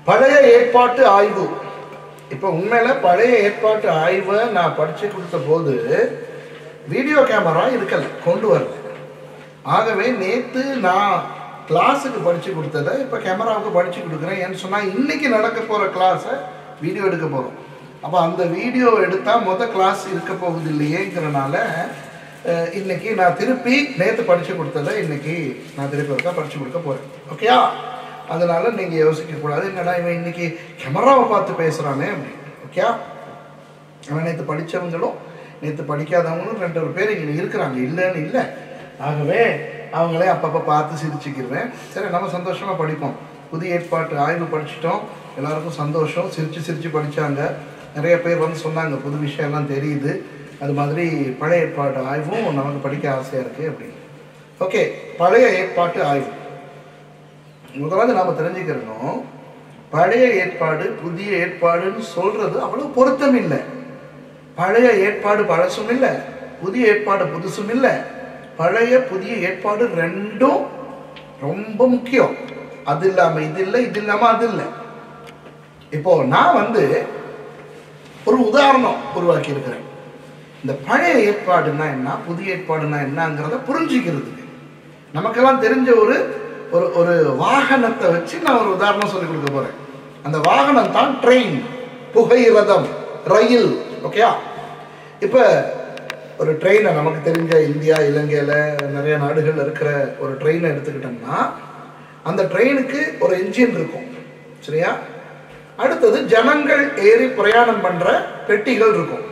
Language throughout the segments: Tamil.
பழைய ஏற்பாட்டு ஆய்வு இப்போ உண்மையில பழைய ஏற்பாட்டு ஆய்வை நான் படிச்சு கொடுத்த போது வீடியோ கேமரா இருக்கல கொண்டு வரல ஆகவே நேத்து நான் கிளாஸுக்கு படிச்சு கொடுத்ததை இப்போ கேமராவுக்கு படிச்சு கொடுக்குறேன் ஏன்னு சொன்னா இன்னைக்கு நடக்க போற கிளாஸை வீடியோ எடுக்க போறோம் அப்போ அந்த வீடியோ எடுத்தா முத கிளாஸ் இருக்க போகுது இல்லையேங்கிறனால அஹ், இன்னைக்கு நான் திருப்பி நேத்து படிச்சு கொடுத்ததை இன்னைக்கு நான் திருப்பி ஒருக்கா படிச்சு கொடுக்க போறேன் ஓகேயா அதனால நீங்க யோசிக்க கூடாது என்னடா இவன் இன்னைக்கு கேமராவை பார்த்து பேசுறானே அப்படின்னு ஓகே அவன் நேற்று படித்தவங்களும் நேற்று படிக்காதவங்களும் ரெண்டு ஒரு பேர் இங்கே இருக்கிறாங்க இல்லைன்னு இல்லை ஆகவே அவங்களே அப்பப்போ பார்த்து சிரிச்சுக்கிருவேன் சரி நம்ம சந்தோஷமாக படிப்போம் புதிய ஏற்பாட்டு ஆய்வு படிச்சிட்டோம் எல்லாருக்கும் சந்தோஷம் சிரிச்சு சிரிச்சு படிச்சாங்க நிறைய பேர் வந்து சொன்னாங்க புது விஷயம்லாம் தெரியுது அது மாதிரி பழைய ஏற்பாட்டு ஆய்வும் நமக்கு படிக்க ஆசையாக இருக்குது அப்படின்னு ஓகே பழைய ஏற்பாட்டு ஆய்வு முதலாவது நாம தெரிஞ்சுக்கிறணும் பழைய ஏற்பாடு புதிய ஏற்பாடுன்னு சொல்றது அவ்வளவு பொருத்தம் இல்லை பழைய ஏற்பாடு பழசும் இல்லை புதிய ஏற்பாடு புதுசும் இல்லை பழைய புதிய ஏற்பாடு ரெண்டும் ரொம்ப முக்கியம் அது இல்லாம இது இல்லை இது இல்லாம அது இல்லை இப்போ நான் வந்து ஒரு உதாரணம் உருவாக்கி இருக்கிறேன் இந்த பழைய ஏற்பாடுன்னா என்ன புதிய ஏற்பாடுன்னா என்னங்கிறத புரிஞ்சுக்கிறதுக்கு நமக்கெல்லாம் தெரிஞ்ச ஒரு ஒரு ஒரு வாகனத்தை வச்சு நான் ஒரு உதாரணம் சொல்லி கொடுக்க போறேன் அந்த வாகனம் தான் ட்ரெயின் புகை ரதம் ரயில் ஓகேயா இப்போ ஒரு ட்ரெயினை நமக்கு தெரிஞ்ச இந்தியா இலங்கையில் நிறைய நாடுகள் இருக்கிற ஒரு ட்ரெயினை எடுத்துக்கிட்டோம்னா அந்த ட்ரெயினுக்கு ஒரு என்ஜின் இருக்கும் சரியா அடுத்தது ஜனங்கள் ஏறி பிரயாணம் பண்ற பெட்டிகள் இருக்கும்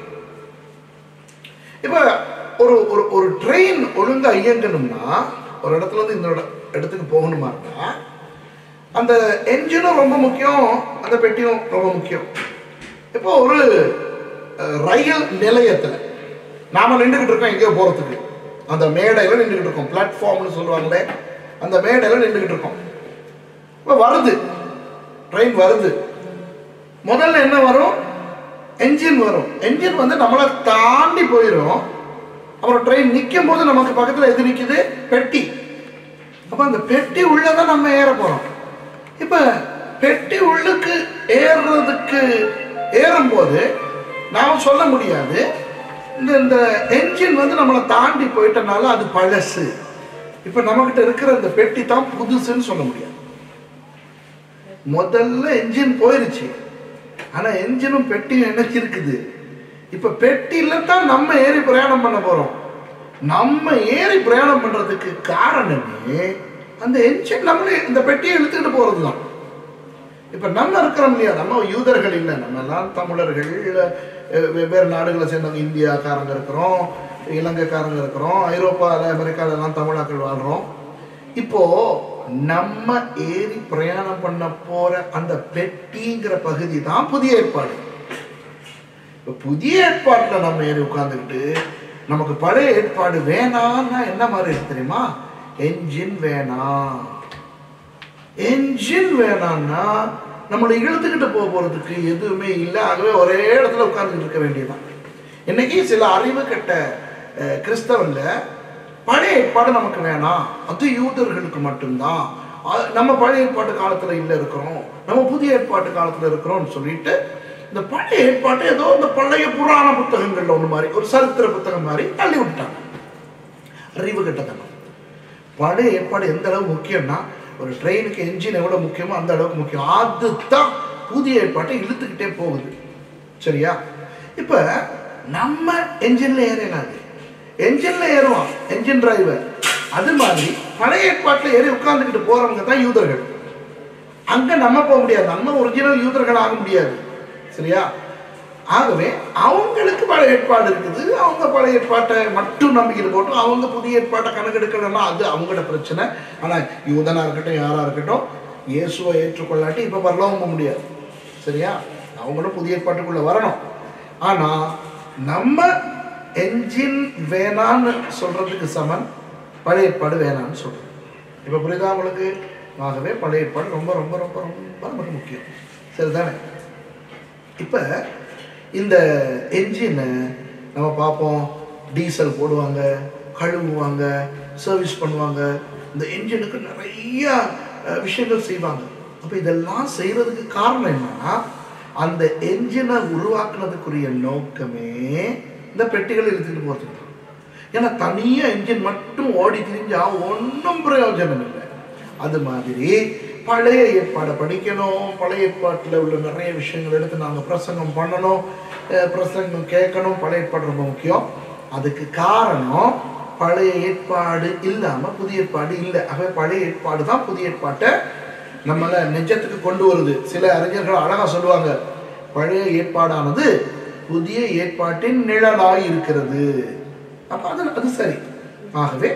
இப்போ ஒரு ஒரு ஒரு ட்ரெயின் ஒழுங்கா இயங்கணும்னா ஒரு இடத்துல இருந்து இந்த இட- இடத்துக்கு போகணுமா இருந்தா அந்த என்ஜினும் ரொம்ப முக்கியம் அந்த பெட்டியும் ரொம்ப முக்கியம் இப்போ ஒரு அஹ், ரயில் நிலையத்துல நாம நின்றுகிட்டு இருக்கோம் எங்கேயோ போறதுக்கு அந்த மேடையில நின்றுகிட்டு இருக்கோம் பிளாட்ஃபார்ம்னு சொல்லுவாங்களே அந்த மேடையில நின்றுகிட்டு இருக்கோம் இப்போ வருது ட்ரெயின் வருது முதல்ல என்ன வரும் என்ஜின் வரும் என்ஜின் வந்து நம்மளை தாண்டி போயிடும் அப்புறம் ட்ரெயின் நிற்கும் போது நமக்கு பக்கத்தில் எது நிற்குது பெட்டி அப்போ அந்த பெட்டி உள்ளதான் நம்ம ஏற போறோம் இப்போ பெட்டி உள்ளுக்கு ஏறுறதுக்கு ஏறும்போது நாம சொல்ல முடியாது இந்த இந்த என்ஜின் வந்து நம்மளை தாண்டி போயிட்டனால அது பழசு இப்போ நம்மகிட்ட இருக்கிற இந்த பெட்டி தான் புதுசுன்னு சொல்ல முடியாது முதல்ல என்ஜின் போயிருச்சு ஆனா என்ஜினும் பெட்டியும் இணைச்சிருக்குது இப்ப பெட்டியில தான் நம்ம ஏறி பிரயாணம் பண்ண போறோம் நம்ம ஏறி பிரயாணம் பண்றதுக்கு காரணமே அந்த என்ஜின் நம்மளே இந்த பெட்டியை இழுத்துக்கிட்டு போறதுதான் இப்ப நம்ம இருக்கிறோம் இல்லையா நம்ம யூதர்கள் இல்லை நம்ம எல்லாம் தமிழர்கள் அஹ் வெவ்வேறு நாடுகளை சேர்ந்தவங்க இந்தியாக்காரங்க இருக்கிறோம் இலங்கைக்காரங்க இருக்கிறோம் ஐரோப்பாவில் அமெரிக்கால எல்லாம் தமிழாக்கள் வாழ்றோம் இப்போ நம்ம ஏறி பிரயாணம் பண்ண போற அந்த பெட்டிங்கிற பகுதி தான் புதிய ஏற்பாடு இப்ப புதிய ஏற்பாட்டுல நம்ம ஏறி உட்கார்ந்துக்கிட்டு நமக்கு பழைய ஏற்பாடு வேணாம்னா என்ன மாதிரி இருக்கு தெரியுமா என்ஜின் வேணாம் என்ஜின் வேணாம்னா நம்மளை இழுத்துக்கிட்டு போக போறதுக்கு எதுவுமே இல்லை ஆகவே ஒரே இடத்துல உட்கார்ந்துட்டு இருக்க வேண்டியதுதான் இன்னைக்கு சில அறிவு கெட்ட அஹ், கிறிஸ்தவன்ல பழைய ஏற்பாடு நமக்கு வேணாம் அது யூதர்களுக்கு மட்டும்தான் அ- நம்ம பழைய ஏற்பாட்டு காலத்துல இல்ல இருக்கிறோம் நம்ம புதிய ஏற்பாட்டு காலத்துல இருக்கிறோம்னு சொல்லிட்டு இந்த பழைய ஏற்பாட்டை ஏதோ இந்த பழைய புராண புத்தகங்கள்ல ஒண்ணு மாதிரி ஒரு சரித்திர புத்தகம் மாதிரி தள்ளி விட்டாங்க அறிவு கெட்டதனம் பழைய ஏற்பாடு எந்த அளவு முக்கியம்னா ஒரு ட்ரெயினுக்கு என்ஜின் எவ்வளவு முக்கியமோ அந்த அளவுக்கு முக்கியம் அதுதான் புதிய ஏற்பாட்டை இழுத்துக்கிட்டே போகுது சரியா இப்ப நம்ம என்ஜின்ல ஏறலாது என்ஜின்ல ஏறுவான் என்ஜின் டிரைவர் அது மாதிரி பழைய ஏற்பாட்டில் ஏறி உட்கார்ந்துக்கிட்டு போறவங்க தான் யூதர்கள் அங்க நம்ம போக முடியாது நம்ம ஒரிஜினல் யூதர்கள் ஆக முடியாது சரியா ஆகவே அவங்களுக்கு பழைய ஏற்பாடு இருக்குது அவங்க பழைய ஏற்பாட்டை மட்டும் நம்பிக்கிட்டு போட்டு அவங்க புதிய ஏற்பாட்டை கணக்கெடுக்கணும்னா அது அவங்களோட பிரச்சனை ஆனா யூதனா இருக்கட்டும் யாரா இருக்கட்டும் இயேசுவை ஏற்றுக்கொள்ளாட்டி இப்ப பரலோகம் போக முடியாது சரியா அவங்களும் புதிய ஏற்பாட்டுக்குள்ள வரணும் ஆனா நம்ம என்ஜின் வேணான்னு சொல்றதுக்கு சமன் பழைய ஏற்பாடு வேணான்னு சொல்றோம் இப்ப புரியுதா உங்களுக்கு ஆகவே பழைய ஏற்பாடு ரொம்ப ரொம்ப ரொம்ப ரொம்ப நமக்கு முக்கியம் சரிதானே இப்போ இந்த என்ஜினை நம்ம பார்ப்போம் டீசல் போடுவாங்க கழுவுவாங்க சர்வீஸ் பண்ணுவாங்க இந்த என்ஜினுக்கு நிறைய அஹ், விஷயங்கள் செய்வாங்க அப்ப இதெல்லாம் செய்யறதுக்கு காரணம் என்னன்னா அந்த என்ஜினை உருவாக்குனதுக்குரிய நோக்கமே இந்த பெட்டிகள் இழுத்துட்டு போறதுக்கு தான் ஏன்னா தனியா என்ஜின் மட்டும் ஓடி திரிஞ்சா ஒன்றும் பிரயோஜனம் இல்லை அது மாதிரி பழைய ஏற்பாடை படிக்கணும் பழைய ஏற்பாட்டில் உள்ள நிறைய விஷயங்கள் எடுத்து நாங்கள் பிரசங்கம் பண்ணணும் அஹ் பிரசங்கம் கேட்கணும் பழைய ஏற்பாடு ரொம்ப முக்கியம் அதுக்கு காரணம் பழைய ஏற்பாடு இல்லாமல் புதிய ஏற்பாடு இல்லை ஆகவே பழைய ஏற்பாடு தான் புதிய ஏற்பாட்டை நம்மளை நெஜத்துக்கு கொண்டு வருது சில அறிஞர்கள் அழகா சொல்லுவாங்க பழைய ஏற்பாடானது புதிய ஏற்பாட்டின் நிழலாய் இருக்கிறது அப்ப அது அது சரி ஆகவே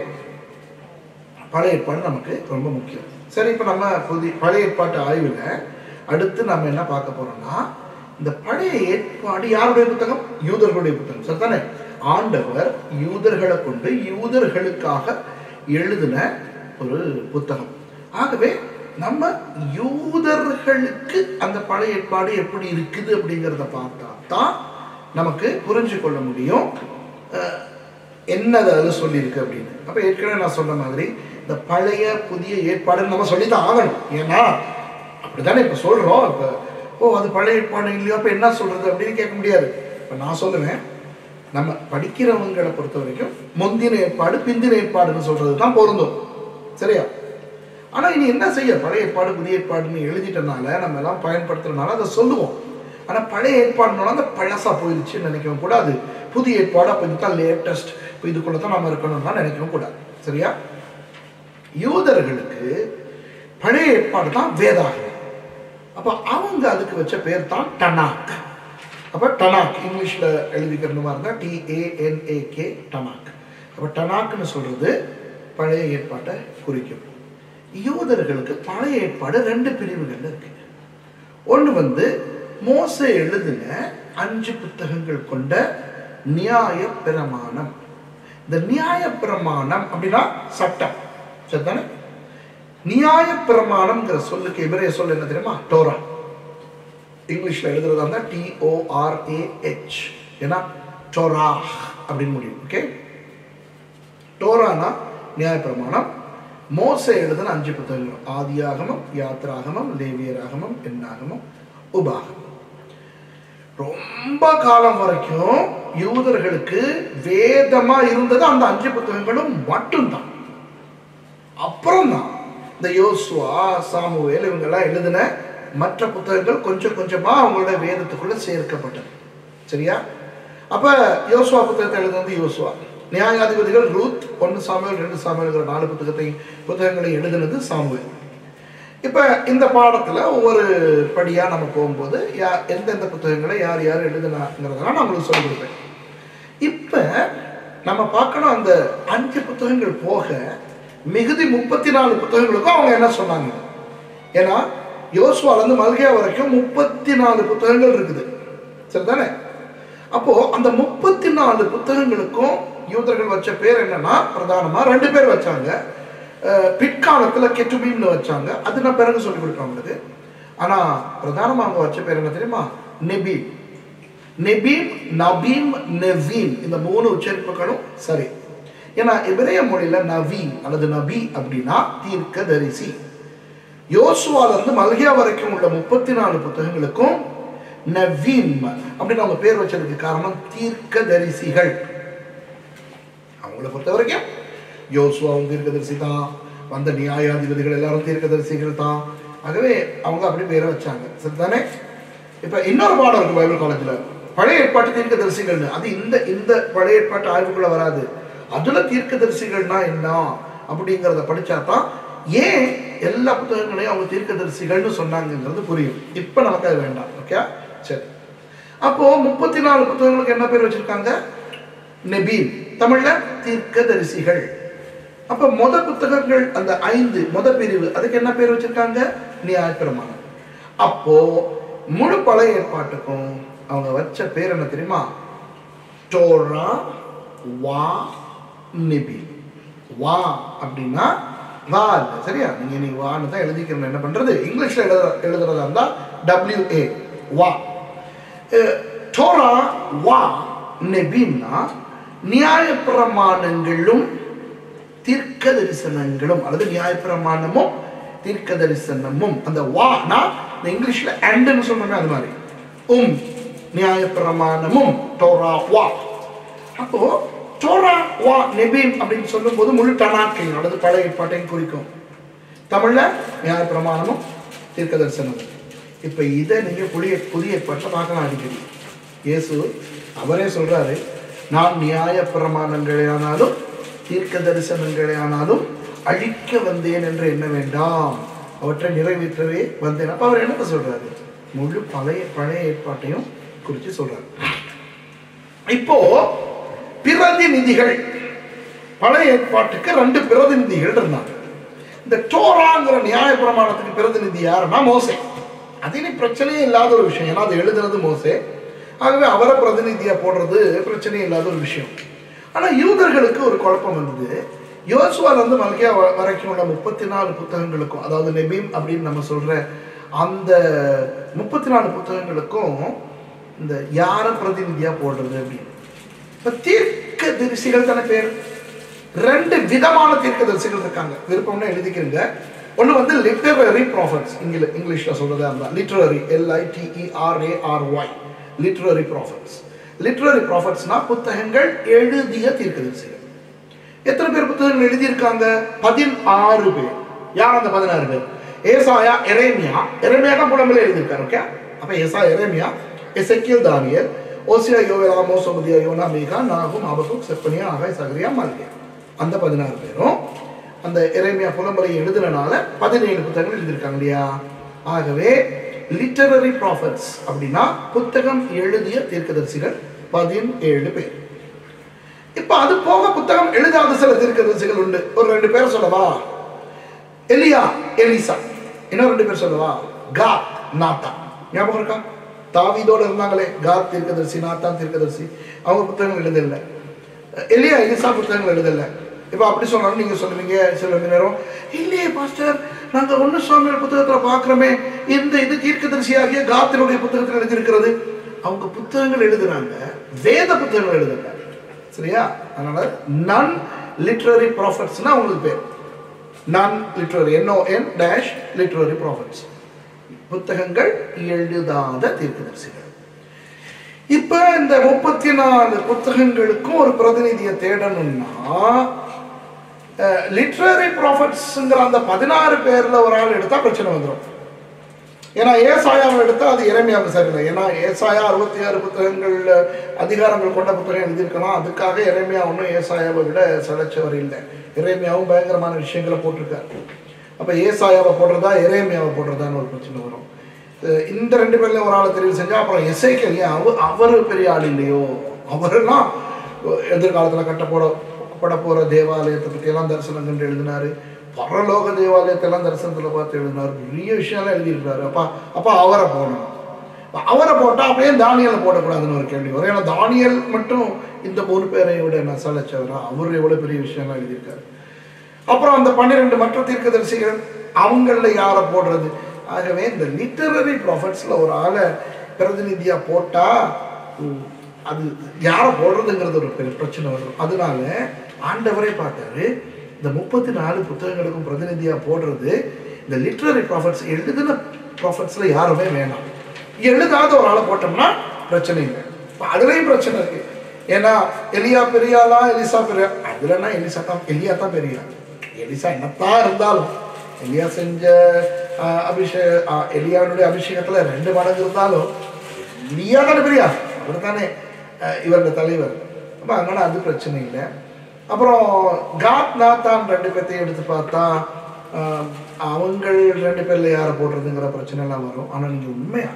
பழைய ஏற்பாடு நமக்கு ரொம்ப முக்கியம் சரி இப்போ நம்ம புதிய பழைய ஏற்பாட்டு ஆய்வில் அடுத்து நம்ம என்ன பார்க்க போறோம்னா இந்த பழைய ஏற்பாடு யாருடைய புத்தகம் யூதர்களுடைய புத்தகம் சரிதானே ஆண்டவர் யூதர்களை கொண்டு யூதர்களுக்காக எழுதின ஒரு புத்தகம் ஆகவே நம்ம யூதர்களுக்கு அந்த பழைய ஏற்பாடு எப்படி இருக்குது அப்படிங்கிறத பார்த்தா தான் நமக்கு புரிஞ்சு கொள்ள முடியும் அஹ், என்னது அதில் சொல்லியிருக்கு அப்படின்னு அப்போ ஏற்கனவே நான் சொன்ன மாதிரி இந்த பழைய புதிய ஏற்பாடுன்னு நம்ம சொல்லி தான் ஆகணும் ஏன்னா அப்படித்தானே இப்போ சொல்கிறோம் இப்போ ஓ அது பழைய ஏற்பாடு இல்லையோ அப்போ என்ன சொல்கிறது அப்படின்னு கேட்க முடியாது இப்போ நான் சொல்லுவேன் நம்ம படிக்கிறவங்களை பொறுத்த வரைக்கும் முந்தின ஏற்பாடு பிந்தின ஏற்பாடுன்னு சொல்கிறது தான் பொருந்தும் சரியா ஆனால் இனி என்ன செய்ய பழைய ஏற்பாடு புதிய ஏற்பாடுன்னு எழுதிட்டனால நம்ம எல்லாம் பயன்படுத்துறதுனால அதை சொல்லுவோம் ஆனால் பழைய ஏற்பாடுனால அந்த பழசா போயிடுச்சுன்னு நினைக்கவும் கூடாது புதிய ஏற்பாடு அப்போ இதுதான் லேட்டஸ்ட் இப்போ இதுக்குள்ள தான் நம்ம இருக்கணும்னா நினைக்கவும் கூடாது சரியா யூதர்களுக்கு பழைய ஏற்பாடு தான் வேதாகம் அப்போ அவங்க அதுக்கு வச்ச பேர் தான் டனாக் அப்போ டனாக் இங்கிலீஷில் எழுதிக்கிற மாதிரி இருந்தால் டிஏஎன்ஏகே டனாக் அப்போ டனாக்னு சொல்கிறது பழைய ஏற்பாட்டை குறிக்கும் யூதர்களுக்கு பழைய ஏற்பாடு ரெண்டு பிரிவுகள் இருக்கு ஒன்று வந்து மோசே எழுதின அஞ்சு புத்தகங்கள் கொண்ட நியாய பிரமாணம் இந்த நியாய பிரமாணம் அப்படின்னா சட்டம் சரிதானே நியாய பிரமாணம்ங்கிற சொல்லுக்கு எபிரேய சொல் என்ன தெரியுமா டோரா இங்கிலீஷ்ல எழுதுறதா இருந்தா T O R A H ஏன்னா டோரா அப்படின்னு முடியும் ஓகே டோரானா நியாய பிரமாணம் மோசே எழுதின அஞ்சு புத்தகங்கள் ஆதியாகமம் யாத்ராகமம் லேவியராகமம் எண்ணாகமம் உபாகமம் ரொம்ப காலம் வரைக்கும் யூதர்களுக்கு வேதமா இருந்தது அந்த அஞ்சு புத்தகங்களும் மட்டும்தான் அப்புறம் தான் இந்த யோசுவா சாமுவேல் இவங்கெல்லாம் எழுதின மற்ற புத்தகங்கள் கொஞ்சம் கொஞ்சமா அவங்களோட வேதத்துக்குள்ள சேர்க்கப்பட்டது சரியா அப்ப யோசுவா புத்தகத்தை எழுதுனது யோசுவா நியாயாதிபதிகள் ரூத் ஒன்று சாமுவேல் ரெண்டு சாமுவேல்ங்கிற நாலு புத்தகத்தை புத்தகங்களை எழுதினது சாமுவேல் இப்போ இந்த பாடத்தில் ஒவ்வொரு படியாக நம்ம போகும்போது யா எந்தெந்த புத்தகங்களை யார் யார் எழுதினாங்கிறதெல்லாம் நான் உங்களுக்கு சொல்லிக் கொடுப்பேன் இப்போ நம்ம பார்க்கணும் அந்த அஞ்சு புத்தகங்கள் போக மிகுதி முப்பத்தி நாலு புத்தகங்களுக்கும் அவங்க என்ன சொன்னாங்க ஏன்னா யோசுவாலேருந்து மல்கியா வரைக்கும் முப்பத்தி நாலு புத்தகங்கள் இருக்குது சரிதானே அப்போ அந்த முப்பத்தி நாலு புத்தகங்களுக்கும் யூதர்கள் வச்ச பேர் என்னன்னா பிரதானமா ரெண்டு பேர் வச்சாங்க அஹ் பிற்காலத்துல கெட்டுபீம்னு வச்சாங்க அது நான் பிறகு சொல்லி கொடுப்பேன் உங்களுக்கு ஆனா பிரதானமா அவங்க வச்ச பேர் என்ன தெரியுமா நெபீம் நெபீம் நபீம் நெவீம் இந்த மூணு உச்சரிப்புகளும் சரி ஏன்னா எபிரேய மொழியில நவி அல்லது நபி அப்படின்னா தீர்க்கதரிசி யோசுவால இருந்து மல்கியா வரைக்கும் உள்ள முப்பத்தி நாலு புத்தகங்களுக்கும் நவீம் அப்படின்னு அவங்க பேர் வச்சதுக்கு காரணம் தீர்க்கதரிசிகள் அவங்கள பொறுத்த வரைக்கும் யோசுவாவும் தீர்க்கதரிசி தான் வந்த நியாயாதிபதிகள் எல்லாரும் தீர்க்கதரிசிகள் தான் ஆகவே அவங்க அப்படி பேரை வச்சாங்க சரிதானே இப்ப இன்னொரு பாடம் இருக்கு பைபிள் காலேஜ்ல பழைய ஏற்பாட்டு தீர்க்கதரிசிகள்னு அது இந்த இந்த பழைய ஏற்பாட்டு ஆய்வுக்குள்ள வராது அதுல தீர்க்கதரிசிகள்னா என்ன அப்படிங்கிறத படிச்சா தான் ஏன் எல்லா புத்தகங்களையும் அவங்க தீர்க்கதரிசிகள்னு சொன்னாங்கங்கிறது புரியும் இப்ப நமக்கு அது வேண்டாம் ஓகே சரி அப்போ முப்பத்தி நாலு புத்தகங்களுக்கு என்ன பேர் வச்சிருக்காங்க நெபீம் தமிழ்ல தீர்க்கதரிசிகள் அப்ப மொத புத்தகங்கள் அந்த ஐந்து மொத பிரிவு அதுக்கு என்ன பேர் வச்சிருக்காங்க நியாயப்பிரமாணம் அப்போ முழு பழைய ஏற்பாட்டுக்கும் அவங்க வச்ச பேர் என்ன தெரியுமா டோரா வா நிபி வா அப்படின்னா வா இல்லை சரியா நீங்க நீ வான்னு தான் எழுதிக்கிறேன் என்ன பண்றது இங்கிலீஷ்ல எழுத எழுதுறதா இருந்தா டபிள்யூ ஏ வா அஹ், டோரா வா நெபின்னா நியாயப்பிரமாணங்களும் தீர்க்க தரிசனங்களும் அல்லது நியாயப்பிரமாணமும் தீர்க்க தரிசனமும் அந்த வானா இந்த இங்கிலீஷ்ல அண்டுன்னு சொன்னோமே அது மாதிரி உம் நியாயப்பிரமாணமும் டோரா வா அப்போ டோரா வா நெபீம் அப்படின்னு சொல்லும்போது முழு டனாக்கையும் அல்லது பழைய ஏற்பாட்டையும் குறிக்கும் தமிழ்ல நியாயப்பிரமாணமும் தீர்க்க தரிசனமும் இப்போ இதை நீங்க புதிய புதிய ஏற்பாட்டில் பார்க்கலாம் அடிக்கடி இயேசு அவரே சொல்றாரு நான் நியாய பிரமாணங்களே ஆனாலும் தீர்க்க தரிசனங்களே ஆனாலும் அழிக்க வந்தேன் என்று எண்ண வேண்டாம் அவற்றை நிறைவேற்றவே வந்தேன் அப்ப அவர் என்ன சொல்றாரு முழு பழைய பழைய ஏற்பாட்டையும் குறித்து சொல்றாரு இப்போ பிரதிநிதிகள் பழைய ஏற்பாட்டுக்கு ரெண்டு பிரதிநிதிகள் இருந்தாங்க இந்த டோராங்கிற நியாய பிரமாணத்துக்கு பிரதிநிதி யாருன்னா மோசே அது இனி பிரச்சனையே இல்லாத ஒரு விஷயம் ஏன்னா அது எழுதுனது மோசே ஆகவே அவரை பிரதிநிதியா போடுறது பிரச்சனையே இல்லாத ஒரு விஷயம் ஆனா யூதர்களுக்கு ஒரு குழப்பம் வந்தது யோசுவால இருந்து மல்கியா வ- வரைக்கும் உள்ள முப்பத்தி நாலு புத்தகங்களுக்கும் அதாவது நெபீம் அப்படின்னு நம்ம சொல்ற அந்த முப்பத்தி நாலு புத்தகங்களுக்கும் இந்த யாரை பிரதிநிதியா போடுறது அப்படின்னு இப்ப தீர்க்க தரிசிகள் தானே பேர் ரெண்டு விதமான தீர்க்க தரிசிகள் இருக்காங்க விருப்பம்னா எழுதிக்கிறீங்க ஒன்று வந்து லிட்டரரி ப்ராஃபிட்ஸ் இங்கில இங்கிலீஷில் சொல்றதா இருந்தால் லிட்ரரி எல்ஐடிஇஆர்ஏஆர்ஒய் லிட்ரரி ப்ராஃபிட்ஸ் லிட்ரரி ப்ராஃபிட்ஸ்னா புத்தகங்கள் எழுதிய தீர்க்கதரிசிகள் எத்தனை பேர் புத்தகங்கள் எழுதியிருக்காங்க பதினாறு பேர் யார் அந்த பதினாறு பேர் ஏசாயா எரேமியா எரேமியா தான் புலம்பில் எழுதியிருக்காரு ஓகே அப்ப ஏசா எரேமியா எசக்கியல் தானியல் ஓசியா யோவேல் ஆமோஸ் ஒபதியா யோனா மீகா நாகும் ஆபகுக் செப்பனியா ஆகாய் சகரியா மல்கியா அந்த பதினாறு பேரும் அந்த எரேமியா புலம்பலை எழுதுனனால பதினேழு புத்தகங்கள் எழுதியிருக்காங்க இல்லையா ஆகவே லிட்டரரி ப்ராஃபிட்ஸ் அப்படின்னா புத்தகம் எழுதிய தீர்க்கதரிசிகள் பதினேழு பேர் இப்ப அது போக புத்தகம் எழுதாத சில தீர்க்கதரிசிகள் உண்டு ஒரு ரெண்டு பேர் சொல்லவா எலியா எலிசா இன்னும் ரெண்டு பேர் சொல்லவா காத் நாத்தா ஞாபகம் இருக்கா தாவீதோட இருந்தாங்களே காத் தீர்க்கதரிசி நாத்தான் தீர்க்கதரிசி அவங்க புத்தகங்கள் எழுதல எலியா எலிசா புத்தகங்கள் எழுதல இப்போ அப்படி சொன்னாலும் நீங்க சொல்லுவீங்க சில நேரம் இல்லையே பாஸ்டர் நாங்க ஒன்னு சுவாமியோட புத்தகத்துல பார்க்கிறோமே இந்த இது தீர்க்கதரிசியாகிய காத்தினுடைய புத்தகத்தில் எழுதியிருக்கிறது அவங்க புத்தகங்கள் எழுதுறாங்க வேத புத்தகங்கள் எழுதுறாங்க சரியா அதனால நன் லிட்ரரி ப்ராஃபிட்ஸ்னா அவங்களுக்கு பேர் non literary N O N dash literary prophets புத்தகங்கள் எழுதாத தீர்க்கதரிசிகள் இப்ப இந்த முப்பத்தி நாலு புத்தகங்களுக்கும் ஒரு பிரதிநிதியை தேடணும்னா லிட்ரரி ப்ராஃபிட்ஸ்ங்கிற அந்த பதினாறு பேர்ல ஒரு ஆள் எடுத்தா பிரச்சனை வந்துடும் ஏன்னா ஏசாயாவை எடுத்தா அது இறைமையாவுக்கு சரியில்லை ஏன்னா ஏசாயா அறுபத்தி ஆறு புத்தகங்கள் அதிகாரங்கள் கொண்ட புத்தகம் எழுதியிருக்கலாம் அதுக்காக இறைமையா ஒன்றும் ஏசாயாவை விட சளைச்சவர் இல்லை இறைமையாவும் பயங்கரமான விஷயங்களை போட்டிருக்காரு அப்போ ஏசாயாவை போடுறதா இறைமையாவை போடுறதான்னு ஒரு பிரச்சனை வரும் அஹ் இந்த ரெண்டு பேர்ல ஒரு ஆளை தெரிவு செஞ்சா அப்புறம் எஸ்ஐக்கு ஏன் அவ அவர் பெரிய ஆள் இல்லையோ அவரெல்லாம் எதிர்காலத்தில் கட்டப்போட பட போற தேவாலயத்தை பத்தி எல்லாம் தரிசனம் கண்டு எழுதினாரு பரலோக தேவாலயத்தை எல்லாம் தரிசனத்துல பார்த்து எழுதினாரு பெரிய விஷயம்லாம் எழுதியிருக்காரு அப்பா அப்பா அவரை போடணும் அப்ப அவரை போட்டா அப்படியே தானியலை போடக்கூடாதுன்னு ஒரு கேள்வி வரும் ஏன்னா தானியல் மட்டும் இந்த மூணு பேரை விட நான் சலைச்சவரா அவர் எவ்வளவு பெரிய விஷயம்லாம் எழுதியிருக்காரு அப்புறம் அந்த பன்னிரெண்டு மற்ற தீர்க்கதரிசிகள் அவங்கள யாரை போடுறது ஆகவே இந்த லிட்டரரி ப்ராஃபிட்ஸ்ல ஒரு ஆளை பிரதிநிதியா போட்டா ம், அது யாரை போடுறதுங்கிறது ஒரு பெரிய பிரச்சனை வரும் அதனால ஆண்டவரே பார்த்தாரு இந்த முப்பத்தி நாலு புத்தகங்களுக்கும் பிரதிநிதியா போடுறது இந்த லிட்ரரி ப்ராஃபிட்ஸ் எழுதின ப்ராஃபிட்ஸ்ல யாருமே வேணாம் எழுதாத ஒரு ஆளை போட்டோம்னா பிரச்சனை இல்லை இப்ப அதுலயும் பிரச்சனை இருக்கு ஏன்னா எலியா பெரியாளா எலிசா பெரியா அதுலன்னா எலிசா தான் எலியா தான் பெரியா எலிசா என்னத்தான் இருந்தாலும் எலியா செஞ்ச ஆஹ், அபிஷேக ஆஹ், எலியானுடைய அபிஷேகத்துல ரெண்டு மடங்கு இருந்தாலும் எலியா தானே பெரியா அவர் தானே இவருடைய தலைவர் அப்ப அதனால அது பிரச்சனை இல்லை அப்புறம் காத் நாத்தான் ரெண்டு பேர்த்தையும் எடுத்து பார்த்தா ஆஹ், அவங்கள் ரெண்டு பேர்ல யாரை போடுறதுங்கிற பிரச்சனை எல்லாம் வரும் ஆனா நீங்க உண்மையா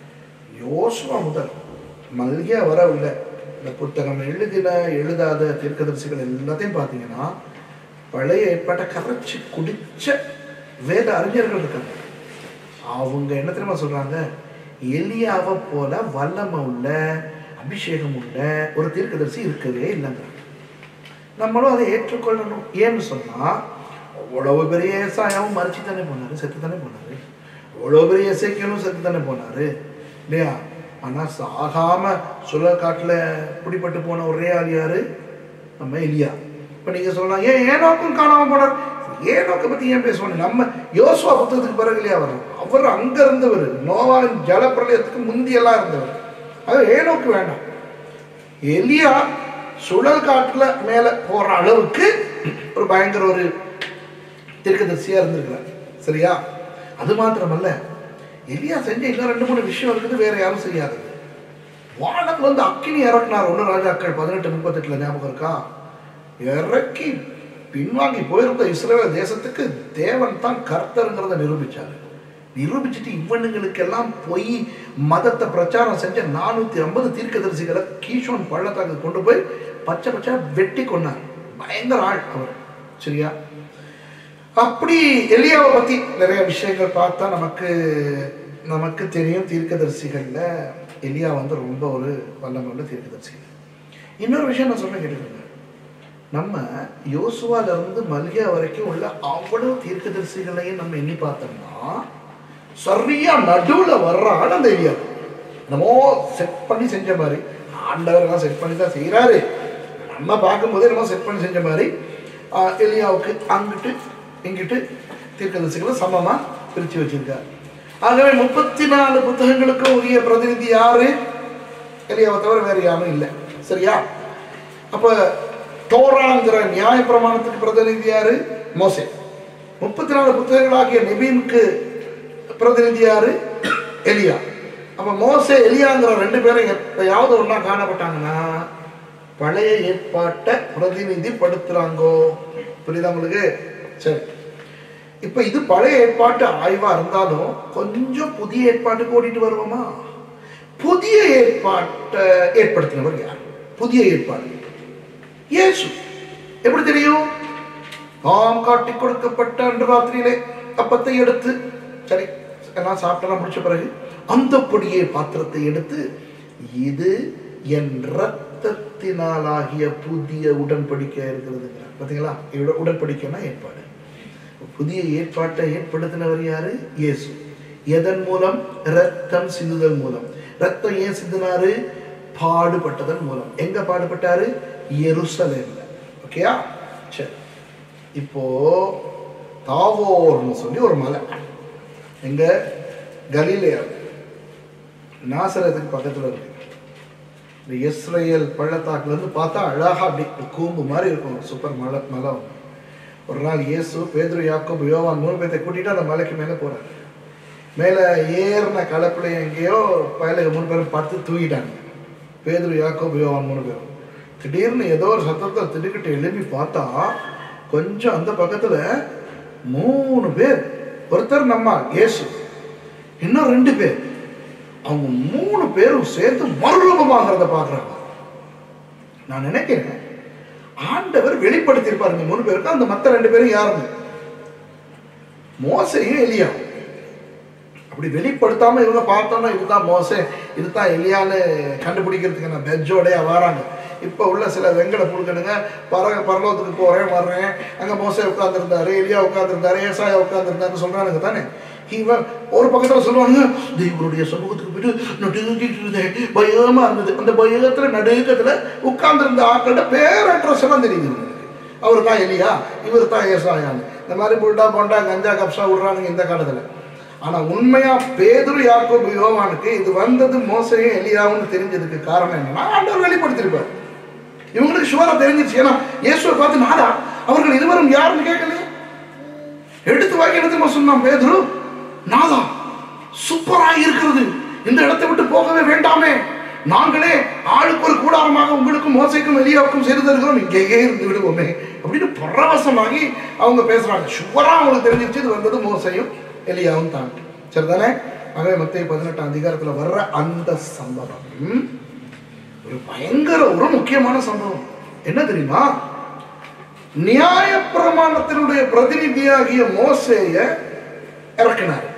யோசுவா முதல் மல்கியா வரவில்லை இந்த புத்தகம் எழுதின எழுதாத தீர்க்கதரிசிகள் எல்லாத்தையும் பார்த்தீங்கன்னா பழைய ஏற்பாட்டை கரைச்சி குடிச்ச வேத அறிஞர்கள் இருக்காங்க அவங்க என்ன தெரியுமா சொல்றாங்க எலியாவை போல வல்லமை உள்ள அபிஷேகம் உள்ள ஒரு தீர்க்கதரிசி இருக்கவே இல்லைங்க நம்மளும் அதை ஏற்றுக்கொள்ளணும் ஏன்னு சொன்னா அவ்வளவு பெரிய ஏசாயாவும் மறைச்சு தானே போனாரு செத்து தானே போனாரு அவ்வளவு பெரிய இசைக்கணும் செத்து தானே போனாரு இல்லையா ஆனா சாகாம சுழற்காட்டுல பிடிப்பட்டு போன ஒரே ஆள் யாரு நம்ம எலியா இப்ப நீங்க சொல்லலாம் ஏன் ஏனோக்கும் காணாம போனார் ஏனோக்கை பத்தி ஏன் பேசுவாங்க நம்ம யோசுவா புத்தகத்துக்கு பிறகு இல்லையா வரும் அவர் அங்க இருந்தவர் நோவாவின் ஜலப்பிரளயத்துக்கு முந்தியெல்லாம் இருந்தவர் அது ஏனோக்கு வேண்டாம் எலியா சுழல் காட்டுல மேல போற அளவுக்கு ஒரு பயங்கர ஒரு தீர்க்கதரிசியா இருந்திருக்கிறார் சரியா அது மாத்திரமல்ல எலியா செஞ்ச இன்னும் ரெண்டு மூணு விஷயம் இருக்குது வேற யாரும் செய்யாதது வானத்துல வந்து அக்கினி இறக்குனார் ஒன்று ராஜாக்கள் பதினெட்டு முப்பத்தெட்டுல ஞாபகம் இருக்கா இறக்கி பின்வாங்கி போயிருந்த இஸ்ரேல் தேசத்துக்கு தேவன் தான் கர்த்தருங்கிறத நிரூபிச்சாரு நிரூபிச்சுட்டு இவனுங்களுக்கெல்லாம் போய் மதத்தை பிரச்சாரம் செஞ்ச நானூத்தி ஐம்பது தீர்க்கதரிசிகளை கீஷோன் பள்ளத்தாக்கு கொண்டு போய் பச்சை பச்சை வெட்டி கொண்டார் பயங்கர ஆள் அவர் சரியா அப்படி எலியாவை பத்தி நிறைய விஷயங்கள் பார்த்தா நமக்கு நமக்கு தெரியும் தீர்க்கதரிசிகள்ல எலியா வந்து ரொம்ப ஒரு வல்லமை உள்ள தீர்க்கதரிசி இன்னொரு விஷயம் நான் சொல்ல கேட்டுக்கோங்க நம்ம யோசுவால இருந்து மல்கியா வரைக்கும் உள்ள அவ்வளவு தீர்க்கதரிசிகளையும் நம்ம எண்ணி பார்த்தோம்னா சரியா நடுவுல வர்றான் அந்த எலியா என்னமோ செட் பண்ணி செஞ்ச மாதிரி ஆண்டவரெல்லாம் செட் பண்ணி தான் செய்கிறாரு நம்ம பார்க்கும்போதே நம்ம செட் பண்ணி செஞ்ச மாதிரி ஆஹ், எலியாவுக்கு அங்கிட்டு இங்கிட்டு தீர்க்கதரிசிகளை சமமா பிரிச்சு வச்சிருக்காரு ஆகவே முப்பத்தி நாலு புத்தகங்களுக்கும் உரிய பிரதிநிதி யாரு எலியாவை தவிர வேற யாரும் இல்லை சரியா அப்ப தோராங்கிற நியாய பிரமாணத்துக்கு பிரதிநிதி யாரு மோசே முப்பத்தி நாலு புத்தகங்களாகிய நெபீனுக்கு பிரதிநிதி யாரு எலியா அப்ப மோசே எலியாங்கிற ரெண்டு பேரும் எப்பயாவது ஒண்ணா காணப்பட்டாங்கன்னா பழைய ஏற்பாட்டை பிரதிநிதிப்படுத்துறாங்கோ புரியுதா உங்களுக்கு சரி இப்ப இது பழைய ஏற்பாட்டு ஆய்வா இருந்தாலும் கொஞ்சம் புதிய ஏற்பாட்டுக்கு ஓடிட்டு வருவோமா புதிய ஏற்பாட்டை ஏற்படுத்தினவர் யார் புதிய ஏற்பாடு இயேசு எப்படி தெரியும் ஆம் காட்டி கொடுக்கப்பட்ட அன்று ராத்திரியிலே அப்பத்தை எடுத்து சரி எல்லாம் சாப்பிட்டெல்லாம் முடிச்ச பிறகு அந்த பொடியே பாத்திரத்தை எடுத்து இது என் ரத்தத்தினாலாகிய புதிய உடன்படிக்கை இருக்கிறதுங்கிறார் பார்த்தீங்களா இவட- உடன்படிக்கைன்னா ஏற்பாடு புதிய ஏற்பாட்டை ஏற்படுத்தினவர் யாரு இயேசு எதன் மூலம் ரத்தம் சிந்துதல் மூலம் ரத்தம் ஏன் சிந்தினாரு பாடுபட்டதன் மூலம் எங்க பாடுபட்டாரு எருசலேம்ல ஓகேயா சரி இப்போ தாவோர்னு சொல்லி ஒரு மலை எங்க கலீலியா நாசரத்துக்கு பக்கத்துல இருக்கு இந்த இஸ்ரேல் பள்ளத்தாக்குல இருந்து பார்த்தா அழகா அப்படி ஒரு கூம்பு மாதிரி இருக்கும் சூப்பர் மலை மலை ஒண்ணு. ஒரு நாள் இயேசு பேதுரு யாக்கோபு யோவான் மூணு பேர்த்தை கூட்டிட்டு அந்த மலைக்கு மேலே போறாரு மேலே ஏறின கலப்புல எங்கேயோ பயலுக்கு மூணு பேரும் பார்த்து தூக்கிட்டாங்க பேதுரு யாக்கோபு யோவான் மூணு பேரும் திடீர்னு ஏதோ ஒரு சத்தத்தை திடுக்கிட்டு எழுப்பி பார்த்தா கொஞ்சம் அந்த பக்கத்துல மூணு பேர் ஒருத்தர் நம்ம இயேசு இன்னும் ரெண்டு பேர் அவங்க மூணு பேரும் சேர்த்து மறுரூபமாகிறத பார்க்குறாங்க நான் நினைக்கிறேன் ஆண்டவர் வெளிப்படுத்தியிருப்பார் இந்த மூணு பேருக்கு அந்த மற்ற ரெண்டு பேரும் யாருங்க மோசையும் எலியா அப்படி வெளிப்படுத்தாம இவங்க பார்த்தோம்னா இதுதான் மோசே இதுதான் எலியான்னு கண்டுபிடிக்கிறதுக்கு நான் பெஜ்ஜோடய வராங்க இப்போ உள்ள சில வெங்கட புழுக்கனுங்க பர பரலோகத்துக்கு போறேன் வர்றேன் அங்க மோசே உட்கார்ந்துருந்தாரு எலியா உட்கார்ந்துருந்தாரு ஏசாயா உட்கார்ந்துருந்தாருன்னு சொல்றானுங்க தானே இவன் ஒரு பக்கத்துல சொல்லுவாங்க தெய்வருடைய சமூகத்துக்கு போயிட்டு நடுங்கிட்டு இருந்தேன் பயமா இருந்தது அந்த பயத்துல நடுக்கத்துல உட்கார்ந்திருந்த ஆட்களோட பேர் அட்ரஸ் எல்லாம் தெரியுது எனக்கு. அவர் தான் எலியா இவர் தான் ஏசாயான்னு இந்த மாதிரி புல்டா போண்டா கஞ்சா கப்ஸா விடுறானுங்க இந்த காலத்துல ஆனா உண்மையா பேதுரு யாக்கோபு யோவானுக்கு இது வந்தது மோசையும் எலியாவுன்னு தெரிஞ்சதுக்கு காரணம் என்னன்னா ஆண்டவர் வெளிப்படுத்திருப்பார் இவங்களுக்கு ஷுவரா தெரிஞ்சிருச்சு ஏன்னா இயேசுவை பார்த்து நாடா அவர்கள் இருவரும் யாருன்னு கேட்கலையே எடுத்து வாக்கி எடுத்து சொன்னான் பேதுரு நாதா சூப்பரா இருக்கிறது இந்த இடத்தை விட்டு போகவே வேண்டாமே நாங்களே ஆளுக்கு ஒரு கூடாரமாக உங்களுக்கும் மோசைக்கும் எலியாவுக்கும் செய்து தருகிறோம் இங்கேயே இருந்து விடுவோமே அப்படின்னு பரவசமாகி அவங்க பேசுறாங்க ஷுவரா அவங்களுக்கு தெரிஞ்சிருச்சு இது வந்தது மோசையும் எலியாவும் தான் சரிதானே ஆகவே மத்திய பதினெட்டாம் அதிகாரத்துல வர்ற அந்த சம்பவம் ஒரு பயங்கர ஒரு முக்கியமான சம்பவம் என்ன தெரியுமா நியாய பிரமாணத்தினுடைய பிரதிநிதியாகிய மோசேய இறக்கினார்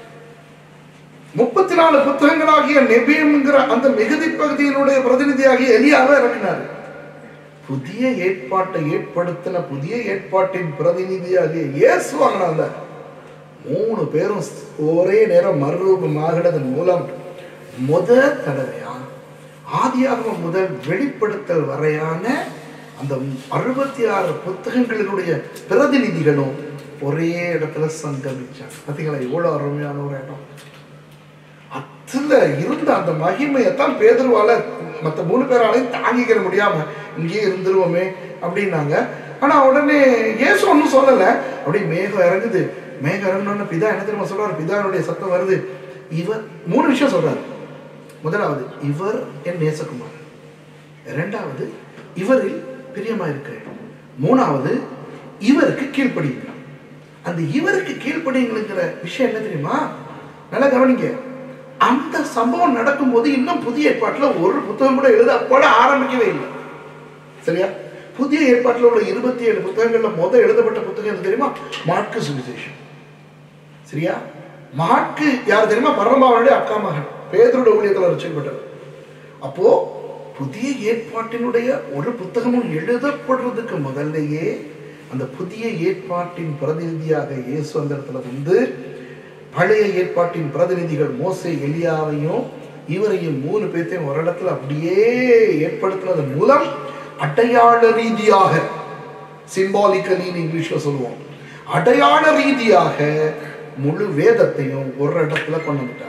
முப்பத்தி நாலு புத்தகங்களாகிய நெபியம்ங்கிற அந்த மிகுதி பகுதியினுடைய பிரதிநிதியாகிய எலியாவை இறக்கினார் புதிய ஏற்பாட்டை ஏற்படுத்தின புதிய ஏற்பாட்டின் பிரதிநிதியாகிய இயேசு வாங்கினாங்க மூணு பேரும் ஒரே நேரம் மறுரூபமாகினதன் மூலம் முத தடவையா ஆதியாகமம் முதல் வெளிப்படுத்தல் வரையான அந்த அறுபத்தி ஆறு புத்தகங்களினுடைய பிரதிநிதிகளும் ஒரே இடத்துல சங்கமிச்சாங்க பார்த்தீங்களா எவ்வளோ அருமையான ஒரு இடம் அதுல இருந்த அந்த மகிமையை தான் பேதுருவால மற்ற மூணு பேராலையும் தாங்கிக்கிற முடியாம இங்கேயே இருந்துருவோமே அப்படின்னாங்க ஆனா உடனே இயேசு ஒன்றும் சொல்லல அப்படி மேகம் இறங்குது மேகம் இறங்கினோன்னு பிதா என்ன தெரியுமா சொல்றாரு பிதானுடைய சத்தம் வருது இவர் மூணு விஷயம் சொல்றாரு முதலாவது இவர் என் நேசகுமார் இரண்டாவது இவரில் பிரியமா இருக்கிறேன் மூணாவது இவருக்கு கீழ்ப்படியுங்கள் அந்த இவருக்கு கீழ்ப்படியுங்கிற விஷயம் என்ன தெரியுமா நல்லா கவனிங்க அந்த சம்பவம் நடக்கும்போது இன்னும் புதிய ஏற்பாட்டுல ஒரு புத்தகம் கூட எழுத போட ஆரம்பிக்கவே இல்லை சரியா புதிய ஏற்பாட்டில் உள்ள இருபத்தி ஏழு புத்தகங்கள்ல முதல் எழுதப்பட்ட புத்தகம் எது தெரியுமா மாற்கு சுவிசேஷம் சரியா மாற்கு யார் தெரியுமா பரமாவனுடைய அக்கா மகன் பேதரோட ஊழியத்தில் ரசிக்கப்பட்டவர் அப்போ புதிய ஏற்பாட்டினுடைய ஒரு புத்தகமும் எழுதப்படுறதுக்கு முதல்லயே அந்த புதிய ஏற்பாட்டின் பிரதிநிதியாக இயேசு அந்த இடத்துல வந்து பழைய ஏற்பாட்டின் பிரதிநிதிகள் மோசே எலியாவையும் இவரையும் மூணு பேர்த்தையும் ஒரு இடத்துல அப்படியே ஏற்படுத்தினதன் மூலம் அடையாள ரீதியாக சிம்பாலிக்கலின்னு இங்கிலீஷ்ல சொல்லுவோம் அடையாள ரீதியாக முழு வேதத்தையும் ஒரு இடத்துல கொண்டு வந்துட்டாங்க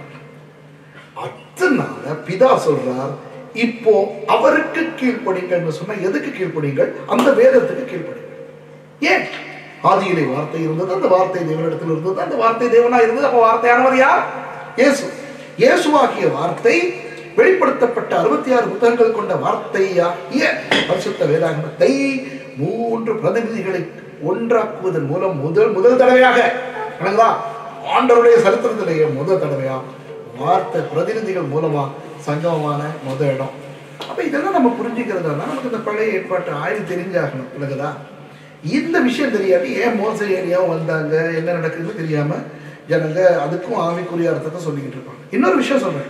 அதனால பிதா சொல்றார் இப்போ அவருக்கு கீழ்ப்படிங்கள்னு சொன்னா எதுக்கு கீழ்ப்படிங்கள் அந்த வேதத்துக்கு கீழ்ப்படிங்கள் ஏன் ஆதியிலே வார்த்தை இருந்தது அந்த வார்த்தை தேவனிடத்தில் இருந்தது அந்த வார்த்தை தேவனா இருந்தது அப்ப வார்த்தையானவர் யார் இயேசு இயேசுவாகிய வார்த்தை வெளிப்படுத்தப்பட்ட அறுபத்தி ஆறு புத்தகங்கள் கொண்ட வார்த்தையாகிய பரிசுத்த வேதாகமத்தை மூன்று பிரதிநிதிகளை ஒன்றாக்குவதன் மூலம் முதல் முதல் தடவையாக வணங்குதா ஆண்டவருடைய சரித்திரத்திலேயே முதல் தடவையா வார்த்தை பிரதிநிதிகள் மூலமா சங்கமமான முத இடம் அப்ப இதெல்லாம் நம்ம புரிஞ்சுக்கிறதா நமக்கு இந்த பழைய ஏற்பாட்டு ஆய்வு தெரிஞ்சாகணும் விளக்குதா இந்த விஷயம் தெரியாட்டி ஏன் மோச ஏரியாவும் வந்தாங்க என்ன நடக்குதுன்னு தெரியாம ஜனங்க அதுக்கும் ஆவிக்குரிய அர்த்தத்தை சொல்லிக்கிட்டு இருப்பாங்க இன்னொரு விஷயம் சொல்றேன்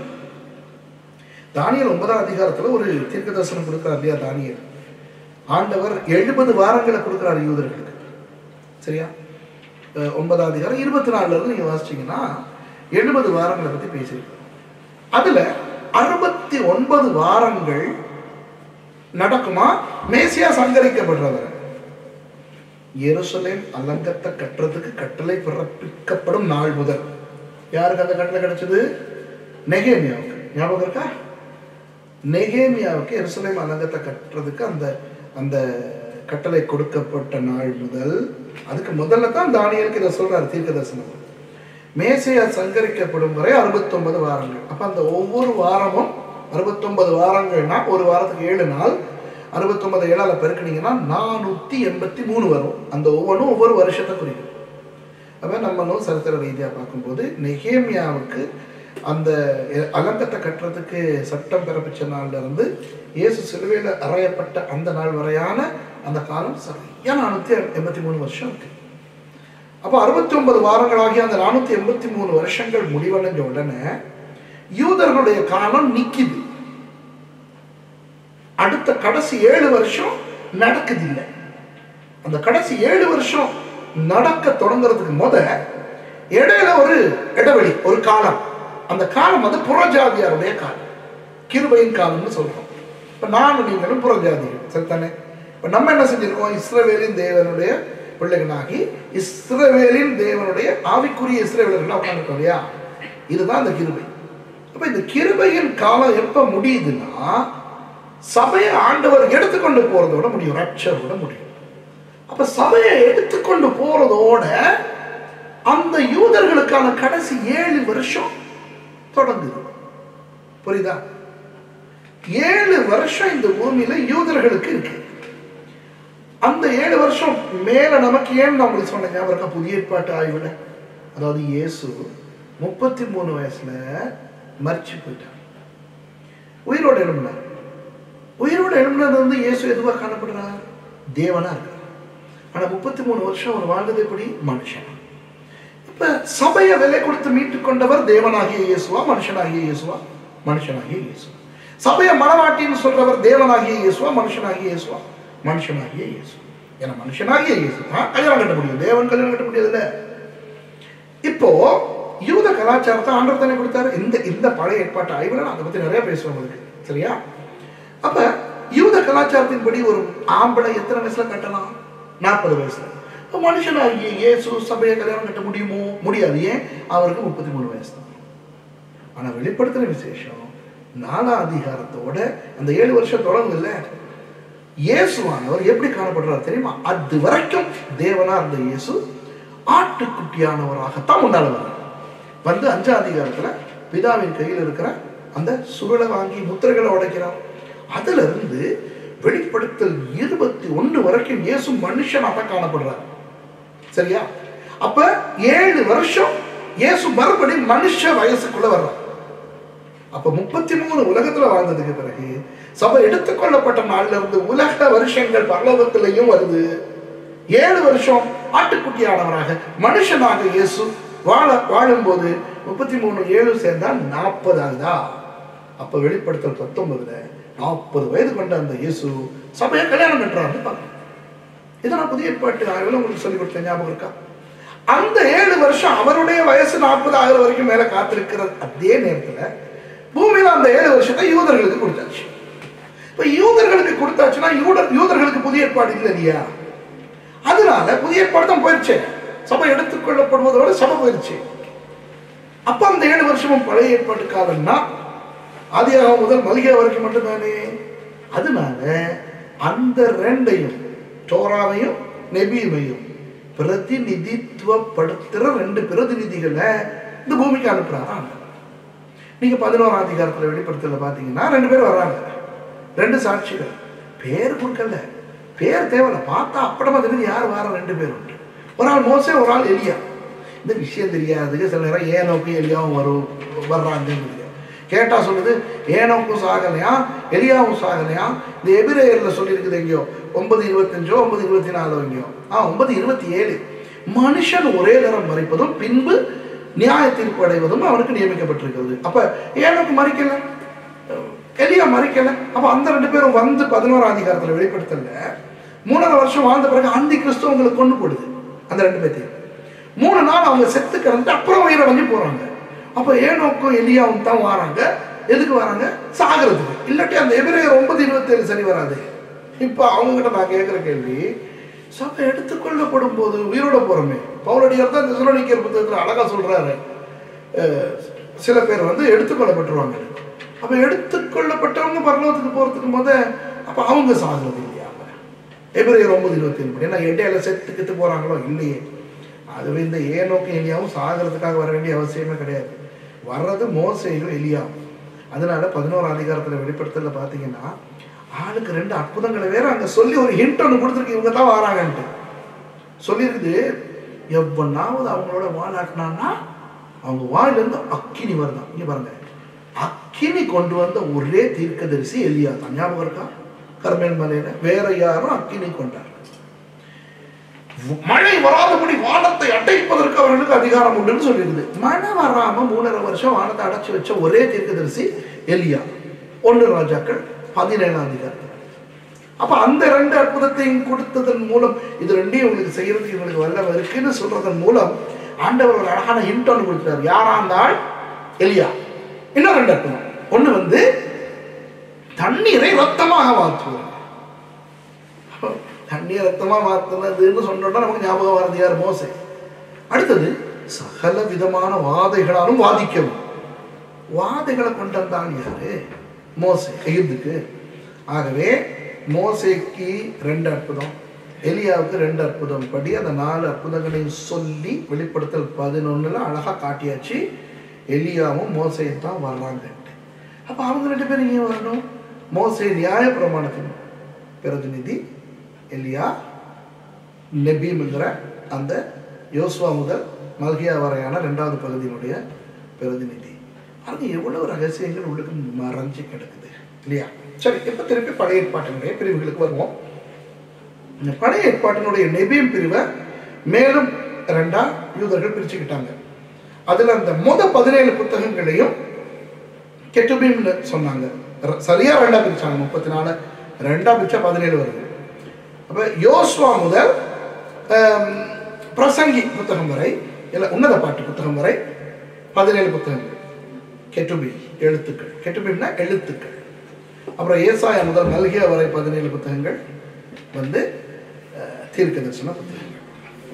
தானியல் ஒன்பதாம் அதிகாரத்துல ஒரு தீர்க்க தரிசனம் கொடுக்கிறார் இல்லையா தானியல் ஆண்டவர் எழுபது வாரங்களை கொடுக்கிறார் யூதர்களுக்கு சரியா அஹ் ஒன்பதாம் அதிகாரம் இருபத்தி நாலுல இருந்து நீங்க வாசிச்சீங்கன்னா எழுபது வாரங்களை பத்தி பேசியிருக்கோம் அதுல அறுபத்தி ஒன்பது வாரங்கள் நடக்குமா மேசியா சங்கரிக்கப்படுறவர் எருசலேம் அலங்கத்தை கட்டுறதுக்கு கட்டளை பிறப்பிக்கப்படும் நாள் முதல் யாருக்கு அந்த கட்டளை கிடைச்சது நெகேமியாவுக்கு ஞாபகம் இருக்கா நெகேமியாவுக்கு எருசலேம் அலங்கத்தை கட்டுறதுக்கு அந்த அந்த கட்டளை கொடுக்கப்பட்ட நாள் முதல் அதுக்கு முதல்ல தான் தானியலுக்கு இதை சொல்றாரு தீர்க்க தரிசனம் மேசையா சங்கரிக்கப்படும் வரை அறுபத்தொன்பது வாரங்கள் அப்ப அந்த ஒவ்வொரு வாரமும் அறுபத்தொன்பது வாரங்கள்னா ஒரு வாரத்துக்கு ஏழு நாள் அறுபத்தொன்பது ஏழால பெருக்கினீங்கன்னா நானூத்தி எண்பத்தி மூணு வரும் அந்த ஒவ்வொன்றும் ஒவ்வொரு வருஷத்தை குறிக்கும் அப்ப நம்மளும் சரித்திர ரீதியா பார்க்கும்போது நெகேமியாவுக்கு அந்த எ- அலங்கத்தை கட்டுறதுக்கு சட்டம் பிறப்பிச்ச நாள்ல இருந்து இயேசு சிலுவையில் அறையப்பட்ட அந்த நாள் வரையான அந்த காலம் சரியா நானூத்தி எண்பத்தி மூணு வருஷம் இருக்கு அப்போ அறுபத்தி ஒன்பது வாரங்களாகிய அந்த நானூத்தி எண்பத்தி மூணு வருஷங்கள் முடிவடைஞ்ச உடனே யூதர்களுடைய காலம் நிக்குது அடுத்த கடைசி ஏழு வருஷம் நடக்குது இல்லை அந்த கடைசி ஏழு வருஷம் நடக்க தொடங்குறதுக்கு முத இடையில ஒரு இடைவெளி ஒரு காலம் அந்த காலம் வந்து புறஜாதியாருடைய காலம் கிருபையின் காலம்னு சொல்றோம் இப்ப நானும் நீங்களும் புறஜாதிகள் சரிதானே இப்ப நம்ம என்ன செஞ்சிருக்கோம் இஸ்ரவேலின் தேவனுடைய பிள்ளைகளாகி இஸ்ரவேலின் தேவனுடைய ஆவிக்குரிய இஸ்ரவேலர்கள் உட்காந்துருக்கோம் இல்லையா இதுதான் அந்த கிருபை அப்ப இந்த கிருபையின் காலம் எப்ப முடியுதுன்னா சபையை ஆண்டவர் எடுத்துக்கொண்டு போறதோட முடியும் ரப்சரோட முடியும் அப்ப சபையை எடுத்துக்கொண்டு போறதோட அந்த யூதர்களுக்கான கடைசி ஏழு வருஷம் தொடங்குது புரியுதா ஏழு வருஷம் இந்த பூமியில யூதர்களுக்கு இருக்கு அந்த ஏழு வருஷம் மேல நமக்கு ஏன் நான் உங்களுக்கு சொன்னேன் ஞாபகம் இருக்கா? புதிய ஏற்பாட்டு ஆய்வுல அதாவது இயேசு முப்பத்தி மூணு வயசுல மறிச்சு போயிட்டார் உயிரோட எழும்பினார் உயிரோட எழும்பினது வந்து இயேசு எதுவா காணப்படுறார் தேவனா இருக்கிறார் ஆனா முப்பத்தி மூணு வருஷம் அவர் வாழ்ந்தது எப்படி மனுஷன் இப்ப சபையை விலை கொடுத்து மீட்டு கொண்டவர் தேவனாகிய இயேசுவா மனுஷனாகிய இயேசுவா மனுஷனாகிய இயேசுவா சபையை மனவாட்டின்னு சொல்றவர் தேவனாகிய இயேசுவா மனுஷனாகிய இயேசுவா மனுஷனாகிய இயேசு ஏன்னா மனுஷனாகிய இயேசு தான் கல்யாணம் கட்ட முடியும் தேவன் கல்யாணம் கட்ட முடியாதுல்ல இப்போ யூத கலாச்சாரத்தை ஆண்டவர் தானே கொடுத்தாரு இந்த இந்த பழைய ஏற்பாட்டு ஆய்வுல நான் அதை பத்தி நிறைய பேசுவேன் உங்களுக்கு சரியா அப்ப யூத கலாச்சாரத்தின்படி ஒரு ஆம்பளை எத்தனை வயசுல கட்டலாம் நாற்பது வயசுல மனுஷனாகிய இயேசு சபையை கல்யாணம் கட்ட முடியுமோ முடியாது ஏன் அவருக்கு முப்பத்தி மூணு வயசு தான் ஆனா வெளிப்படுத்தின விசேஷம் நாலாம் அதிகாரத்தோட அந்த ஏழு வருஷம் தொடங்குதுல்ல இயேசுவானவர் எப்படி காணப்படுறார் தெரியுமா அது வரைக்கும் தேவனா இருந்த இயேசு ஆட்டுக்குட்டியானவராகத்தான் முன்னால வர்றார் வந்து அஞ்சாம் அதிகாரத்துல பிதாவின் கையில் இருக்கிற அந்த சுருளை வாங்கி முத்திரைகளை உடைக்கிறார் அதுல இருந்து வெளிப்படுத்தல் இருபத்தி ஒண்ணு வரைக்கும் இயேசு மனுஷனாக காணப்படுறார் சரியா அப்ப ஏழு வருஷம் இயேசு மறுபடியும் மனுஷ வயசுக்குள்ள வர்றார் அப்ப முப்பத்தி மூணு உலகத்துல வாழ்ந்ததுக்கு பிறகு சபை எடுத்துக்கொள்ளப்பட்ட நாள்ல இருந்து உலக வருஷங்கள் பரலோகத்திலையும் வருது ஏழு வருஷம் ஆட்டுக்குட்டியானவராக மனுஷனாக இயேசு வாழ வாழும்போது முப்பத்தி மூணு ஏழு சேர்ந்தா நாற்பது ஆகுதா அப்ப வெளிப்படுத்தல் பத்தொன்பதுல நாற்பது வயது கொண்ட அந்த இயேசு சபையை கல்யாணம் பண்றாருன்னு பார்க்கணும் இதை நான் புதிய ஏற்பாட்டு ஆய்வுல உங்களுக்கு சொல்லி கொடுத்தேன் ஞாபகம் இருக்கா அந்த ஏழு வருஷம் அவருடைய வயசு நாற்பது ஆகிற வரைக்கும் மேல காத்திருக்கிற அதே நேரத்துல பூமியில அந்த ஏழு வருஷத்தை யூதர்களுக்கு கொடுத்தாச்சு இப்ப யூதர்களுக்கு கொடுத்தாச்சுன்னா யூதர் யூதர்களுக்கு புதிய ஏற்பாடு இல்லை இல்லையா அதனால புதிய ஏற்பாடு தான் போயிடுச்சு சபை எடுத்துக்கொள்ளப்படுவதோட சபை போயிடுச்சு அப்ப அந்த ஏழு வருஷமும் பழைய ஏற்பாட்டு காலம்னா ஆதியாகம் முதல் மளிகை வரைக்கும் மட்டும்தானே அதனால அந்த ரெண்டையும் தோராவையும் நெபியுமையும் பிரதிநிதித்துவப்படுத்துற ரெண்டு பிரதிநிதிகளை இந்த பூமிக்கு அனுப்புறாரா ஆண்டவர். நீங்க பதினோராம் அதிகாரத்துல வெளிப்படுத்தல பாத்தீங்கன்னா ரெண்டு பேர் வர்றாங்க ரெண்டு சாட்சிகள் பேர் கொடுக்கல பேர் தேவையில்ல பார்த்தா அப்படமா தெரியுது யார் வார ரெண்டு பேர் உண்டு ஒரு ஆள் மோசே ஒரு ஆள் எலியா இந்த விஷயம் தெரியாது சில நேரம் ஏனோக்கும் எலியாவும் வரும் வர்றாங்கன்னு கேட்டா சொல்லுது ஏனோக்கும் சாகலையா எலியாவும் சாகலையா இந்த எபிரேயர்ல சொல்லியிருக்குது எங்கேயோ ஒன்பது இருபத்தஞ்சோ ஒன்பது இருபத்தி நாலோ எங்கேயோ ஆ ஒன்பது இருபத்தி ஏழு மனுஷன் ஒரே தரம் மறிப்பதும் பின்பு நியாய தீர்ப்பு அடைவதும் அவனுக்கு நியமிக்கப்பட்டிருக்கிறது அப்ப ஏனோக்கு மறிக்கல எலியா மறிக்கல அப்ப அந்த ரெண்டு பேரும் வந்து பதினோராம் அதிகாரத்துல வெளிப்படுத்தல மூணரை வருஷம் வாழ்ந்த பிறகு அந்தி கிறிஸ்தவங்களுக்கு கொண்டு போடுது அந்த ரெண்டு பேர்த்தையும் மூணு நாள் அவங்க செத்து கிடந்து அப்புறம் உயிரடைஞ்சு போறாங்க அப்ப ஏனோக்கும் எலியாவும் தான் வராங்க எதுக்கு வராங்க சாகிறதுக்கு இல்லாட்டி அந்த எபிரேயர் ஒன்பது இருபத்தி ஏழு சரி வராது இப்ப அவங்க கிட்ட நான் கேட்கிற கேள்வி சபை எடுத்துக்கொள்ளப்படும் போது உயிரோட போறோமே பவுலடியார் தான் திசுலனிக்கர் புத்தகத்துல அழகா சொல்றாரு அஹ், சில பேர் வந்து எடுத்துக்கொள்ளப்பட்டுருவாங்க அப்ப எடுத்துக்கொள்ளப்பட்டவங்க பரலோகத்துக்கு போறதுக்கு முத அப்ப அவங்க சாகிறது இல்லையா எபிரேயர் ஒன்பது இருபத்தி ஏழு படி ஏன்னா இடையில செத்து கித்து போறாங்களோ இல்லையே அதுவே இந்த ஏனோக்கும் எலியாவும் சாகிறதுக்காக வர வேண்டிய அவசியமே கிடையாது வர்றது மோசையும் எலியாவும் அதனால பதினோரு அதிகாரத்துல வெளிப்படுத்தல பாத்தீங்கன்னா ஆளுக்கு ரெண்டு அற்புதங்களை வேற அங்க சொல்லி ஒரு ஹிண்ட் ஒன்று கொடுத்துருக்கு இவங்க தான் வராங்கன்ட்டு சொல்லியிருக்குது எவ்வளவு அவங்களோட வாழாட்டினான்னா அவங்க வாயிலிருந்து அக்கினி வருதான் இங்க பாருங்க அக்கினி கொண்டு வந்த ஒரே தீர்க்கதரிசி எலியா தான் ஞாபகம் இருக்கா கர்மேல் மலையில வேற யாரும் அக்கினி கொண்டார் மழை வராதபடி வானத்தை அடைப்பதற்கு அவர்களுக்கு அதிகாரம் உண்டுன்னு சொல்லியிருக்குது மழை வராம மூணரை வருஷம் வானத்தை அடைச்சு வச்ச ஒரே தீர்க்கதரிசி எலியா ஒன்று ராஜாக்கள் பதினேழாம் அதிகாரத்தில் அப்ப அந்த ரெண்டு அற்புதத்தையும் கொடுத்ததன் மூலம் இது ரெண்டையும் உங்களுக்கு செய்யறதுக்கு இவங்களுக்கு வல்லவ இருக்குன்னு சொல்றதன் மூலம் ஆண்டவர் ஒரு அழகான ஹிண்ட் ஒன்று கொடுத்தார் யாரா இருந்தால் எலியா இன்னும் ரெண்டு அற்புதம் ஒண்ணு வந்து தண்ணீரை ரத்தமாக மாற்றுவார் தண்ணீர் ரத்தமா மாத்தினதுன்னு சொன்னோம்னா நமக்கு ஞாபகம் வரது யார் மோசே அடுத்தது சகல விதமான வாதைகளாலும் வாதிக்கவும் வாதைகளை கொண்டு வந்தான் யாரு மோசே எகிப்துக்கு ஆகவே மோசேக்கு ரெண்டு அற்புதம் எலியாவுக்கு ரெண்டு அற்புதம் படி அந்த நாலு அற்புதங்களையும் சொல்லி வெளிப்படுத்தல் பதினொன்னுல அழகா காட்டியாச்சு எலியாவும் மோசையும் தான் வர்றாங்கன்ட்டு அப்ப அவங்க ரெண்டு பேரும் ஏன் வரணும் மோசே நியாய பிரமாணத்தின் பிரதிநிதி எலியா நெபீம்ங்கிற அந்த யோசுவா முதல் மல்கியா வரையான ரெண்டாவது பகுதியினுடைய பிரதிநிதி அது எவ்வளவு ரகசியங்கள் உள்ளுக்கு மறைஞ்சு கிடக்குது இல்லையா சரி இப்ப திருப்பி பழைய ஏற்பாட்டினுடைய பிரிவுகளுக்கு வருவோம் இந்த பழைய ஏற்பாட்டினுடைய நெபீம் பிரிவை மேலும் ரெண்டா யூதர்கள் பிரிச்சுக்கிட்டாங்க அதுல அந்த முத பதினேழு புத்தகங்களையும் கெட்டுபீம்னு சொன்னாங்க ர- சரியா ரெண்டா பிரிச்சாங்க முப்பத்தி நாலு ரெண்டா பிரிச்சா பதினேழு வருது அப்ப யோசுவா முதல் ஆம், பிரசங்கி புத்தகம் வரை இல்ல உன்னத பாட்டு புத்தகம் வரை பதினேழு புத்தகங்கள் கெட்டுபி எழுத்துக்கள் கெட்டுபின்னா எழுத்துக்கள் அப்புறம் ஏசாயா முதல் மல்கியா வரை பதினேழு புத்தகங்கள் வந்து அஹ், தீர்க்க தரிசன புத்தகங்கள்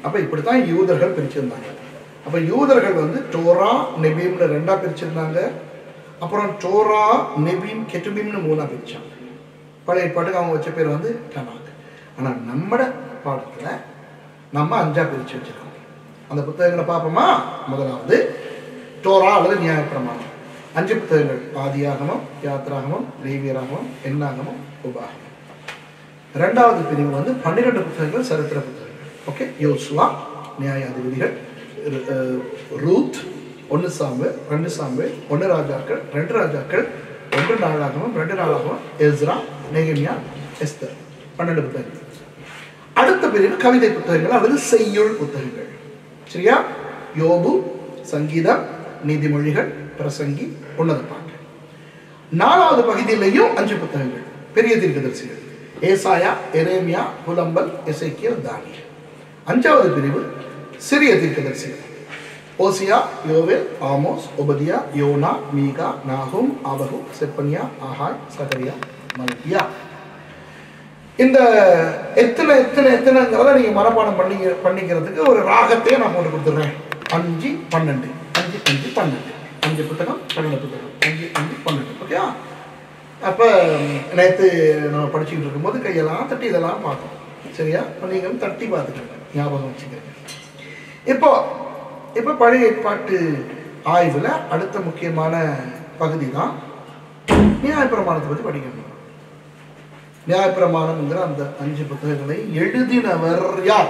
அப்போ இப்படி தான் யூதர்கள் பிரிச்சிருந்தாங்க அப்போ யூதர்கள் வந்து டோரா நெபீம்னு ரெண்டாக பிரிச்சிருந்தாங்க அப்புறம் டோரா நெபீம் கெட்டுபீம்னு மூணாக பிரிச்சாங்க பழைய ஏற்பாட்டுக்கு அவங்க வச்ச பேர் வந்து கனாக் ஆனால் நம்மட பாடத்தில் நம்ம அஞ்சா பிரித்து வச்சிருக்கோம் அந்த புத்தகங்களை பார்ப்போமா முதலாவது டோரா அல்லது நியாயப்பிரமாணம் அஞ்சு புத்தகங்கள் ஆதியாகமம் யாத்ராகமம் லேவியராகமம் எண்ணாகமம் உபாகமம் ரெண்டாவது பிரிவு வந்து பன்னிரெண்டு புத்தகங்கள் சரித்திர புத்தகங்கள் ஓகே யோசுவா நியாயாதிபதிகள் ரு- அஹ், ரூத் ஒன்று சாம்பு ரெண்டு சாம்பு ஒன்று ராஜாக்கள் ரெண்டு ராஜாக்கள் ஒன்று நாளாகமம் ரெண்டு நாளாகமம் எஸ்ரா நெகமியா எஸ்தர் பன்னெண்டு புத்தகங்கள் அடுத்த பிரிவு கவிதை புத்தகங்கள் அல்லது செய்யுள் புத்தகங்கள் சரியா யோபு சங்கீதம் நீதிமொழிகள் பிரசங்கி உன்னத பாட்டு நாலாவது பகுதியிலையும் அஞ்சு புத்தகங்கள் பெரிய தீர்க்கதரிசிகள் ஏசாயா எரேமியா புலம்பல் எசேக்கியல் தானியல் அஞ்சாவது பிரிவு சிறிய தீர்க்கதரிசிகள் ஓசியா யோவேல் ஆமோஸ் ஒபதியா யோனா மீகா நாகும் ஆபகு செப்பனியா ஆஹாய் சகரியா மல்கியா இந்த எத்தனை எத்தனை எத்தனைங்கிறத நீங்கள் மனப்பாடம் பண்ணி பண்ணிக்கிறதுக்கு ஒரு ராகத்தையே நான் போட்டு கொடுத்துட்றேன் அஞ்சு பன்னெண்டு அஞ்சு அஞ்சு பன்னெண்டு அஞ்சு புத்தகம் பன்னெண்டு புத்தகம் அஞ்சு அஞ்சு பன்னெண்டு ஓகேவா அப்போ நேற்று நம்ம படிச்சுக்கிட்டு இருக்கும்போது கையெல்லாம் தட்டி இதெல்லாம் பார்த்தோம் சரியா இப்போ நீங்களும் தட்டி பார்த்துக்கோங்க ஞாபகம் வச்சுக்கிறேங்க இப்போ இப்போ பழைய ஏற்பாட்டு ஆய்வில் அடுத்த முக்கியமான பகுதி தான் நியாயப்பிரமாணத்தை பற்றி படிக்கணும் நியாயப்பிரமாணம்ங்கிற அந்த அஞ்சு புத்தகங்களை எழுதினவர் யார்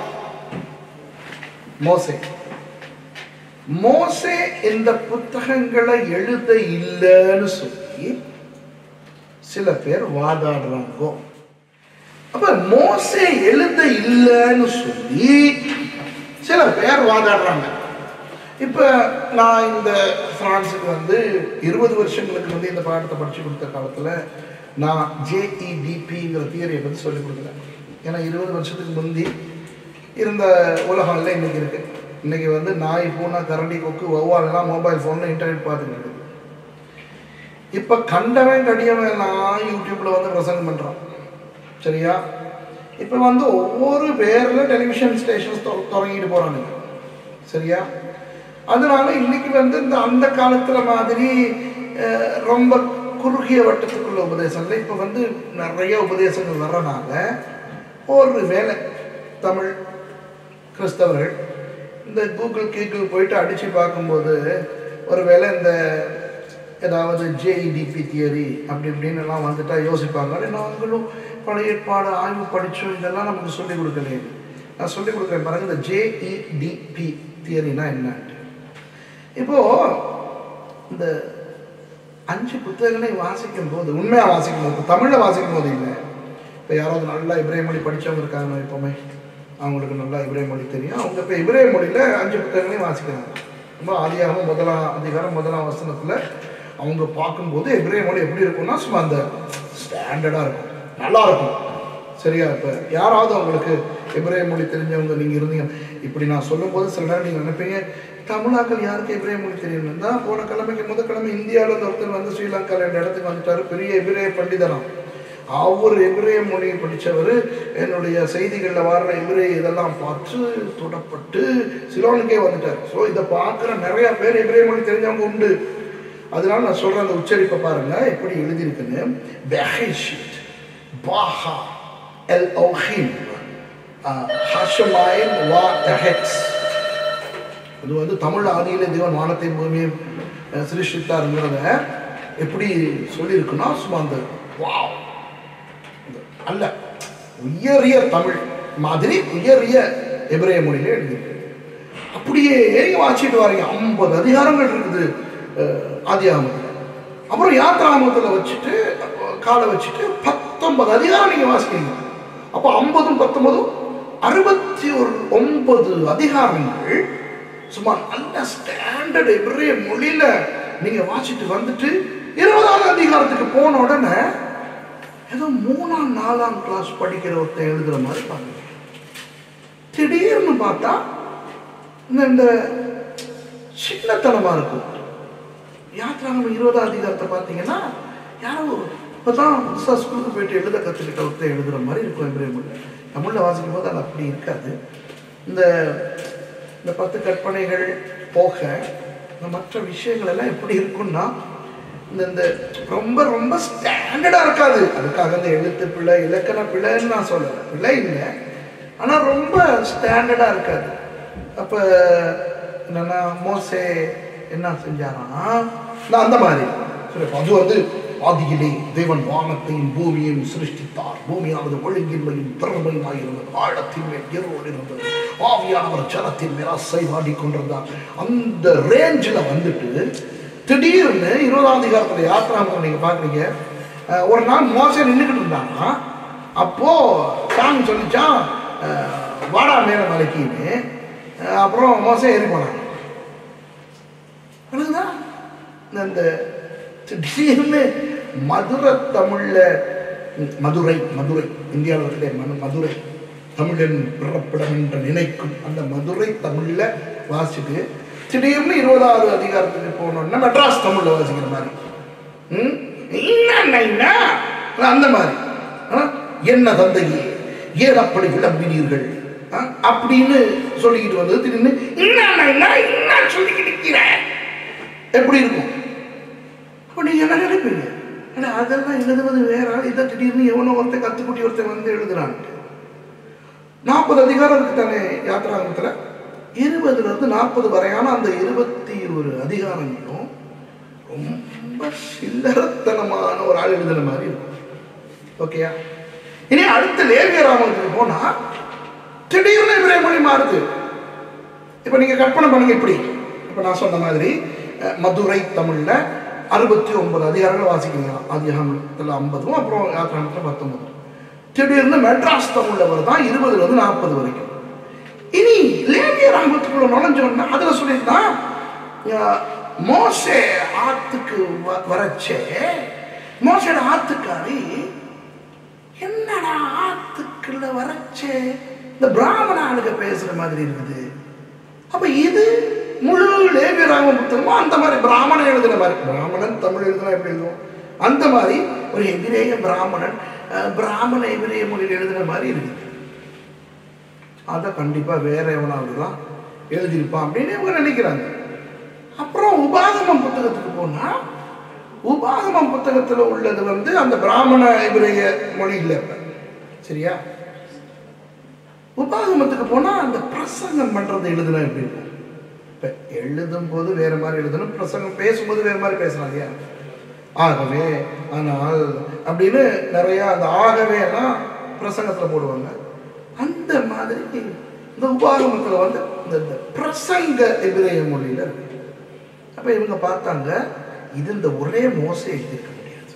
மோசே மோசே இந்த புத்தகங்களை எழுத இல்லைன்னு சொல்லி சில பேர் வாதாடுறாங்க அப்ப மோசே எழுத இல்லைன்னு சொல்லி சில பேர் வாதாடுறாங்க இப்ப நான் இந்த பிரான்ஸுக்கு வந்து இருபது வருஷங்களுக்கு வந்து இந்த பாடத்தை படிச்சு கொடுத்த காலத்துல நான் ஜேஇடிபிங்கிற தியரியை பற்றி சொல்லி கொடுக்குறேன் ஏன்னா இருபது வருஷத்துக்கு முந்தி இருந்த உலகம் இல்லை இன்னைக்கு இருக்கு இன்னைக்கு வந்து நாய் பூனை கரண்டி கொக்கு வௌவாலெல்லாம் மொபைல் ஃபோனில் இன்டர்நெட் பார்த்துட்டு இருக்குது இப்போ கண்டவன் கடியவன் எல்லாம் யூடியூப்ல வந்து பிரசங்கம் பண்ணுறான் சரியா இப்போ வந்து ஒவ்வொரு பேரில் டெலிவிஷன் ஸ்டேஷன்ஸ் தொடங்கிட்டு போகிறானுங்க சரியா அதனால இன்னைக்கு வந்து இந்த அந்த காலத்துல மாதிரி அஹ், ரொம்ப குறுகிய வட்டத்துக்குள்ள உபதேசம் இல்லை இப்போ வந்து நிறைய உபதேசங்கள் வர்றனால ஒரு வேலை தமிழ் கிறிஸ்தவர்கள் இந்த கூகுள் கீகுள் போயிட்டு அடித்து பார்க்கும்போது ஒருவேளை இந்த ஏதாவது ஜேஇடிபி தியரி அப்படி இப்படின்னு எல்லாம் வந்துட்டா யோசிப்பாங்க "அடே, நாங்களும் பழைய ஏற்பாடு ஆய்வு படித்தோம் இதெல்லாம் நமக்கு சொல்லிக் கொடுக்கலையே நான் சொல்லிக் கொடுக்குறேன் பாருங்க இந்த ஜேஇடிபி தியரினா என்னன்ட்டு இப்போ இந்த அஞ்சு புத்தகங்களை வாசிக்கும் போது உண்மையாக வாசிக்கும் போது தமிழில் வாசிக்கும் போது இல்லை இப்போ யாராவது நல்லா இப்ரேம் மொழி படித்தவங்க இருக்காங்க எப்போவுமே அவங்களுக்கு நல்லா இப்ரேம் மொழி தெரியும் அவங்க இப்போ இப்ரேம் மொழியில் அஞ்சு புத்தகங்களையும் வாசிக்கிறாங்க ரொம்ப ஆதியாகவும் முதலாம் அதிகாரம் முதலாம் வசனத்தில் அவங்க பார்க்கும்போது எபிரேய மொழி எப்படி இருக்கும்னா சும்மா அந்த ஸ்டாண்டர்டாக இருக்கும் நல்லா இருக்கும் சரியா இப்போ யாராவது உங்களுக்கு எபிரேய மொழி தெரிஞ்சவங்க நீங்கள் இருந்தீங்க இப்படி நான் சொல்லும்போது சில நேரம் நீங்கள் நினைப்பீங்க தமிழாக்கள் யாருக்கு எபிரேய மொழி தெரியும் தான் போன கிழமைக்கு முத கிழமை இந்தியாவில் இருந்து ஒருத்தர் வந்து ஸ்ரீலங்காவில் ரெண்டு இடத்துக்கு வந்துட்டாரு பெரிய எபிரேய பண்டிதராம் அவர் எபிரேய மொழியை படித்தவர் என்னுடைய செய்திகளில் வர்ற எபிரேய இதெல்லாம் பார்த்து தொடப்பட்டு சிலோனுக்கே வந்துட்டார் ஸோ இதை பார்க்குற நிறைய பேர் எபிரேய மொழி தெரிஞ்சவங்க உண்டு அதனால நான் சொல்கிறேன் அந்த உச்சரிப்பை பாருங்க எப்படி எழுதியிருக்குன்னு பெஹிஷிட் பாஹா எல் ஓஹிம் ஹஷமாயின் வா எஹெக்ஸ் இது வந்து தமிழ் ஆதியிலே தேவன் வானத்தையும் பூமியும் அஹ், சிருஷ்டித்தாருங்கிறத எப்படி சொல்லியிருக்குன்னா சும்மா அந்த வாவ் இந்த அல்ல உயரிய தமிழ் மாதிரி உயரிய எபிரேய மொழியில எழுதியிருக்கு அப்படியே நீங்க வாசிட்டு வரீங்க ஐம்பது அதிகாரங்கள் இருக்குது அஹ், ஆதியாகமத்தில் அப்புறம் யாத்திராமத்தில் வச்சுட்டு அஹ், காலை வச்சுட்டு பத்தொன்பது அதிகாரம் நீங்க வாசிக்கிறீங்க அப்போ ஐம்பதும் பத்தொன்பதும் அறுபத்தி ஒரு ஒன்பது அதிகாரங்கள் சும்மா நல்ல ஸ்டாண்டர்ட் எபிரேய மொழியில நீங்க வாசிட்டு வந்துட்டு இருபதாவது அதிகாரத்துக்கு போன உடனே ஏதோ மூணாம் நாலாம் கிளாஸ் படிக்கிற ஒருத்தன் எழுதுற மாதிரி பாருங்க திடீர்னு பார்த்தா இந்த இந்த சின்னத்தனமா இருக்கும் யாத்திராகம் இருபதாம் அதிகாரத்தை பார்த்தீங்கன்னா யாரோ இப்போதான் புதுசாக ஸ்கூலுக்கு போயிட்டு எழுத கற்றுக்கிட்ட ஒருத்தன் எழுதுற மாதிரி இருக்கும் எபிரேய மொழி தமிழில் வாசிக்கும் போது அது அப்படி இருக்காது இந்த இந்த பத்து கற்பனைகள் போக இந்த மற்ற விஷயங்கள் எல்லாம் எப்படி இருக்கும்னா இந்த இந்த ரொம்ப ரொம்ப ஸ்டாண்டர்டாக இருக்காது அதுக்காக இந்த எழுத்து பிழை இலக்கண பிழைன்னு நான் சொல்லலை பிழை இல்லை ஆனால் ரொம்ப ஸ்டாண்டர்டாக இருக்காது அப்போ என்னன்னா மோசே என்ன செஞ்சாராம் நான் அந்த மாதிரி சரி அது வந்து ஆதியிலே தேவன் வானத்தையும் பூமியையும் சிருஷ்டித்தார் பூமியானது ஒழுங்கின்மையும் திறமையுமாய் இருந்தது ஆழத்தின் மேல் இருள் இருந்தது ஆவியானவர் ஜலத்தின் மேல் அசைவாடி கொண்டிருந்தார் அந்த ரேஞ்சில் வந்துட்டு திடீர்னு இருபதாம் அதிகாரத்தில் யாத்திராமத்தில் நீங்கள் பார்க்குறீங்க அஹ், ஒரு நாள் மோசம் நின்றுக்கிட்டு இருந்தாங்கன்னா அப்போ சாங் சொல்லிச்சான் அஹ், வாடா மேல மலைக்கின்னு அஹ், அப்புறம் மோசம் ஏறி போனாங்க புரியுதா? இந்த- இந்த திடீர்னு மதுரை தமிழ்ல ம், மதுரை மதுரை இந்தியாவில் இருக்கிற மனு மதுரை தமிழன் பிறப்பிடம் என்று நினைக்கும் அந்த மதுரை தமிழ்ல வாசிட்டு திடீர்னு இருபதாவது அதிகாரத்துக்கு போனோம்னா மெட்ராஸ் தமிழ்ல வாசிக்கிற மாதிரி ம்? என்ன என்ன? அந்த மாதிரி ஆ? என்ன தந்தையே ஏன் அப்படி விளம்பினீர்கள் ஆ? அப்படின்னு சொல்லிக்கிட்டு வந்தது திடீர்னு என்ன என்ன என்ன சொல்லிக்கிட்டு இருக்கிற எப்படி இருக்கும் அப்போ நீங்க என்ன நினைப்பீங்க ஏன்னா அதெல்லாம் எழுதுவது வேற ஆள் இதை திடீர்னு எவனோ ஒருத்தன் கத்துக்குட்டி ஒருத்தன் வந்து எழுதுறான் நாற்பது அதிகாரம் இருக்கு தானே யாத்திராங்கத்தில் இருபதுல இருந்து நாற்பது வரையான அந்த இருபத்தி ஒரு அதிகாரங்களும் ரொம்ப சில்லறத்தனமான ஒரு ஆள் எழுதுன மாதிரி இருக்கும் ஓகேயா இனி அடுத்த லேவிய ராமனுக்கு போனா திடீர்னு இவரே மொழி மாறுது இப்போ நீங்க கற்பனை பண்ணுங்க இப்படி இப்போ நான் சொன்ன மாதிரி அஹ், மதுரை தமிழ்ல அறுபத்தி ஒன்பது அதிகாரங்கள் வாசிக்கிறீங்க அதிகாரத்தில் ஐம்பதும் அப்புறம் யாத்திராமத்தில் பத்தொன்பது திடீர்னு மெட்ராஸ் தமிழ்ல வருதான் இருபதுல இருந்து நாற்பது வரைக்கும் இனி லேவிய ராமத்துக்குள்ள நுழைஞ்சோன்னா அதுல சொல்லியிருந்தான் அஹ், மோசே ஆத்துக்கு வ- வரச்சே மோசோட ஆத்துக்காரி என்னடா ஆத்துக்குள்ள வரச்சே இந்த பிராமண ஆளுக பேசுற மாதிரி இருக்குது அப்ப இது முழு லேவிய ராம புத்தகமும் அந்த மாதிரி பிராமணன் எழுதுன மாதிரி பிராமணன் தமிழ் எழுதுனா எப்படி எழுதுவோம் அந்த மாதிரி ஒரு எபிரேய பிராமணன் அஹ், பிராமண எபிரேய மொழியில் எழுதுன மாதிரி இருக்குது அதை கண்டிப்பா வேற எவனாவது தான் எழுதியிருப்பான் அப்படின்னு இவங்க நினைக்கிறாங்க அப்புறம் உபாகமம் புத்தகத்துக்கு போனா உபாகமம் புத்தகத்துல உள்ளது வந்து அந்த பிராமண எபிரேய மொழி இல்லை இப்ப. சரியா உபாகமத்துக்கு போனா அந்த பிரசங்கம் பண்றது எழுதுனா எப்படி இருக்கும் இப்ப எழுதும் போது வேற மாதிரி எழுதணும் பிரசங்கம் பேசும்போது வேற மாதிரி பேசலாம் இல்லையா ஆகவே ஆனால் அப்படின்னு நிறைய அந்த ஆகவே எல்லாம் பிரசங்கத்துல போடுவாங்க அந்த மாதிரி இந்த உபாகமத்துல வந்து இந்த இந்த பிரசங்க எபிரேய மொழியில இருக்கு அப்ப இவங்க பார்த்தாங்க இது இந்த ஒரே மோசை எழுதியிருக்க முடியாது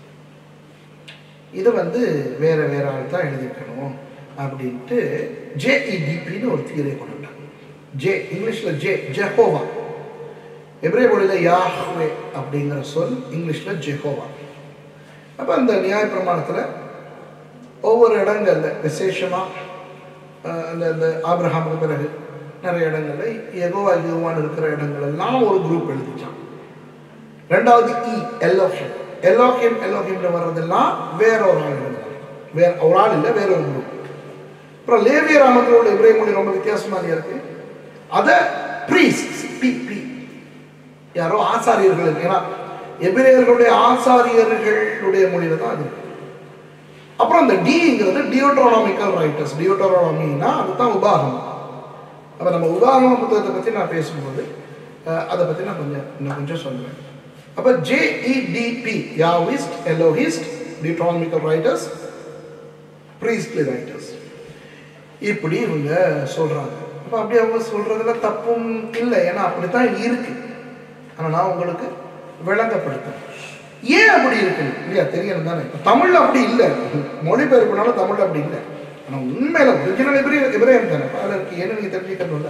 இதை வந்து வேற வேற ஆள் தான் எழுதியிருக்கணும் அப்படின்ட்டு ஜேஇடிபின்னு ஒரு தியரியை கொண்டு வந்தாங்க ஜே இங்கிலீஷில் ஜே ஜெஹோவா எப்ரே மொழியில் யாஹ்வே அப்படிங்கிற சொல் இங்கிலீஷில் ஜெஹோவா அப்போ அந்த நியாய பிரமாணத்தில் ஒவ்வொரு இடங்கள்ல விசேஷமாக அந்த இந்த ஆபிரஹாமுக்கு பிறகு நிறைய இடங்கள்ல எகோவா யுவான் இருக்கிற இடங்கள் எல்லாம் ஒரு குரூப் எழுதிச்சான் ரெண்டாவது இ எல்லோஹிம் எல்லோஹிம் எல்லோஹிம்ல வர்றதெல்லாம் வேற ஒரு ஆள் எழுதுனாங்க வேற ஒரு ஆள் இல்லை வேற ஒரு குரூப் அப்புறம் லேவிய ராமங்களோட இப்ரே மொழி ரொம்ப வித்தியாசமா இல்லையா இருக்கு அதை ப்ரீஸ்ட் பி பி யாரோ ஆசாரியர்கள் இருக்கு ஏன்னா எபிரேயர்களுடைய ஆசாரியர்களுடைய மொழியில தான் அது இருக்கு. அப்புறம் இந்த டிங்கிறது டியோட்ரோனாமிக்கல் ரைட்டர்ஸ் டியோட்ரோனாமின்னா அதுதான் உபாகமம் அப்போ நம்ம உபாகம புத்தகத்தை பற்றி நான் பேசும்போது அஹ், அதை பற்றி நான் கொஞ்சம் இன்னும் கொஞ்சம் சொல்லுவேன் அப்போ J E D P Yahwist Elohist Deuteronomical writers priestly writers இப்படி இவங்க சொல்றாங்க அப்போ அப்படி அவங்க சொல்றதுல தப்பும் இல்லை ஏன்னா அப்படித்தான் இருக்கு ஆனா நான் உங்களுக்கு விளங்கப்படுத்தேன் ஏன் அப்படி இருக்கு இல்லையா தெரியணும் தானே இப்ப தமிழ்ல அப்படி இல்லை மொழிபெயர்ப்புனால தமிழ்ல அப்படி இல்லை ஆனா உண்மையில ஒரிஜினல் எபிரே எபிரேயம் தானே அதில் இருக்கு ஏன்னு நீங்க தெரிஞ்சுக்கணும்ல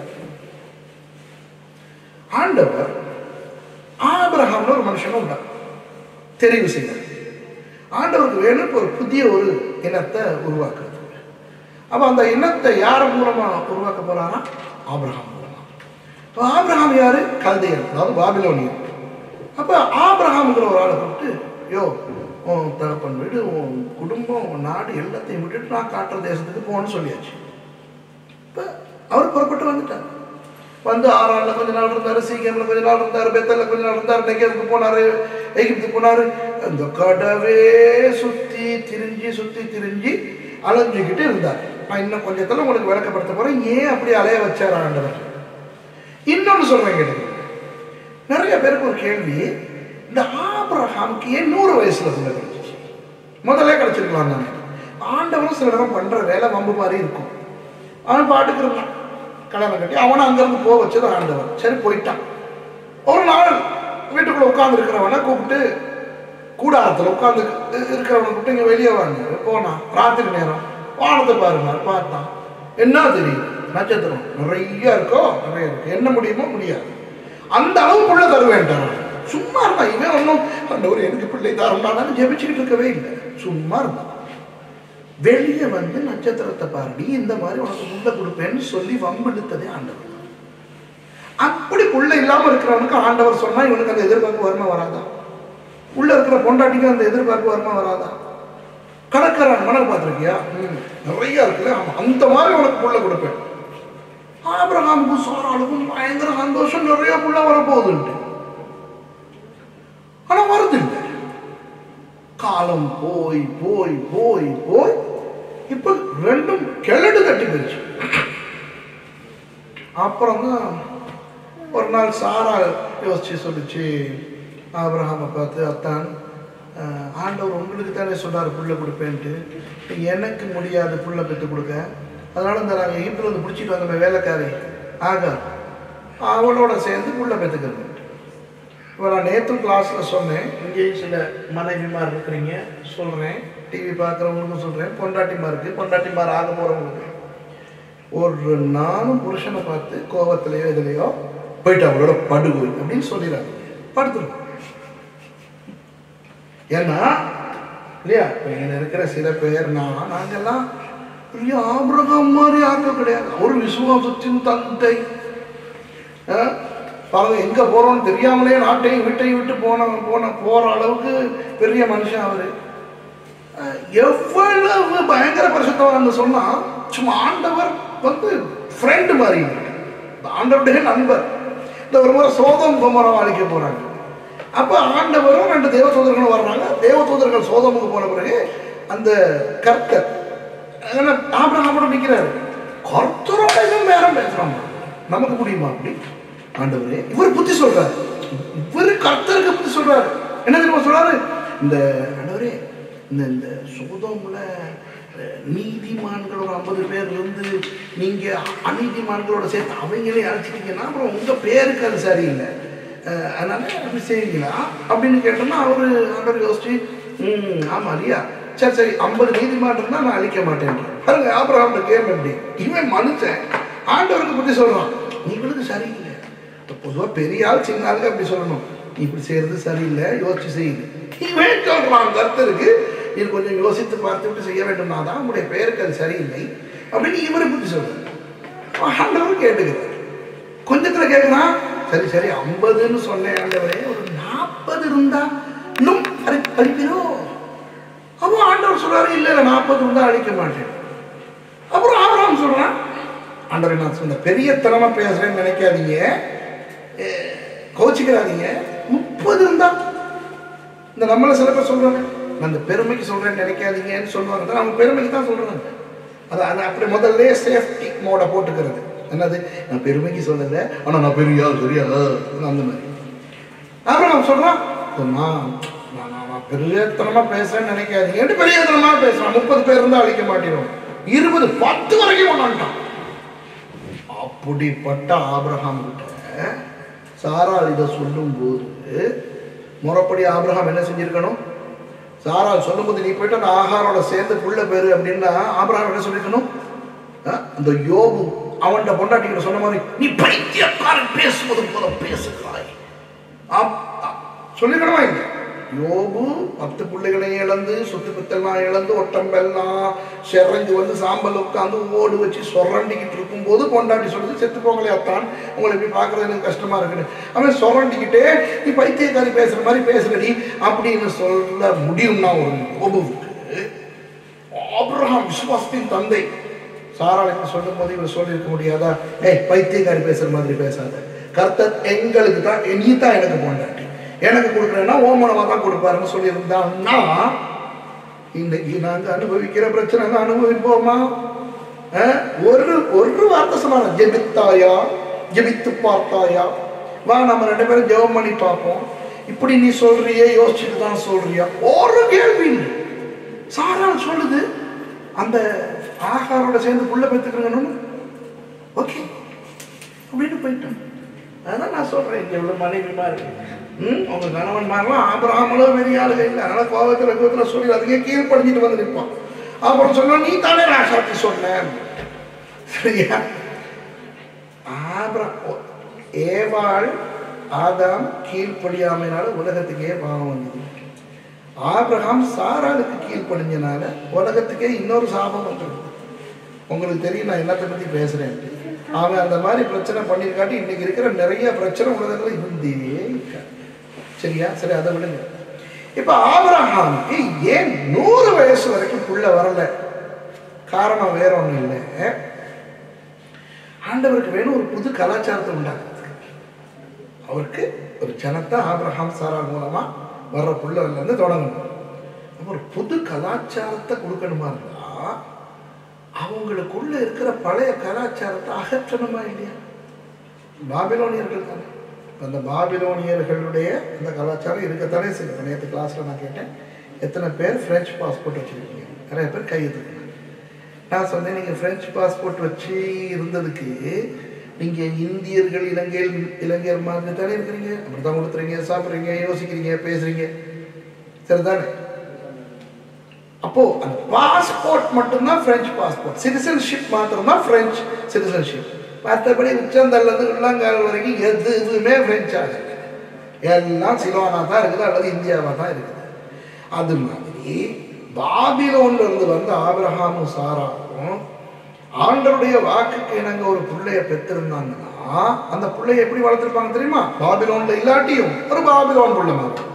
ஆண்டவர் ஆபிரகாம்னு ஒரு மனுஷனும் உண்டா தெரிவு செய்தார் ஆண்டவருக்கு வேணும் இப்ப ஒரு புதிய ஒரு இனத்தை உருவாக்குறது அப்ப அந்த இனத்தை யார் மூலமா உருவாக்க போறாரா ஆபிரகாம் மூலமா இப்போ ஆபிரகாம் யாரு கல்தையர் அதாவது பாபிலோனியர் அப்ப ஆபிரகாம்ங்கிற ஒரு ஆளை கூப்பிட்டு யோ உன் தகப்பன் வீடு உன் குடும்பம் உன் நாடு எல்லாத்தையும் விட்டுட்டு நான் காட்டுற தேசத்துக்கு போகணும்னு சொல்லியாச்சு இப்போ அவர் புறப்பட்டு வந்துட்டார் வந்து ஆறாள்ல கொஞ்ச நாள் இருந்தாரு சீக்கிரம்ல கொஞ்ச நாள் இருந்தாரு பெத்தல்ல கொஞ்ச நாள் இருந்தாரு நெகேவுக்கு போனாரு எகிப்துக்கு போனாரு அந்த கடவே சுத்தி திரிஞ்சு சுத்தி திரிஞ்சு அலைஞ்சுக்கிட்டு இருந்தார் நான் இன்னும் கொஞ்சத்துல உங்களுக்கு விளக்கப்படுத்த போறேன் ஏன் அப்படி அலைய வச்சார் ஆண்டவர் இன்னொன்னு சொல்றேன் கேளுங்க நிறைய பேருக்கு ஒரு கேள்வி இந்த ஆபிரஹாமுக்கு ஏன் நூறு வயசுல பிள்ளை கிடைச்சிச்சு முதல்ல கிடைச்சிருக்கலாம் தானே ஆண்டவரும் சில நேரம் பண்ற வேலை வம்பு மாதிரி இருக்கும் அவன் பாட்டுக்கு இருந்தான் கல்யாணம் கட்டி அவனை அங்கிருந்து போக வச்சது ஆண்டவர் சரி போயிட்டான் ஒரு நாள் வீட்டுக்குள்ள உட்கார்ந்து இருக்கிறவனை கூப்பிட்டு கூடாரத்தில் உட்கார்ந்து இருக்கிறவனை கூப்பிட்டு இங்க வெளியே வாங்க போனான் ராத்திரி நேரம் வானத்தை பாருங்க பார்த்தான் என்ன தெரியும் நட்சத்திரம் நிறைய இருக்கோ நிறைய இருக்கு என்ன முடியுமோ முடியாது அந்த அளவு பிள்ளை தருவேன்ட்டான் சும்மா இருந்தான் இவன் ஒன்றும் ஆண்டவர் எனக்கு பிள்ளை தரண்டான்னு ஜெபிச்சுக்கிட்டு இருக்கவே இல்லை சும்மா இருந்தான் வெளியே வந்து நட்சத்திரத்தை பாருடி இந்த மாதிரி உனக்கு முள்ள கொடுப்பேன்னு சொல்லி வம்பிழுத்ததே ஆண்டவர் அப்படி புள்ள இல்லாம இருக்கிறவனுக்கு ஆண்டவர் சொன்னா இவனுக்கு அந்த எதிர்பார்ப்பு வருமா வராதா உள்ள இருக்கிற பொண்டாட்டிக்கு அந்த எதிர்பார்ப்பு வருமா வராதா கடற்கரான் மணல் பார்த்துருக்கியா ம், நிறைய இருக்குல்ல ஆமா அந்த மாதிரி உனக்கு புள்ள கொடுப்பேன் ஆபிரகாமுக்கும் சோராளுக்கும் பயங்கர சந்தோஷம் நிறைய புள்ள வரப்போகுதுன்ட்டு ஆனா வருது இல்லை காலம் போய் போய் போய் போய் இப்ப ரெண்டும் கிழடு கட்டி போயிடுச்சு அப்புறம் தான் ஒரு நாள் சாரா யோசிச்சு சொல்லிச்சு ஆபிரகாமை பார்த்து அத்தான் அஹ், ஆண்டவர் உங்களுக்கு தானே சொன்னார் புள்ள கொடுப்பேன்ட்டு எனக்கு முடியாது புள்ள பெற்று கொடுக்க அதனால இந்த நாங்கள் எகிப்துல வந்து பிடிச்சிட்டு வந்த வேலைக்காரி ஆகா அவளோட சேர்ந்து புள்ள பெற்றுக்கிறது இப்போ நான் நேற்றும் கிளாஸில் சொன்னேன் இங்கேயும் சில மனைவிமார் இருக்கிறீங்க சொல்கிறேன் டிவி பார்க்குறவங்களுக்கும் சொல்கிறேன் பொண்டாட்டிமாருக்கு பொண்டாட்டிமார் ஆக போகிறவங்களுக்கு ஒரு நானும் புருஷனை பார்த்து கோபத்திலேயோ இதுலையோ போயிட்டு அவங்களோட படுகோய் அப்படின்னு சொல்லிடுறாங்க படுத்துரும் ஏன்னா இல்லையா இப்போ இங்கே இருக்கிற சில பேர் நான் நாங்கெல்லாம் பெரிய ஆபிரகாம் மாதிரி ஆட்கள் கிடையாது ஒரு விசுவாசத்தின் தந்தை ஆ? பாருங்க எங்க போறோம்னு தெரியாமலே நாட்டையும் வீட்டையும் விட்டு போன போன போற அளவுக்கு பெரிய மனுஷன் அவரு அஹ் எவ்வளவு பயங்கர பரிசுத்தவான்னு சொன்னா சும்மா ஆண்டவர் வந்து ஃப்ரெண்டு மாதிரி இந்த ஆண்டவருடைய நண்பர் இந்த ஒரு முறை சோதம் குமரம் அழிக்க போறாங்க அப்ப ஆண்டவரும் ரெண்டு தேவதூதர்களும் வர்றாங்க தேவதூதர்கள் சோதமுக்கு போன பிறகு அந்த கர்த்தர் ஏன்னா ஆபிரகாமோட நிக்கிறாரு கர்த்தரோட இவன் பேரம் பேசுறான் நமக்கு முடியுமா அப்படி ஆண்டவரே இவர் புத்தி சொல்றாரு இவர் கர்த்தருக்கு புத்தி சொல்றாரு என்ன தெரியுமா சொல்றாரு இந்த ஆண்டவரே இந்த இந்த சோதோம்ல அஹ், நீதிமான்கள் ஒரு ஐம்பது பேர் இருந்து நீங்க அநீதிமான்களோட சேர்த்து அவங்களே அழைச்சிட்டீங்கன்னா அப்புறம் உங்க பேருக்கு அது சரியில்லை அஹ், அதனால அப்படி செய்வீங்களா அப்படின்னு கேட்டோம்னா அவரு ஆண்டவர் யோசிச்சு ம் ஆமா இல்லையா சரி சரி ஐம்பது நீதிமான் இருந்தா நான் அழிக்க மாட்டேன் பாருங்க ஆபிரகாம் கேம் எப்படி இவன் மனுஷன் ஆண்டவருக்கு பத்தி சொல்றான் உங்களுக்கு சரியில்லை இப்போ பொதுவாக பெரிய ஆள் சின்ன ஆளுக்கு அப்படி சொல்லணும் நீ இப்படி செய்யறது சரியில்லை யோசிச்சு செய்யுது இவன் சொல்றான் கருத்தருக்கு இது கொஞ்சம் யோசித்து பார்த்து விட்டு செய்ய வேண்டும்னா தான் உங்களுடைய பெயருக்கு அது சரியில்லை அப்படின்னு இவரை பத்தி சொல்றாரு ஆண்டவர் கேட்டுக்கிறார் கொஞ்சத்துல கேட்குறான் சரி சரி ஐம்பதுன்னு சொன்னேன் ஆண்டவரே ஒரு நாற்பது இருந்தா இன்னும் அழி அழிக்கிறோ அப்போ ஆண்டவர் சொல்றாரு இல்லை இல்லை நாற்பது இருந்தா அழிக்க மாட்டேன் அப்புறம் ஆபராம் சொல்றான் ஆண்டவர் நான் சொன்ன பெரிய திறமை பேசுறேன்னு நினைக்காதீங்க அஹ், கோச்சிக்கிறாதீங்க முப்பது இருந்தா இந்த நம்மள சில பேர் சொல்றாங்க நான் இந்த பெருமைக்கு சொல்றேன்னு நினைக்காதீங்கன்னு சொல்லுவாங்க அவங்க பெருமைக்கு தான் சொல்றாங்க அது அது அப்படி முதல்ல சேஃப்டி மோட போட்டுக்கிறது என்னது நான் பெருமைக்கு சொல்லலை ஆனா நான் பெரிய ஆள் சரியா அந்த மாதிரி அப்புறம் அவன் சொல்றான் நான் நான் நான் நான் பெரியத்தனமா பேசுறேன்னு நினைக்காதீங்க பெரியத்தனமா பேசுறான் முப்பது பேர் இருந்தா அழிக்க மாட்டேன் இருபது பத்து வரைக்கும் கொண்டாண்டான் அப்படிப்பட்ட ஆபிரகாம் கிட்ட சாராள் இதை சொல்லும்போது முறைப்படி ஆபிரகாம் என்ன செஞ்சிருக்கணும் சாராள் சொல்லும்போது நீ போயிட்டு அந்த ஆகாரோட சேர்ந்து புள்ள பேரு அப்படின்னா ஆபிரகாம் என்ன சொல்லிருக்கணும் அஹ், அந்த யோபு அவன்கிட்ட பொண்டாட்டிக்கிட்ட சொன்ன மாதிரி நீ பைத்தியக்காரன் பேசுவது போல பேசுகிறாய் அப்- அ- சொல்லிக்கணுமா இல்லை யோபு பத்து பிள்ளைகளையும் இழந்து சொத்து பத்தெல்லாம் இழந்து ஒட்டம்பெல்லாம் செறஞ்சு வந்து சாம்பல் உட்காந்து ஓடு வச்சு சொரண்டிக்கிட்டு இருக்கும்போது பொண்டாட்டி சொல்லுது செத்து போங்களே அத்தான் உங்களை இப்படி பார்க்கறது எனக்கு கஷ்டமா இருக்குன்னு அவன் சொரண்டிக்கிட்டே நீ பைத்தியக்காரி பேசுற மாதிரி பேசுறடி அப்படின்னு சொல்ல முடியும்னா ஒரு யோபுவுக்கு ஆபிரகாம் விசுவாசத்தின் தந்தை சாராளுக்கு சொல்லும் போது இவர் சொல்லியிருக்க முடியாதா ஏய் பைத்தியக்காரி பேசுற மாதிரி பேசாத கர்த்தர் எங்களுக்கு தான் நீ தான் எனக்கு பொண்டாட்டி எனக்கு கொடுக்குறேன்னா ஓ மூலமா தான் கொடுப்பாருன்னு சொல்லியிருந்தான்னா இன்னைக்கு நாங்க அனுபவிக்கிற பிரச்சனை அனுபவிப்போமா அஹ், ஒரு ஒரு வார்த்தை சொன்னாங்க ஜெபித்தாயா ஜெபித்து பார்த்தாயா வா நம்ம ரெண்டு பேரும் ஜெபம் பண்ணி பார்ப்போம் இப்படி நீ சொல்றியே யோசிச்சுட்டு தான் சொல்றியா ஒரு கேள்வி இல்லை சாரால் சொல்லுது அந்த ஆகாரோட சேர்ந்து புள்ள பெற்றுக்கணும்னு ஓகே அப்படின்னு போயிட்டேன் அதான் நான் சொல்றேன் இங்க எவ்வளவு மனைவிமா இருக்கு ம் உங்க கணவன் மாதிரிலாம் ஆபராமலோ பெரிய ஆளுக இல்லை அதனால கோபத்தில் கோபத்தில் சொல்லி அதுக்கே கீழ்ப்படிஞ்சிட்டு வந்து நிற்பான் அப்புறம் சொன்னா நீ தானே நான் சாத்தி சொன்னேன் சரியா ஆபரா ஏவாள் ஆதாம் கீழ்ப்படியாமைனால உலகத்துக்கே பாவம் வந்தது ஆபிரகாம் சாராளுக்கு கீழ்ப்படிஞ்சனால உலகத்துக்கே இன்னொரு சாபம் வந்துடுது உங்களுக்கு தெரியும் நான் என்னத்தை பத்தி பேசுறேன் அவன் அந்த மாதிரி பிரச்சனை பண்ணியிருக்காட்டி இன்னைக்கு இருக்கிற நிறைய பிரச்சனை உலகத்துல இருந்தே இருக்க சரியா சரி அதை விடுங்க இப்ப ஆபிரகாமுக்கு ஏன் நூறு வயசு வரைக்கும் புள்ள வரல காரணம் வேற ஒண்ணும் இல்லை ஆண்டவருக்கு வேணும் ஒரு புது கலாச்சாரத்தை உண்டாக்குறதுக்கு அவருக்கு ஒரு ஜனத்தை ஆபிரகாம் சாரால் மூலமா வர்ற புள்ளவர்ல இருந்து தொடங்கணும் அப்ப ஒரு புது கலாச்சாரத்தை கொடுக்கணுமா இருந்தா அவங்களுக்குள்ள இருக்கிற பழைய கலாச்சாரத்தை அகற்றணுமா இல்லையா பாபிலோனியர்கள் தானே இப்ப அந்த பாபிலோனியர்களுடைய அந்த கலாச்சாரம் இருக்கத்தானே சரி இப்ப நேற்று கிளாஸ்ல நான் கேட்டேன் எத்தனை பேர் பிரெஞ்சு பாஸ்போர்ட் வச்சிருக்கீங்க நிறைய பேர் கையெழுத்து நான் சொன்னேன் நீங்க பிரெஞ்சு பாஸ்போர்ட் வச்சு இருந்ததுக்கு நீங்க இந்தியர்கள் இலங்கையில் இலங்கையர் மாதிரி தானே இருக்கிறீங்க அப்படித்தான் கொடுத்துறீங்க சாப்பிட்றீங்க யோசிக்கிறீங்க பேசுறீங்க சரிதானே அப்போ அந்த பாஸ்போர்ட் மட்டும்தான் பிரெஞ்சு பாஸ்போர்ட் சிட்டிசன்ஷிப் மாத்திரம் தான் பிரெஞ்சு சிட்டிசன்ஷிப் மற்றபடி உச்சந்தல்லது உள்ளங்கால் வரைக்கும் எதுவுமே பிரெஞ்சு ஆகுது எல்லாம் சிலோனா தான் இருக்குது அல்லது இந்தியாவா தான் இருக்குது அது மாதிரி பாபிலோன்ல இருந்து வந்த ஆபிரஹாமும் சாராவும் ஆண்டருடைய வாக்குக்கு இணங்க ஒரு பிள்ளைய பெற்றிருந்தாங்கன்னா அந்த பிள்ளைய எப்படி வளர்த்திருப்பாங்க தெரியுமா பாபிலோன்ல இல்லாட்டியும் ஒரு பாபிலோன் புள்ள மாதிரி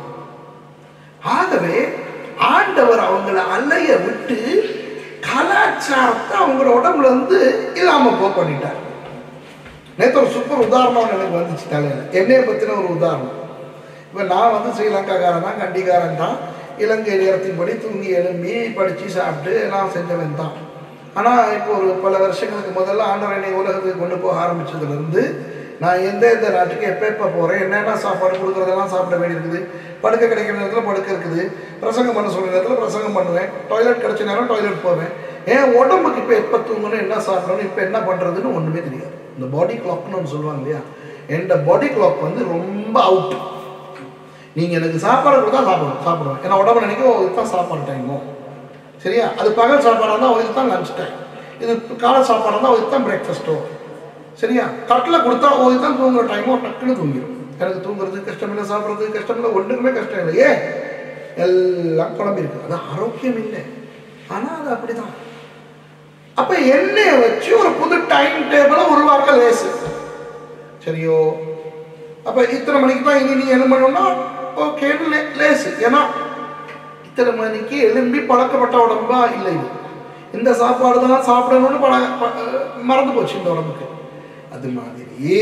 ஆகவே ஆண்டவர் அவங்கள அலைய விட்டு கலாச்சாரத்தை அவங்களோட உடம்புல இருந்து இல்லாம போ பண்ணிட்டார் நேற்று ஒரு சூப்பர் உதாரணம் எனக்கு வந்துச்சு தலையில என்னைய பத்தின ஒரு உதாரணம் இப்ப நான் வந்து ஸ்ரீலங்காக்காரன் தான் கண்டிக்காரன் தான் இலங்கை நேரத்தின்படி தூங்கி எழும்பி படிச்சு சாப்பிட்டு எல்லாம் செஞ்சவன் தான் ஆனா இப்போ ஒரு பல வருஷங்களுக்கு முதல்ல ஆண்டவர் என்னை உலகத்துக்கு கொண்டு போக ஆரம்பிச்சதுல இருந்து நான் எந்த எந்த நாட்டுக்கு எப்போ எப்போ போகிறேன் என்னென்ன சாப்பாடு கொடுக்குறதெல்லாம் சாப்பிட வேண்டியிருக்குது படுக்க கிடைக்கிற நேரத்தில் படுக்க இருக்குது பிரசங்கம் பண்ண சொல்கிற நேரத்தில் பிரசங்கம் பண்ணுவேன் டாய்லெட் கிடைச்ச நேரம் டாய்லெட் போவேன் ஏன் உடம்புக்கு இப்போ எப்போ தூங்கணும் என்ன சாப்பிடணும் இப்போ என்ன பண்ணுறதுன்னு ஒன்றுமே தெரியாது இந்த பாடி கிளாக்னு ஒன்று சொல்லுவாங்க இல்லையா எந்த பாடி கிளாக் வந்து ரொம்ப அவுட் நீங்கள் எனக்கு சாப்பாடு கொடுத்தா சாப்பிடுவேன் சாப்பிடுவேன் ஏன்னா உடம்பு நினைக்கும் இதுக்கு தான் சாப்பாடு டைமோ சரியா அது பகல் சாப்பாடாக இருந்தால் இதுக்கு தான் லஞ்ச் டைம் இது காலை சாப்பாடாக இருந்தால் இதுக்கு தான் பிரேக்ஃபாஸ்ட்டோ சரியா தட்டில் கொடுத்தா ஓதி தான் தூங்குற டைமோ டக்குன்னு தூங்கிடும் எனக்கு தூங்குறது கஷ்டம் இல்லை சாப்பிட்றது கஷ்டம் இல்லை ஒன்றுக்குமே கஷ்டம் இல்லை ஏன் எல்லாம் குழம்பி இருக்கு அது ஆரோக்கியம் இல்லை ஆனால் அது அப்படிதான் அப்ப எண்ணெயை வச்சு ஒரு புது டைம் டேபிளை உருவாக்க லேசு சரியோ அப்ப இத்தனை மணிக்கு தான் இனி நீ என்ன பண்ணணும்னா ஓகேன்னு லே- லேசு ஏன்னா இத்தனை மணிக்கு எலும்பி பழக்கப்பட்ட உடம்பா இல்லை இது இந்த சாப்பாடு தான் சாப்பிடணும்னு பழ ப- மறந்து போச்சு இந்த உடம்புக்கு அது மாதிரி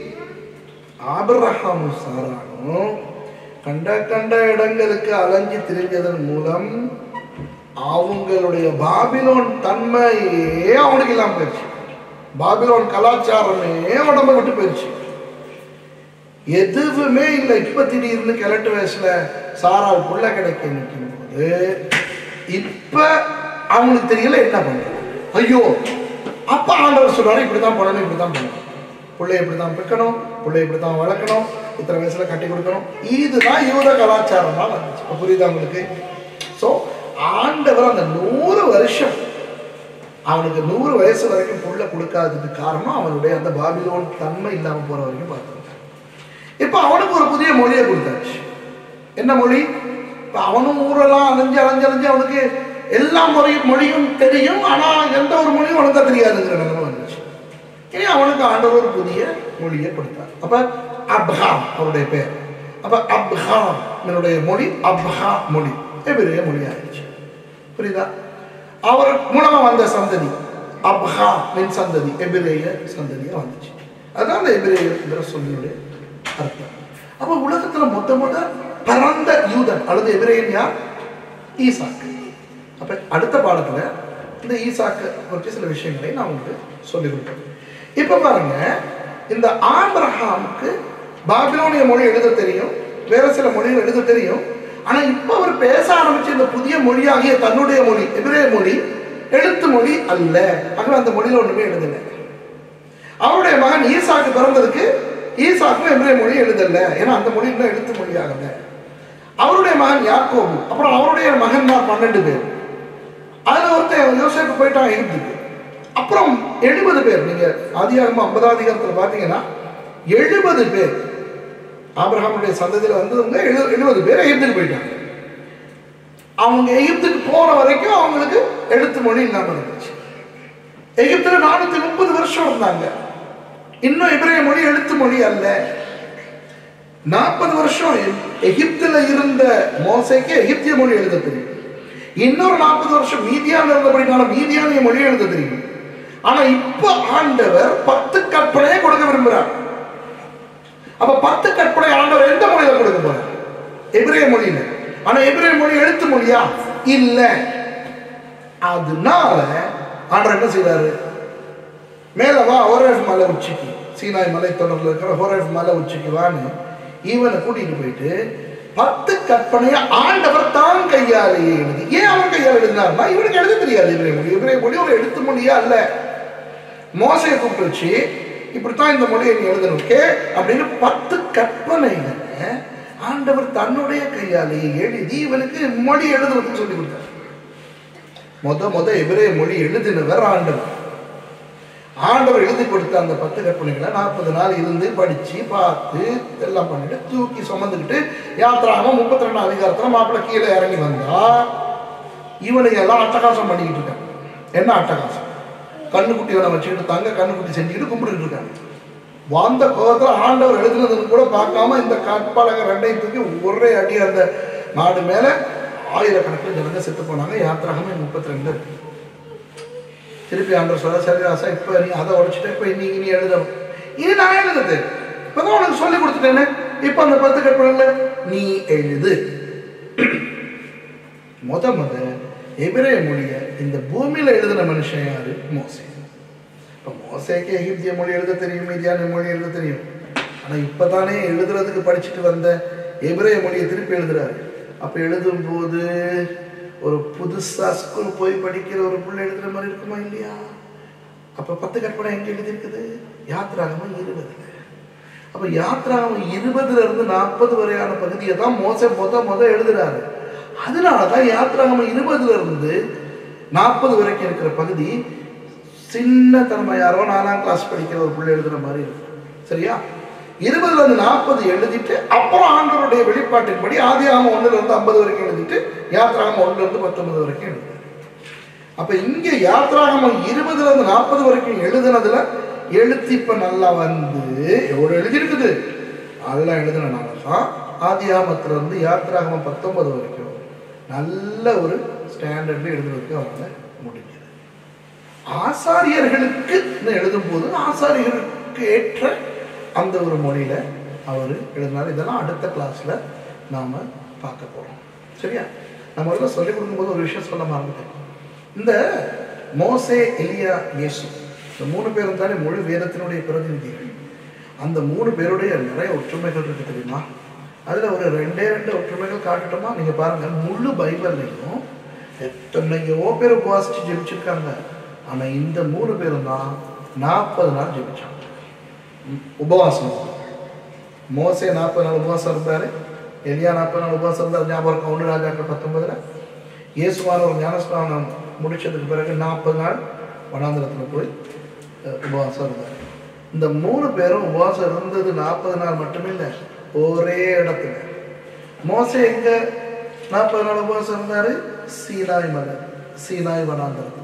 ஆபிரஹாமும் சாரானும் கண்ட கண்ட இடங்களுக்கு அலைஞ்சு திரிஞ்சதன் மூலம் அவங்களுடைய பாபிலோன் தன்மையே அவனுக்கு இல்லாம போயிடுச்சு பாபிலோன் கலாச்சாரமே உடம்ப விட்டு போயிடுச்சு எதுவுமே இல்லை இப்ப திடீர்னு கிழட்டு வயசுல சாரால் புள்ள கிடைக்க நிற்கும் போது இப்ப அவங்களுக்கு தெரியல என்ன பண்றது ஐயோ அப்ப ஆண்டவர் சொல்றாரு இப்படிதான் பண்ணணும் இப்படிதான் பண்ணணும் பிள்ளை இப்படிதான் பிக்கணும் பிள்ளை இப்படிதான் வளர்க்கணும் இத்தனை வயசுல கட்டி கொடுக்கணும் இதுதான் யூத கலாச்சாரமா வந்துச்சு இப்ப புரியுதா உங்களுக்கு ஸோ ஆண்டவர் அந்த நூறு வருஷம் அவனுக்கு நூறு வயசு வரைக்கும் புள்ள கொடுக்காததுக்கு காரணம் அவனுடைய அந்த பாபிலோன் தன்மை இல்லாம போற வரைக்கும் பார்த்துருக்கான் இப்ப அவனுக்கு ஒரு புதிய மொழியை கொடுத்தாச்சு என்ன மொழி இப்ப அவனும் ஊரெல்லாம் அலைஞ்சு அலைஞ்சு அலைஞ்சு அவனுக்கு எல்லா மொழியும் மொழியும் தெரியும் ஆனா எந்த ஒரு மொழியும் ஒழுங்கா தெரியாதுங்கிற நிலைமை வந்துச்சு இனி அவனுக்கு ஆண்டவர் ஒரு புதிய மொழியை கொடுத்தார் அப்ப அப்ஹாம் அவருடைய பேர் அப்ப அப்ஹாம் என்னுடைய மொழி அப்ஹா மொழி எபிரேய மொழி ஆயிடுச்சு புரியுதா அவர் மூலமா வந்த சந்ததி அப்ஹாமின் சந்ததி எபிரேய சந்ததியா வந்துச்சு அதான் அந்த எபிரேயங்கிற சொல்லினுடைய அர்த்தம் அப்ப உலகத்துல மொத்த மொத பரந்த யூதன் அல்லது எபிரேயன் யார் ஈசாக்கு அப்ப அடுத்த பாடத்துல இந்த ஈசாக்கு பற்றி சில விஷயங்களை நான் உங்களுக்கு சொல்லிக் கொடுப்பேன் இப்ப பாருங்க இந்த ஆபிரஹாமுக்கு பாபிலோனிய மொழி எழுத தெரியும் வேற சில மொழிகள் எழுத தெரியும் ஆனா இப்ப அவர் பேச ஆரம்பிச்ச இந்த புதிய மொழியாகிய தன்னுடைய மொழி எபிரேய மொழி எழுத்து மொழி அல்ல ஆகவே அந்த மொழியில ஒண்ணுமே எழுதல அவருடைய மகன் ஈசாக்கு பிறந்ததுக்கு ஈசாக்கும் எபிரேய மொழி எழுதல ஏன்னா அந்த மொழி இன்னும் எழுத்து மொழி ஆகல அவருடைய மகன் யாக்கோபு அப்புறம் அவருடைய மகன் தான் பன்னெண்டு பேர் அதுல ஒருத்தன் யோசேப்பு போயிட்டான் எகிப்துக்கு அப்புறம் எழுபது பேர் நீங்க ஆதியாகமம் ஐம்பதாம் அதிகாரத்துல பாத்தீங்கன்னா எழுபது பேர் ஆபிரகாமுடைய சந்ததியில வந்தவங்க எழு எழுபது பேர் எகிப்துக்கு போயிட்டாங்க அவங்க எகிப்துக்கு போன வரைக்கும் அவங்களுக்கு எழுத்து மொழி இல்லாம இருந்துச்சு எகிப்துல நானூத்தி முப்பது வருஷம் இருந்தாங்க இன்னும் எபிரேய மொழி எழுத்து மொழி அல்ல நாற்பது வருஷம் எ- எகிப்துல இருந்த மோசைக்கு எகிப்திய மொழி எழுத தெரியும் இன்னொரு நாற்பது வருஷம் மீதியான இருந்தபடினால மீதியானிய மொழி எழுத தெரியும் ஆனா இப்ப ஆண்டவர் பத்து கற்பனையை கொடுக்க விரும்புறார் அப்ப பத்து கற்பனை ஆண்டவர் எந்த மொழியில கொடுக்க போறார் எபிரேய மொழியில ஆனா எபிரேய மொழி எழுத்து மொழியா இல்ல அதனால ஆண்டவர் என்ன செய்றாரு மேல வா ஹோரேஃப் மலை உச்சிக்கு சீனாய் மலை தொடர்ல இருக்கிற ஹோரேஃப் மலை உச்சிக்கு வான்னு இவனை கூட்டிட்டு போயிட்டு பத்து கற்பனையை ஆண்டவர் தான் கையாலேயே எழுதி ஏன் அவன் கையால் எழுதினார்னா இவனுக்கு எழுத தெரியாது இவரே மொழி இவரே மொழி ஒரு எழுத்து மொழியா அல்ல மோசையை கூப்பிட்டு வச்சு இப்படித்தான் இந்த மொழியை நீ எழுதணும் கே அப்படின்னு பத்து கற்பனைகளை ஆண்டவர் தன்னுடைய கையாலேயே எழுதி இவனுக்கு மொழி எழுதுறதுக்கு சொல்லி கொடுத்தார் முத முத எபிரேய மொழி எழுதினவர் ஆண்டவர் ஆண்டவர் எழுதி கொடுத்த அந்த பத்து கற்பனைகளை நாற்பது நாள் இருந்து படிச்சு பார்த்து எல்லாம் பண்ணிட்டு தூக்கி சுமந்துக்கிட்டு யாத்திராம முப்பத்தி ரெண்டாம் அதிகாரத்துல மாப்பிள்ளை கீழே இறங்கி வந்தா இவனுங்க எல்லாம் அட்டகாசம் பண்ணிக்கிட்டு இருக்காங்க என்ன அட்டகாசம் கண்ணுக்குட்டியோட வச்சுக்கிட்டு தங்க கண்ணுக்குட்டி செஞ்சுக்கிட்டு கும்பிட்டுட்டு இருக்காங்க வந்த கோபத்துல ஆண்டவர் எழுதுனதுன்னு கூட பார்க்காம இந்த கற்பலக ரெண்டையும் தூக்கி ஒரே அடி அந்த நாடு மேல ஆயிரக்கணக்கில் ஜனங்க செத்து போனாங்க யாத்திராகமே முப்பத்தி ரெண்டு இருக்கு திருப்பி ஆண்டவர் சொல்ல சரி ராசா இப்போ நீ அதை உடைச்சிட்டு இப்போ இன்னைக்கு நீ எழுதணும் இது நான் எழுதுது இப்போதான் உனக்கு சொல்லி கொடுத்துட்டேனே இப்போ அந்த பத்து கற்பனைல நீ எழுது முத முத எபிரேய மொழியை இந்த பூமியில எழுதின மனுஷன் யாரு மோசே இப்போ மோசேக்கு எகிப்திய மொழி எழுத தெரியும் மீதியான மொழி எழுத தெரியும் ஆனா இப்பதானே எழுதுறதுக்கு படிச்சுட்டு வந்த எபிரேய மொழியை திருப்பி எழுதுறாரு அப்ப எழுதும் போது ஒரு புதுசா ஸ்கூல் போய் படிக்கிற ஒரு பிள்ளை எழுதுற மாதிரி இருக்குமா இல்லையா அப்ப பத்து கற்பனை எங்க எழுதியிருக்குது யாத்திராகமா இருபதுல அப்ப யாத்திராகமம் இருபதுல இருந்து நாற்பது வரையான பகுதியை தான் மோச மொத மொத எழுதுறாரு அதனாலதான் யாத்திராகமம் இருபதுல இருந்து நாற்பது வரைக்கும் இருக்கிற பகுதி சின்ன தன்மை யாரோ நாலாம் கிளாஸ் படிக்கிற ஒரு பிள்ளை எழுதுற மாதிரி இருக்கும் சரியா இருபதுல இருந்து நாற்பது எழுதிட்டு அப்புறம் ஆண்டவருடைய வெளிப்பாட்டின்படி ஆதியாகமம் ஒண்ணுல இருந்து ஐம்பது வரைக்கும் எழுதிட்டு யாத்திராகமம் ஒண்ணுல இருந்து பத்தொன்பது வரைக்கும் எழுதுறாரு அப்ப இங்க யாத்ராகமம் இருபதுல இருந்து நாற்பது வரைக்கும் எழுதுனதுல எழுத்து இப்ப நல்லா வந்து எவ்வளவு எழுதி இருக்குது அதெல்லாம் எழுதுனனால தான் ஆதியாமத்துல இருந்து யாத்ராகமம் பத்தொன்பது வரைக்கும் நல்ல ஒரு ஸ்டாண்டர்ட்ல எழுதுறதுக்கு அவரால் முடிஞ்சது ஆசாரியர்களுக்கு எழுதும் போது ஆசாரியர்களுக்கு ஏற்ற அந்த ஒரு மொழியில அவர் எழுதினார் இதெல்லாம் அடுத்த கிளாஸ்ல நாம பார்க்க போறோம் சரியா நம்ம முதல்ல சொல்லிக் கொடுக்கும்போது ஒரு விஷயம் சொல்ல மறந்துட்டேன் இந்த மோசே எலியா இயேசு இந்த மூணு பேரும் தானே முழு வேதத்தினுடைய பிரதிநிதிகள் அந்த மூணு பேருடைய நிறைய ஒற்றுமைகள் இருக்கு தெரியுமா அதுல ஒரு ரெண்டே ரெண்டு ஒற்றுமைகள் காட்டட்டுமா நீங்க பாருங்க முழு பைபிள்லையும் எத்தனையோ பேர் உபவாசிச்சு ஜெபிச்சிருக்காங்க ஆனா இந்த மூணு பேரும் தான் நாற்பது நாள் ஜெபிச்சாங்க உம், உபவாசம் மோசே நாற்பது நாள் உபவாசம் இருந்தாரு எலியா நாற்பது நாள் உபவாசம் இருந்தார் ஞாபகம் இருக்கும் ஒன்று ராஜாக்கள் பத்தொன்பதுல இயேசுவான ஒரு ஞானஸ்தானம் முடிச்சதுக்கு பிறகு நாற்பது நாள் வனாந்திரத்தில் போய் அஹ், உபவாசம் இருந்தார் இந்த மூணு பேரும் உபவாசம் இருந்தது நாற்பது நாள் மட்டுமே இல்லை ஒரே இடத்துல மோசே எங்க நாற்பது நாள் உபவாசம் இருந்தாரு சீனாய் மலை சீனாய் வனாந்திரத்தில்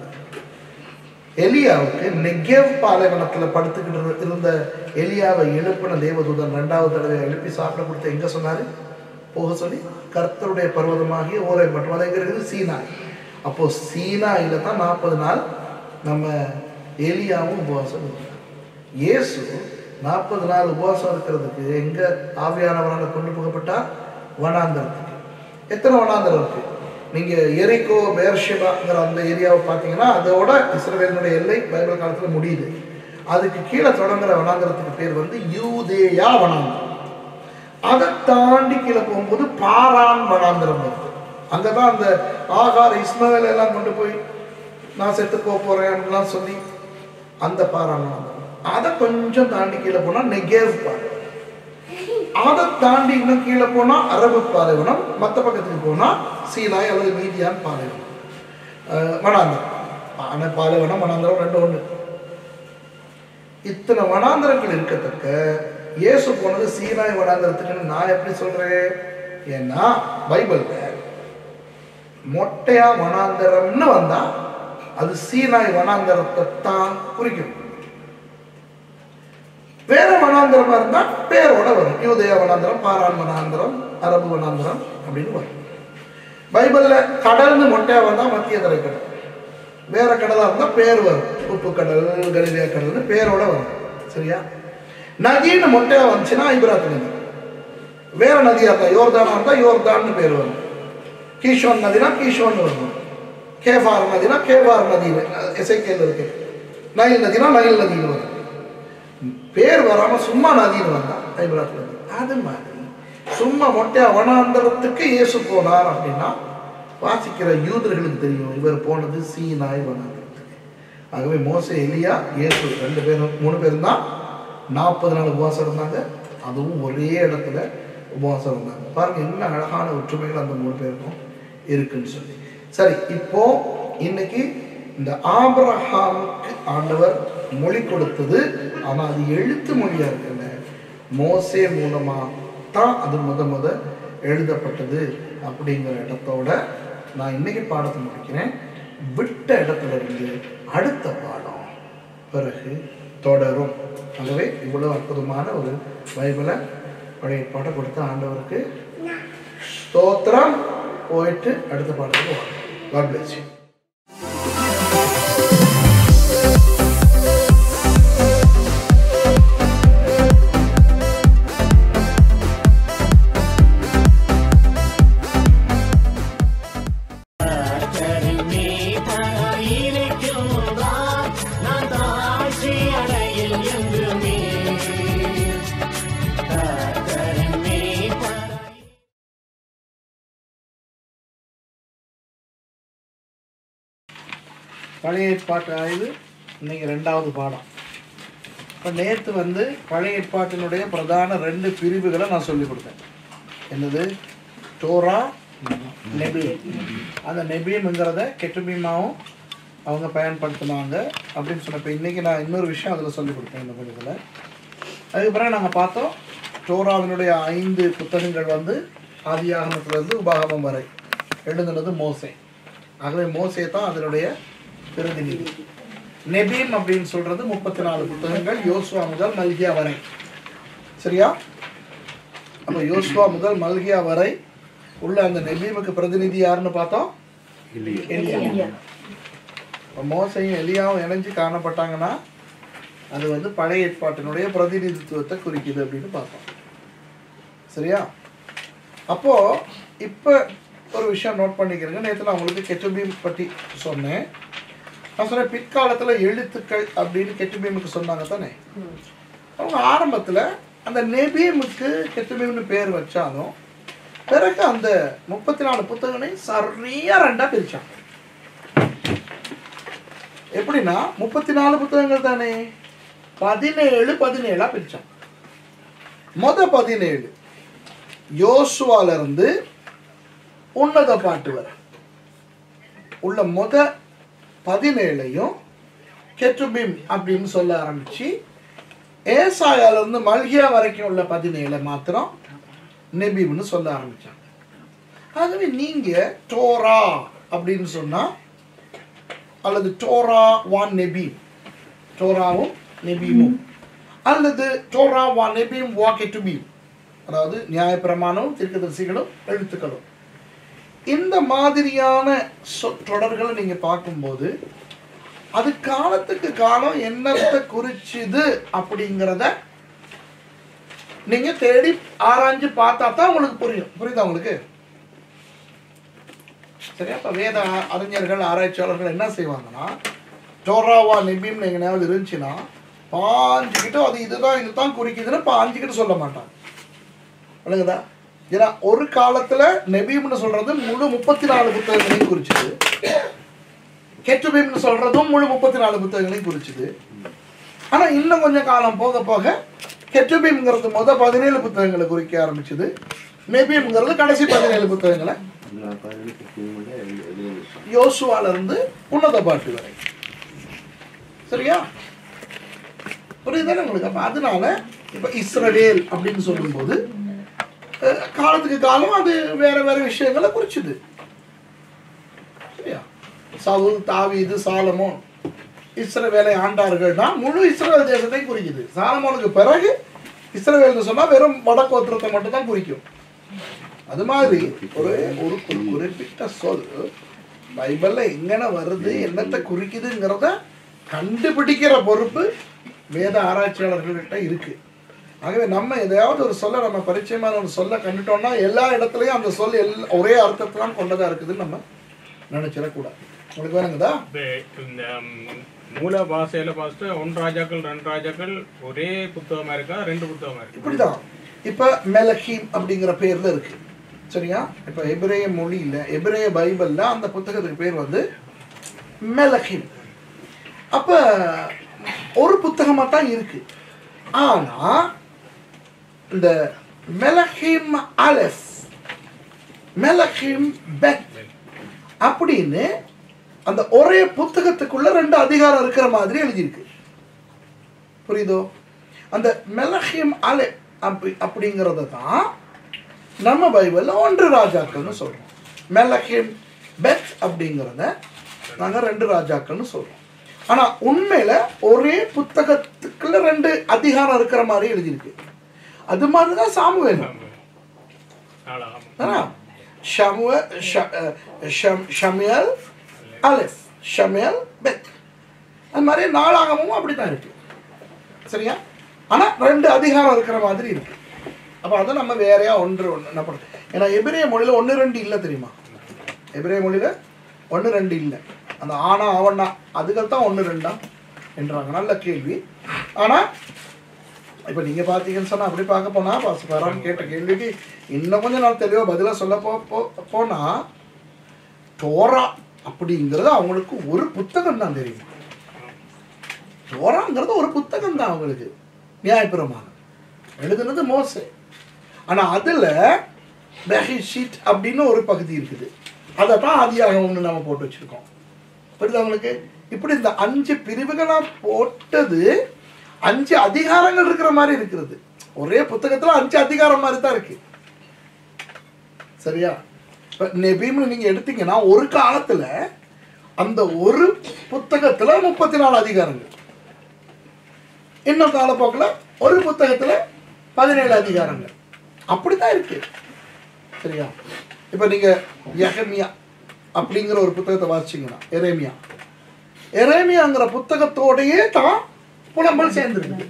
எலியாவுக்கு நெகேவ் பாலைவனத்துல படுத்துக்கிட்டு இரு- இருந்த எலியாவை எழுப்பின தேவதூதன் ரெண்டாவது தடவை எழுப்பி சாப்பிட கொடுத்து எங்க சொன்னாரு போக சொல்லி கர்த்தருடைய பர்வதமாகிய ஓரை மற்றும் அது எங்க இருக்குது சீனாய் அப்போ சீனாயில தான் நாற்பது நாள் நம்ம எலியாவும் உபவாசம் இருந்தார் இயேசு நாற்பது நாள் உபவாசம் இருக்கிறதுக்கு எங்க ஆவியானவரால் கொண்டு போகப்பட்டா வனாந்தரத்துக்கு எத்தனை வனாந்தரம் இருக்கு நீங்க எரிகோ பேர்ஷிபாங்கிற அந்த ஏரியாவை பார்த்தீங்கன்னா அதோட இஸ்ரவேலினுடைய எல்லை பைபிள் காலத்துல முடியுது அதுக்கு கீழே தொடங்குற வனாந்தரத்துக்கு பேர் வந்து யூதேயா வனாந்தரம் அதை தாண்டி கீழே போகும்போது பாரான் வனாந்தரம் வருது அங்கதான் அந்த ஆகார் இஸ்மவேல் எல்லாம் கொண்டு போய் நான் செத்து போக போறேன் அப்படிலாம் சொல்லி அந்த பாரான் வனாந்தரம் அதை கொஞ்சம் தாண்டி கீழே போனா நெகேவ் பாறை அதை தாண்டி இன்னும் கீழே போனா அரபு பாலைவனம் மற்ற பக்கத்துக்கு போனா சீனாய் அல்லது மீதியான் பாலைவனம் அஹ் வனாந்தரம் ஆனால் பாலைவனம் வனாந்தரம் ரெண்டு ஒன்று இத்தனை வனாந்தரங்கள் இருக்கத்தக்க இயேசு போனது சீனாய் வனாந்தரத்துக்குன்னு நான் எப்படி சொல்றேன் ஏன்னா பைபிள்ல மொட்டையா வனாந்தரம்னு வந்தா அது சீனாய் வனாந்தரத்தை தான் குறிக்கும் வேற வனாந்தரமா இருந்தா பேரோட வரும் யூதய வனாந்தரம் பாரான் வனாந்தரம் அரபு வனாந்தரம் அப்படின்னு வரும் பைபிள்ல கடல்னு மொட்டையா வந்தா மத்திய தரைக்கடல் வேற கடலா இருந்தா பேர் வரும் உப்பு கடல் கலிலியா கடல்னு பேரோட வரும் சரியா நதின்னு மொட்டையா வந்துச்சுன்னா ஐபராத் நதி வேற நதியா இருந்தா யோர்தானா இருந்தா யோர்தான்னு பேர் வரும் கீஷோன் நதினா கீஷோன் வரும் கேஃபார் நதினா கேவார் நதின்னு எசைக்கேல் இருக்கு நைல் நதினா நைல் நதின்னு வரும் பேர் வராம சும்மா நதின்னு வந்தா ஐபராத் நதி அது மாதிரி சும்மா மொட்டையா வனாந்தரத்துக்கு இயேசு போனார் அப்படின்னா வாசிக்கிற யூதர்களுக்கு தெரியும் இவர் போனது சீனாய் வனாந்தரத்துக்கு ஆகவே மோசே எலியா இயேசு ரெண்டு பேரும் மூணு பேரும் தான் நாற்பது நாள் உபவாசம் இருந்தாங்க அதுவும் ஒரே இடத்துல உபவாசம் இருந்தாங்க பாருங்க என்ன அழகான ஒற்றுமைகள் அந்த மூணு பேருக்கும் இருக்குன்னு சொல்லி சரி இப்போ இன்னைக்கு இந்த ஆபிரஹாமுக்கு ஆண்டவர் மொழி கொடுத்தது ஆனா அது எழுத்து மொழியா இருக்குல்ல மோசே மூலமா தான் அது முத முத எழுதப்பட்டது அப்படிங்கிற இடத்தோட நான் இன்னைக்கு பாடத்தை முடிக்கிறேன் விட்ட இடத்துல இருந்து அடுத்த பாடம் பிறகு தொடரும் ஆகவே இவ்வளவு அற்புதமான ஒரு பைபிளை பழைய பாடம் கொடுத்த ஆண்டவருக்கு ஸ்தோத்திரம் போயிட்டு அடுத்த பாடத்துக்கு வாங்க God bless you. கருமே பராயிருக்கின்றார் நான் தாழ்ச்சி அடையில் என்றுமே கருமே பராய் பழைய ஏற்பாட்டு ஆய்வு இன்னைக்கு ரெண்டாவது பாடம் இப்போ நேற்று வந்து பழைய ஏற்பாட்டினுடைய பிரதான ரெண்டு பிரிவுகளை நான் சொல்லிக் கொடுத்தேன் என்னது டோரா நெபீம் அந்த நெபீம்ங்கிறத கெட்டுபீமாவும் அவங்க பயன்படுத்தினாங்க அப்படின்னு சொன்னப்போ இன்னைக்கு நான் இன்னொரு விஷயம் அதில் சொல்லிக் கொடுத்தேன் இந்த பகுதியில் அதுக்கப்புறம் நாங்கள் பார்த்தோம் டோராவினுடைய ஐந்து புத்தகங்கள் வந்து ஆதியாகமத்திலிருந்து உபாகமம் வரை எழுதுனது மோசே ஆகவே மோசே தான் அதனுடைய பிரதிநிதி நெபீம் அப்படின்னு சொல்றது முப்பத்தி நாலு புத்தகங்கள் யோசுவா முதல் மல்கியா வரை சரியா அப்ப யோசுவா முதல் மல்கியா வரை உள்ள அந்த நெபீமுக்கு பிரதிநிதி யாருன்னு பார்த்தோம் எலியா இப்ப மோசையும் எலியாவும் இணைஞ்சு காணப்பட்டாங்கன்னா அது வந்து பழைய ஏற்பாட்டினுடைய பிரதிநிதித்துவத்தை குறிக்குது அப்படின்னு பார்த்தோம் சரியா அப்போ இப்போ ஒரு விஷயம் நோட் பண்ணிக்கிறேங்க நேற்று நான் உங்களுக்கு கெட்டுபீம் பற்றி சொன்னேன் நான் சொன்னேன் பிற்காலத்தில் எழுத்துக்கள் அப்படின்னு கெட்டுபீமுக்கு சொன்னாங்க தானே அவங்க ஆரம்பத்தில் அந்த நெபீமுக்கு கெட்டுபீம்னு பேர் வச்சாலும் பிறகு அந்த முப்பத்தி நாலு புத்தகங்களையும் சரியா ரெண்டா பிரிச்சாங்க எப்படின்னா முப்பத்தி நாலு புத்தகங்கள் தானே பதினேழு பதினேழா பிரிச்சாங்க மொத பதினேழு யோசுவால இருந்து உன்னத பாட்டு வரை உள்ள மொத பதினேழையும் கெட்டுபீம் அப்படின்னு சொல்ல ஆரம்பிச்சு ஏசாயால இருந்து மல்கியா வரைக்கும் உள்ள பதினேழை மாத்திரம் நெபீம்னு சொல்ல ஆரம்பிச்சாங்க ஆகவே நீங்க டோரா அப்படின்னு சொன்னா அல்லது டோரா வான் நெபீம் டோராவும் நெபீமும் அல்லது டோரா வான் நெபீம் வா கெட்டுபீம் அதாவது நியாயப்பிரமாணம் தீர்க்கதரிசிகளும் எழுத்துக்களும் இந்த மாதிரியான சொ- தொடர்களை நீங்க பார்க்கும்போது அது காலத்துக்கு காலம் என்னத்தை குறிச்சுது அப்படிங்கிறத நீங்க தேடி ஆராய்ஞ்சு பார்த்தா தான் உங்களுக்கு புரியும் புரியுதா உங்களுக்கு சரியா இப்ப வேத அறிஞர்கள் ஆராய்ச்சியாளர்கள் என்ன செய்வாங்கன்னா டோராவா நிபிம்னு எங்கேயாவது இருந்துச்சுன்னா பாஞ்சுக்கிட்டு அது இதுதான் இதுதான் குறிக்குதுன்னு பாஞ்சுக்கிட்டு சொல்ல மாட்டாங்க விளங்குதா ஏன்னா ஒரு காலத்துல நெபீம்னு சொல்றது முழு முப்பத்தி நாலு புத்தகங்களையும் குறிச்சுது கெட்டுபீம்னு சொல்றதும் முழு முப்பத்தி நாலு புத்தகங்களையும் குறிச்சுது ஆனா இன்னும் கொஞ்சம் காலம் போக போக கெட்டுபீம்ங்கிறது முத பதினேழு புத்தகங்களை குறிக்க ஆரம்பிச்சது நெபீம்ங்கிறது கடைசி பதினேழு புத்தகங்களை யோசுவால இருந்து உன்னத பாட்டு வரை சரியா புரியுதானே உங்களுக்கு அப்ப அதனால இப்ப இஸ்ரவேல் அப்படின்னு சொல்லும்போது அஹ், காலத்துக்கு காலம் அது வேற வேற விஷயங்களை குறிச்சுது சரியா சவுல் தாவீது சாலமோன் இஸ்ரவேலை ஆண்டார்கள்னா முழு இஸ்ரவேல் தேசத்தையும் குறிக்குது சாலமோனுக்கு பிறகு இஸ்ரவேல்னு சொன்னா வெறும் வடக்கோத்திரத்தை மட்டும் தான் குறிக்கும் அது மாதிரி ஒரு ஒரு ஒரு குறிப்பிட்ட சொல் பைபிள்ல எங்கன வருது என்னத்தை குறிக்குதுங்கிறத கண்டுபிடிக்கிற பொறுப்பு வேத ஆராய்ச்சியாளர்கள்கிட்ட இருக்கு ஆகவே நம்ம எதையாவது ஒரு சொல்ல நம்ம பரிச்சயமான ஒரு சொல்ல கண்டுட்டோம்னா எல்லா இடத்துலயும் அந்த சொல் எல் ஒரே அர்த்தத்தை தான் கொண்டதா இருக்குதுன்னு நம்ம நினைச்சிடக்கூடாது உங்களுக்கு வேணுங்கதா இப்ப இந்த ம், மூல பாஷையில பார்த்துட்டு ஒன் ராஜாக்கள் ரெண்டு ராஜாக்கள் ஒரே புத்தகமா இருக்கா ரெண்டு புத்தகமா இருக்கு இப்படிதான் இப்ப மெலஹீம் அப்படிங்கிற பேர்ல இருக்கு சரியா இப்ப எபிரேய மொழியில எபிரேய பைபிள்ல அந்த புத்தகத்துக்கு பேர் வந்து மெலஹீம் அப்ப ஒரு புத்தகமா தான் இருக்கு ஆனா இந்த மெலஹீம் அலெஃப் மெலஹீம் பெத் அப்படின்னு அந்த ஒரே புத்தகத்துக்குள்ள ரெண்டு அதிகாரம் இருக்கிற மாதிரி எழுதியிருக்கு புரியுதோ அந்த மெலஹிம் அலை அப்படி அப்படிங்கிறத தான் நம்ம பைபிளில் ஒன்று ராஜாக்கள்னு சொல்கிறோம் மெலஹிம் பெத் அப்படிங்கிறத நாங்கள் ரெண்டு ராஜாக்கள்னு சொல்கிறோம் ஆனால் உண்மையில் ஒரே புத்தகத்துக்குள்ள ரெண்டு அதிகாரம் இருக்கிற மாதிரி எழுதியிருக்கு அது மாதிரி தான் சாமுவேல் நாலாம் தானே ஷமுவ- ஷ- அஹ் ஷம்- ஷமியல் அலெஃப் ஷமியல் பெத் அது மாதிரி நாளாகமும் அப்படி தான் இருக்கு சரியா ஆனா ரெண்டு அதிகாரம் இருக்கிற மாதிரி இருக்கு அப்போ அதை நம்ம வேறையா ஒன்று ஒன்று என்ன பண்ணுறோம் ஏன்னா எபிரேய மொழியில ஒன்று ரெண்டு இல்லை தெரியுமா எபிரேய மொழியில ஒன்று ரெண்டு இல்லை அந்த ஆனா அவனா அதுகள் தான் ஒன்று ரெண்டா என்றாங்க நல்ல கேள்வி ஆனா இப்போ நீங்க பார்த்தீங்கன்னு சொன்னா அப்படி பார்க்க போனா பாஸ் வரான்னு கேட்ட கேள்விக்கு இன்னும் கொஞ்சம் நான் தெளிவாக பதிலாக சொல்ல போ போ- போனா டோரா அப்படிங்கிறது அவங்களுக்கு ஒரு புத்தகம் தான் தெரியும் டோராங்கிறது ஒரு புத்தகம் தான் அவங்களுக்கு நியாயப்பிரமாணம் எழுதுனது மோசே ஆனா அதுல பெஹிஷிட் அப்படின்னு ஒரு பகுதி இருக்குது அதை தான் ஆதியாகம்னு நம்ம போட்டு வச்சிருக்கோம் புரியுது அவங்களுக்கு இப்படி இந்த அஞ்சு பிரிவுகளா போட்டது அஞ்சு அதிகாரங்கள் இருக்கிற மாதிரி இருக்கிறது ஒரே புத்தகத்துல அஞ்சு அதிகாரம் மாதிரி தான் இருக்கு சரியா இப்ப நெபீம்னு நீங்க எடுத்தீங்கன்னா ஒரு காலத்துல அந்த ஒரு புத்தகத்துல முப்பத்தி நாலு அதிகாரங்கள் இன்னும் காலப்போக்கில் ஒரு புத்தகத்துல பதினேழு அதிகாரங்கள் அப்படித்தான் இருக்கு சரியா இப்ப நீங்க யெகமியா அப்படிங்கிற ஒரு புத்தகத்தை வாசிச்சீங்கன்னா எரேமியா எரேமியாங்கிற புத்தகத்தோடயே தான் புலம்பல் சேர்ந்துருக்குது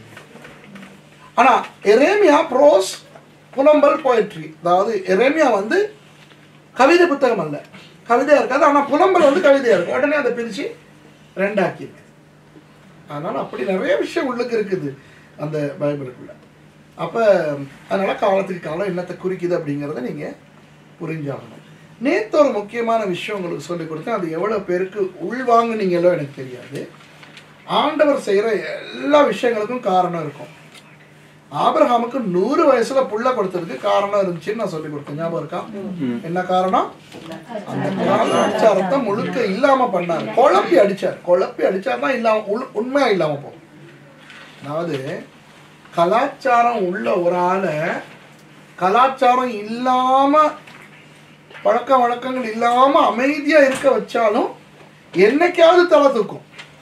ஆனா எரேமியா ப்ரோஸ் புலம்பல் போயட்ரி அதாவது எரேமியா வந்து கவிதை புத்தகம் அல்ல கவிதையா இருக்காது ஆனா புலம்பல் வந்து கவிதையா இருக்கும் உடனே அதை பிரிச்சு ரெண்டாக்கி இருக்கு அதனால அப்படி நிறைய விஷயம் உள்ளுக்கு இருக்குது அந்த பைபிளுக்குள்ள அப்ப அதனால காலத்துக்கு காலம் என்னத்தை குறிக்குது அப்படிங்கிறத நீங்க புரிஞ்சாகணும் நேத்து ஒரு முக்கியமான விஷயம் உங்களுக்கு சொல்லி கொடுத்தேன் அது எவ்வளவு பேருக்கு உள்வாங்குனீங்களோ எனக்கு தெரியாது ஆண்டவர் செய்யற எல்லா விஷயங்களுக்கும் காரணம் இருக்கும் ஆபிரகாமுக்கு நூறு வயசுல புள்ள கொடுத்ததுக்கு காரணம் இருந்துச்சுன்னு நான் சொல்லி கொடுத்தேன் ஞாபகம் இருக்கா என்ன காரணம் அந்த கலாச்சாரத்தை முழுக்க இல்லாம பண்ணார் குழப்பி அடிச்சார் குழப்பி அடிச்சார் இல்லாம உள்- உண்மையா இல்லாம போகும் அதாவது கலாச்சாரம் உள்ள ஒரு ஆளை கலாச்சாரம் இல்லாம பழக்க வழக்கங்கள் இல்லாம அமைதியா இருக்க வச்சாலும் என்னைக்காவது தலை தூக்கும்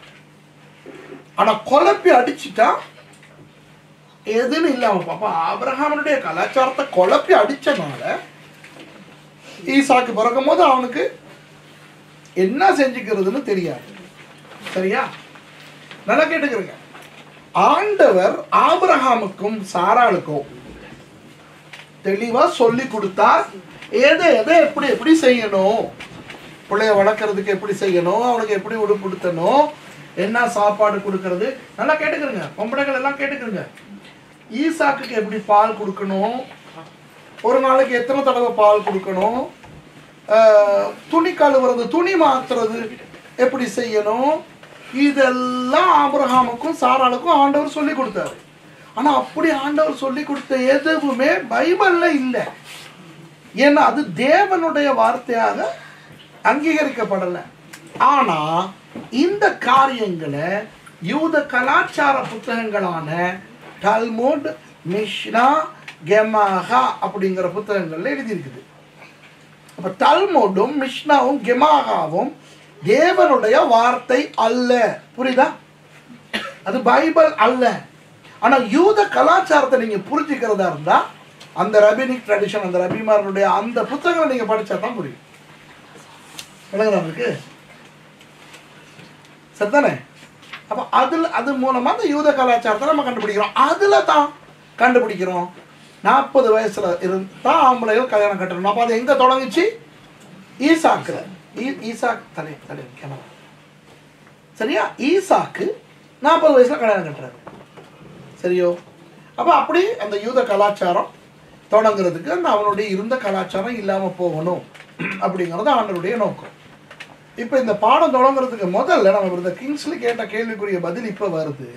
ஆனா குழப்பி அடிச்சிட்டா எதுன்னு இல்லாம போகும். அப்ப ஆபிரகாமனுடைய கலாச்சாரத்தை குழப்பி அடிச்சனால ஈசாக்கு பிறக்கும் போது அவனுக்கு என்ன செஞ்சுக்கிறதுன்னு தெரியாது சரியா நல்லா கேட்டுக்கிறீங்க ஆண்டவர் ஆபிரகாமுக்கும் சாராளுக்கும் தெளிவா சொல்லி கொடுத்தார் எதை எதை எப்படி எப்படி செய்யணும் பிள்ளைய வளர்க்கறதுக்கு எப்படி செய்யணும் அவனுக்கு எப்படி உடுப்புடுத்தணும் என்ன சாப்பாடு கொடுக்கறது நல்லா கேட்டுக்கிறங்க பொம்பளைகள் எல்லாம் கேட்டுக்கிறங்க ஈசாக்குக்கு எப்படி பால் கொடுக்கணும் ஒரு நாளைக்கு எத்தனை தடவை பால் கொடுக்கணும் ஆஹ், துணி கழுவுறது துணி மாத்துறது எப்படி செய்யணும் இதெல்லாம் ஆபிரகாமுக்கும் சாராளுக்கும் ஆண்டவர் சொல்லி கொடுத்தாரு ஆனா அப்படி ஆண்டவர் சொல்லி கொடுத்த எதுவுமே பைபிள்ல இல்லை ஏன்னா அது தேவனுடைய வார்த்தையாக அங்கீகரிக்கப்படலை ஆனா இந்த காரியங்களை யூத கலாச்சார புத்தகங்களான டல்முட் மிஷ்னா கெமாகா அப்படிங்கிற புத்தகங்கள்ல எழுதியிருக்குது அப்ப டல்முடும் மிஷ்னாவும் கெமாகாவும் தேவனுடைய வார்த்தை அல்ல புரியுதா அது பைபிள் அல்ல ஆனா யூத கலாச்சாரத்தை நீங்க புரிஞ்சுக்கிறதா இருந்தா அந்த ரபினிக் ட்ரெடிஷன் அந்த ரபிமாரனுடைய அந்த புத்தகங்களை நீங்க படிச்சா தான் புரியும் விளங்குதா உங்களுக்கு சரிதானே அப்ப அதுல அது மூலமா அந்த யூத கலாச்சாரத்தை நம்ம கண்டுபிடிக்கிறோம் அதுல தான் கண்டுபிடிக்கிறோம் நாற்பது வயசுல இருந்தா ஆம்பளைகள் கல்யாணம் கட்டணும் அப்ப அது எங்க தொடங்குச்சு ஈசாக்குல ஈ- ஈசாக் தலை தலை கேமரா சரியா ஈசாக்கு நாற்பது வயசுல கல்யாணம் கட்டுறாரு சரியோ அப்ப அப்படி அந்த யூத கலாச்சாரம் தொடங்குறதுக்கு அந்த அவனுடைய இருந்த கலாச்சாரம் இல்லாம போகணும் அப்படிங்கிறது ஆண்டருடைய நோக்கம் இப்ப இந்த பாடம் தொடங்குறதுக்கு முதல்ல நம்ம இந்த கிங்ஸ்லி கேட்ட கேள்விக்குரிய பதில் இப்ப வருது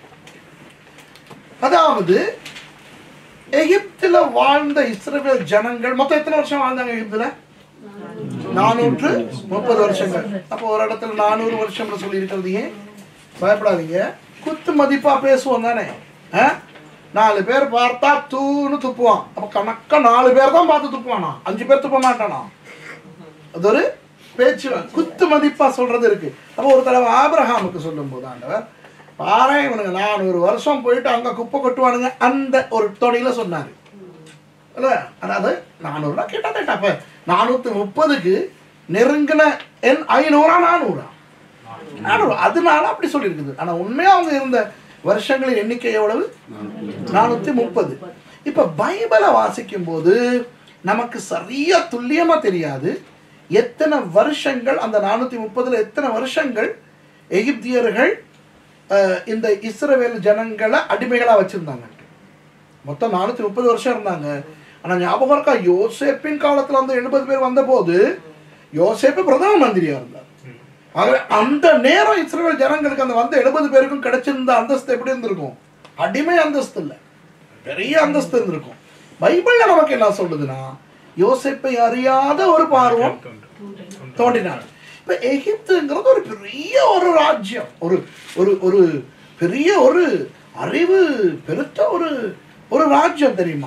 அதாவது எகிப்துல வாழ்ந்த இஸ்ரவேல் ஜனங்கள் மொத்தம் எத்தனை வருஷம் வாழ்ந்தாங்க எகிப்துல நானூற்று முப்பது வருஷங்கள் அப்போ ஒரு இடத்துல நானூறு வருஷம்னு சொல்லி இருக்கிறது ஏன் பயப்படாதீங்க குத்து மதிப்பா பேசுவோம் தானே ஆ? நாலு பேர் பார்த்தா தூன்னு துப்புவான் அப்ப கணக்கா நாலு பேர் தான் பார்த்து துப்புவானா அஞ்சு பேர் துப்ப மாட்டானா அது ஒரு பேச்சு குத்து மதிப்பா சொல்றது இருக்கு அப்போ ஒரு தடவை ஆபிரஹாமுக்கு சொல்லும் போது ஆண்டவர் பாரு இவனுங்க நானூறு வருஷம் போயிட்டு அங்க குப்பை கொட்டுவானுங்க அந்த ஒரு தொடையில சொன்னாரு இல்ல அதாவது நானூறுனா கேட்டா அப்ப நானூத்தி முப்பதுக்கு நெருங்கின என் ஐநூறா நானூறா நானூறு அதனால அப்படி சொல்லியிருக்குது ஆனா உண்மையா அவங்க இருந்த வருஷங்களின் எண்ணிக்கை எவ்வளவு நானூத்தி முப்பது இப்ப பைபிளை வாசிக்கும் போது நமக்கு சரியா துல்லியமா தெரியாது எத்தனை வருஷங்கள் அந்த நானூத்தி முப்பதுல எத்தனை வருஷங்கள் எகிப்தியர்கள் அஹ், இந்த இஸ்ரவேல் ஜனங்களை அடிமைகளா வச்சிருந்தாங்க மொத்தம் நானூத்தி முப்பது வருஷம் இருந்தாங்க ஆனா ஞாபகம் இருக்கா யோசேப்பின் காலத்துல வந்து எழுபது பேர் வந்த போது யோசேப்பு பிரதம மந்திரியா இருந்தார் ஆகவே அந்த நேரம் இஸ்ரேல் ஜனங்களுக்கு அந்த வந்த எழுபது பேருக்கும் கிடைச்சிருந்த அந்தஸ்து எப்படி இருந்திருக்கும் அடிமை அந்தஸ்து இல்ல பெரிய அந்தஸ்து இருந்திருக்கும் பைபிள்ல நமக்கு என்ன சொல்லுதுன்னா யோசேப்பை அறியாத ஒரு பார்வம் தோண்டினார் இப்ப எகிப்துங்கிறது ஒரு பெரிய ஒரு ராஜ்யம் ஒரு ஒரு ஒரு பெரிய ஒரு அறிவு பெருத்த ஒரு ஒரு ராஜ்யம் தெரியுமா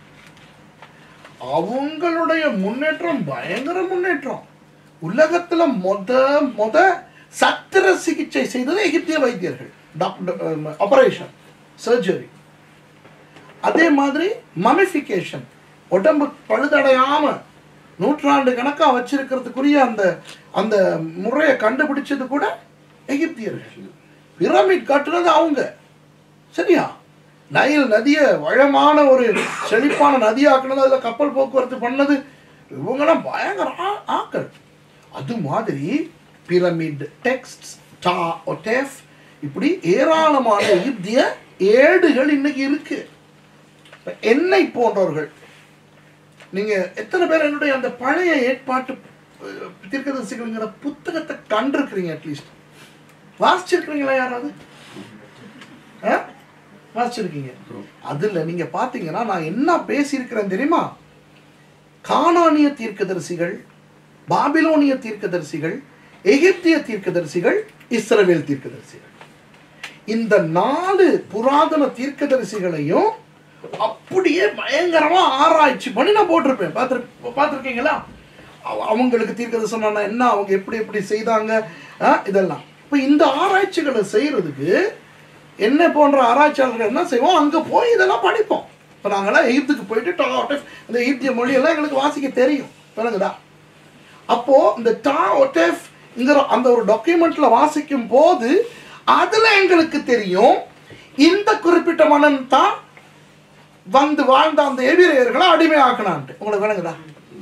அவங்களுடைய முன்னேற்றம் பயங்கர முன்னேற்றம் உலகத்துல மொத மொத சத்திர சிகிச்சை செய்தது எகிப்திய வைத்தியர்கள் ஆபரேஷன் சர்ஜரி அதே மாதிரி மமிஃபிகேஷன் உடம்பு பழுதடையாம நூற்றாண்டு கணக்கா வச்சிருக்கிறதுக்குரிய அந்த அந்த முறையை கண்டுபிடிச்சது கூட எகிப்தியர்கள் பிரமிட் கட்டுனது அவங்க சரியா நைல் நதியை வளமான ஒரு செழிப்பான நதியாக்குனது அதில் கப்பல் போக்குவரத்து பண்ணது இவங்கெல்லாம் பயங்கர ஆ- ஆக்கள் அது மாதிரி பிரமிட் டெக்ஸ்ட் டா ஒட்டேஃப் இப்படி ஏராளமான எகிப்திய ஏடுகள் இன்னைக்கு இருக்கு இப்ப என்னை போன்றவர்கள் நீங்க எத்தனை பேர் என்னுடைய அந்த பழைய ஏற்பாட்டு அஹ், தீர்க்கதரிசிகள்ங்கிற புத்தகத்தை கண்டிருக்கிறீங்க அட்லீஸ்ட் வாசிச்சிருக்கிறீங்களா யாராவது ஆ? வாசிச்சிருக்கீங்க அதுல நீங்க பாத்தீங்கன்னா நான் என்ன பேசியிருக்கிறேன் தெரியுமா கானானிய தீர்க்கதரிசிகள் பாபிலோனிய தீர்க்கதரிசிகள் எகிப்திய தீர்க்கதரிசிகள் இஸ்ரவேல் தீர்க்கதரிசிகள் இந்த நாலு புராதன தீர்க்கதரிசிகளையும் அப்படியே பயங்கரமா ஆராய்ச்சி பண்ணி நான் போட்டிருப்பேன் பார்த்து பார்த்துருக்கீங்களா அவ- அவங்களுக்கு தீர்க்கதரிசனம் என்ன அவங்க எப்படி எப்படி செய்தாங்க ஆ, இதெல்லாம் இப்போ இந்த ஆராய்ச்சிகளை செய்யறதுக்கு என்ன போன்ற ஆராய்ச்சியாளர்கள் என்ன செய்வோம் அங்க போய் இதெல்லாம் படிப்போம் இப்போ நாங்களாம் எகிப்துக்கு போயிட்டு டா ஒட்டெஃப் இந்த எகிப்திய மொழியெல்லாம் எங்களுக்கு வாசிக்க தெரியும் விளங்குதா அப்போ இந்த டா ஒட்டெஃப் இங்கிற அந்த ஒரு டாக்குமெண்ட்ல வாசிக்கும் போது அதுல எங்களுக்கு தெரியும் இந்த குறிப்பிட்ட மன்னன் தான் வந்து வாழ்ந்த அந்த எபிரேயர்களை அடிமையாக்கினான்ட்டு உங்களுக்கு விளங்குதா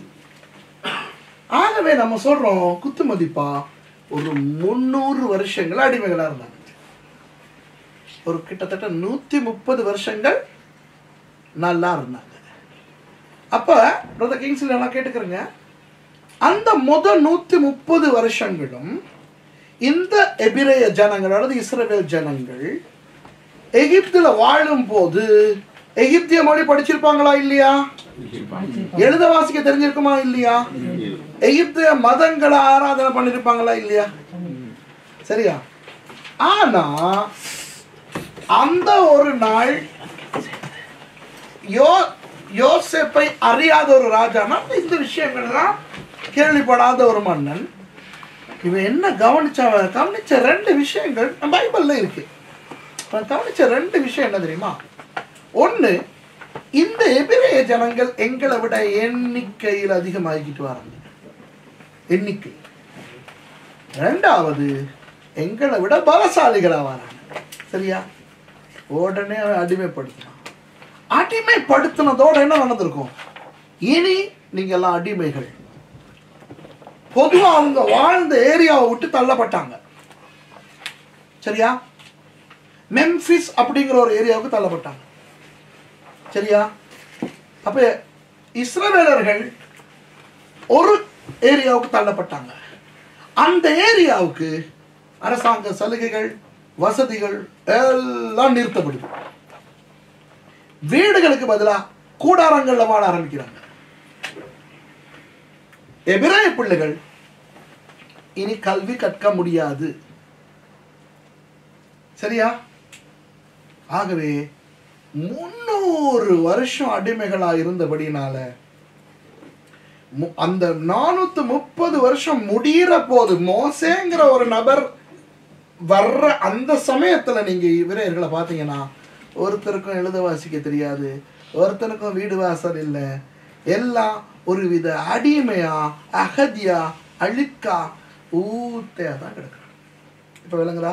ஆகவே நம்ம சொல்றோம் குத்து மதிப்பா ஒரு முந்நூறு வருஷங்கள் அடிமைகளா இருந்தாங்க ஒரு கிட்டத்தட்ட நூத்தி முப்பது வருஷங்கள் நல்லா இருந்தாங்க அப்ப பிரதர் கிங்ஸ்ல நான் கேட்டுக்கிறேங்க அந்த முத நூத்தி முப்பது வருஷங்களும் இந்த எபிரேய ஜனங்கள் அல்லது இஸ்ரவேல் ஜனங்கள் எகிப்துல வாழும் போது எகிப்திய மொழி படிச்சிருப்பாங்களா இல்லையா எழுத வாசிக்க தெரிஞ்சிருக்குமா இல்லையா எகிப்திய மதங்களை ஆராதனை பண்ணிருப்பாங்களா இல்லையா சரியா ஆனா அந்த ஒரு நாள் யோ யோசேப்பை அறியாத ஒரு ராஜானா இந்த விஷயங்கள்லாம் கேள்விப்படாத ஒரு மன்னன் இவன் என்ன கவனிச்ச அவன் கவனிச்ச ரெண்டு விஷயங்கள் நம்ம பைபிள்ல இருக்கு அவன் கவனிச்ச ரெண்டு விஷயம் என்ன தெரியுமா ஒண்ணு இந்த எபிரேய ஜனங்கள் எங்களை விட எண்ணிக்கையில் அதிகமாகிக்கிட்டு வராங்க எண்ணிக்கை ரெண்டாவது எங்களை விட பலசாலிகளா வராங்க சரியா உடனே அவன் அடிமைப்படுத்தினான் அடிமைப்படுத்தினதோட என்ன நடந்திருக்கும் இனி நீங்க எல்லாம் அடிமைகள் பொதுவா அவங்க வாழ்ந்த ஏரியாவை விட்டு தள்ளப்பட்டாங்க சரியா மெம்ஃபிஸ் அப்படிங்கிற ஒரு ஏரியாவுக்கு தள்ளப்பட்டாங்க சரியா அப்ப இஸ்ரவேலர்கள் ஒரு ஏரியாவுக்கு தள்ளப்பட்டாங்க அந்த ஏரியாவுக்கு அரசாங்க சலுகைகள் வசதிகள் எல்லாம் நிறுத்தப்படுது வீடுகளுக்கு பதிலா கூடாரங்கள்ல வாழ ஆரம்பிக்கிறாங்க எபிராய பிள்ளைகள் இனி கல்வி கற்க முடியாது சரியா ஆகவே முன்னூறு வருஷம் அடிமைகளா இருந்தபடினால மு- அந்த நானூத்து முப்பது வருஷம் முடியிற போது மோசேங்கிற ஒரு நபர் வர்ற அந்த சமயத்துல நீங்க வீரர்களை பார்த்தீங்கன்னா ஒருத்தருக்கும் எழுத வாசிக்க தெரியாது ஒருத்தனுக்கும் வீடு வாசல் இல்லை எல்லாம் ஒரு வித அடிமையா அகதியா அழுக்கா ஊத்தையா தான் கிடக்குறான் இப்போ விளங்குதா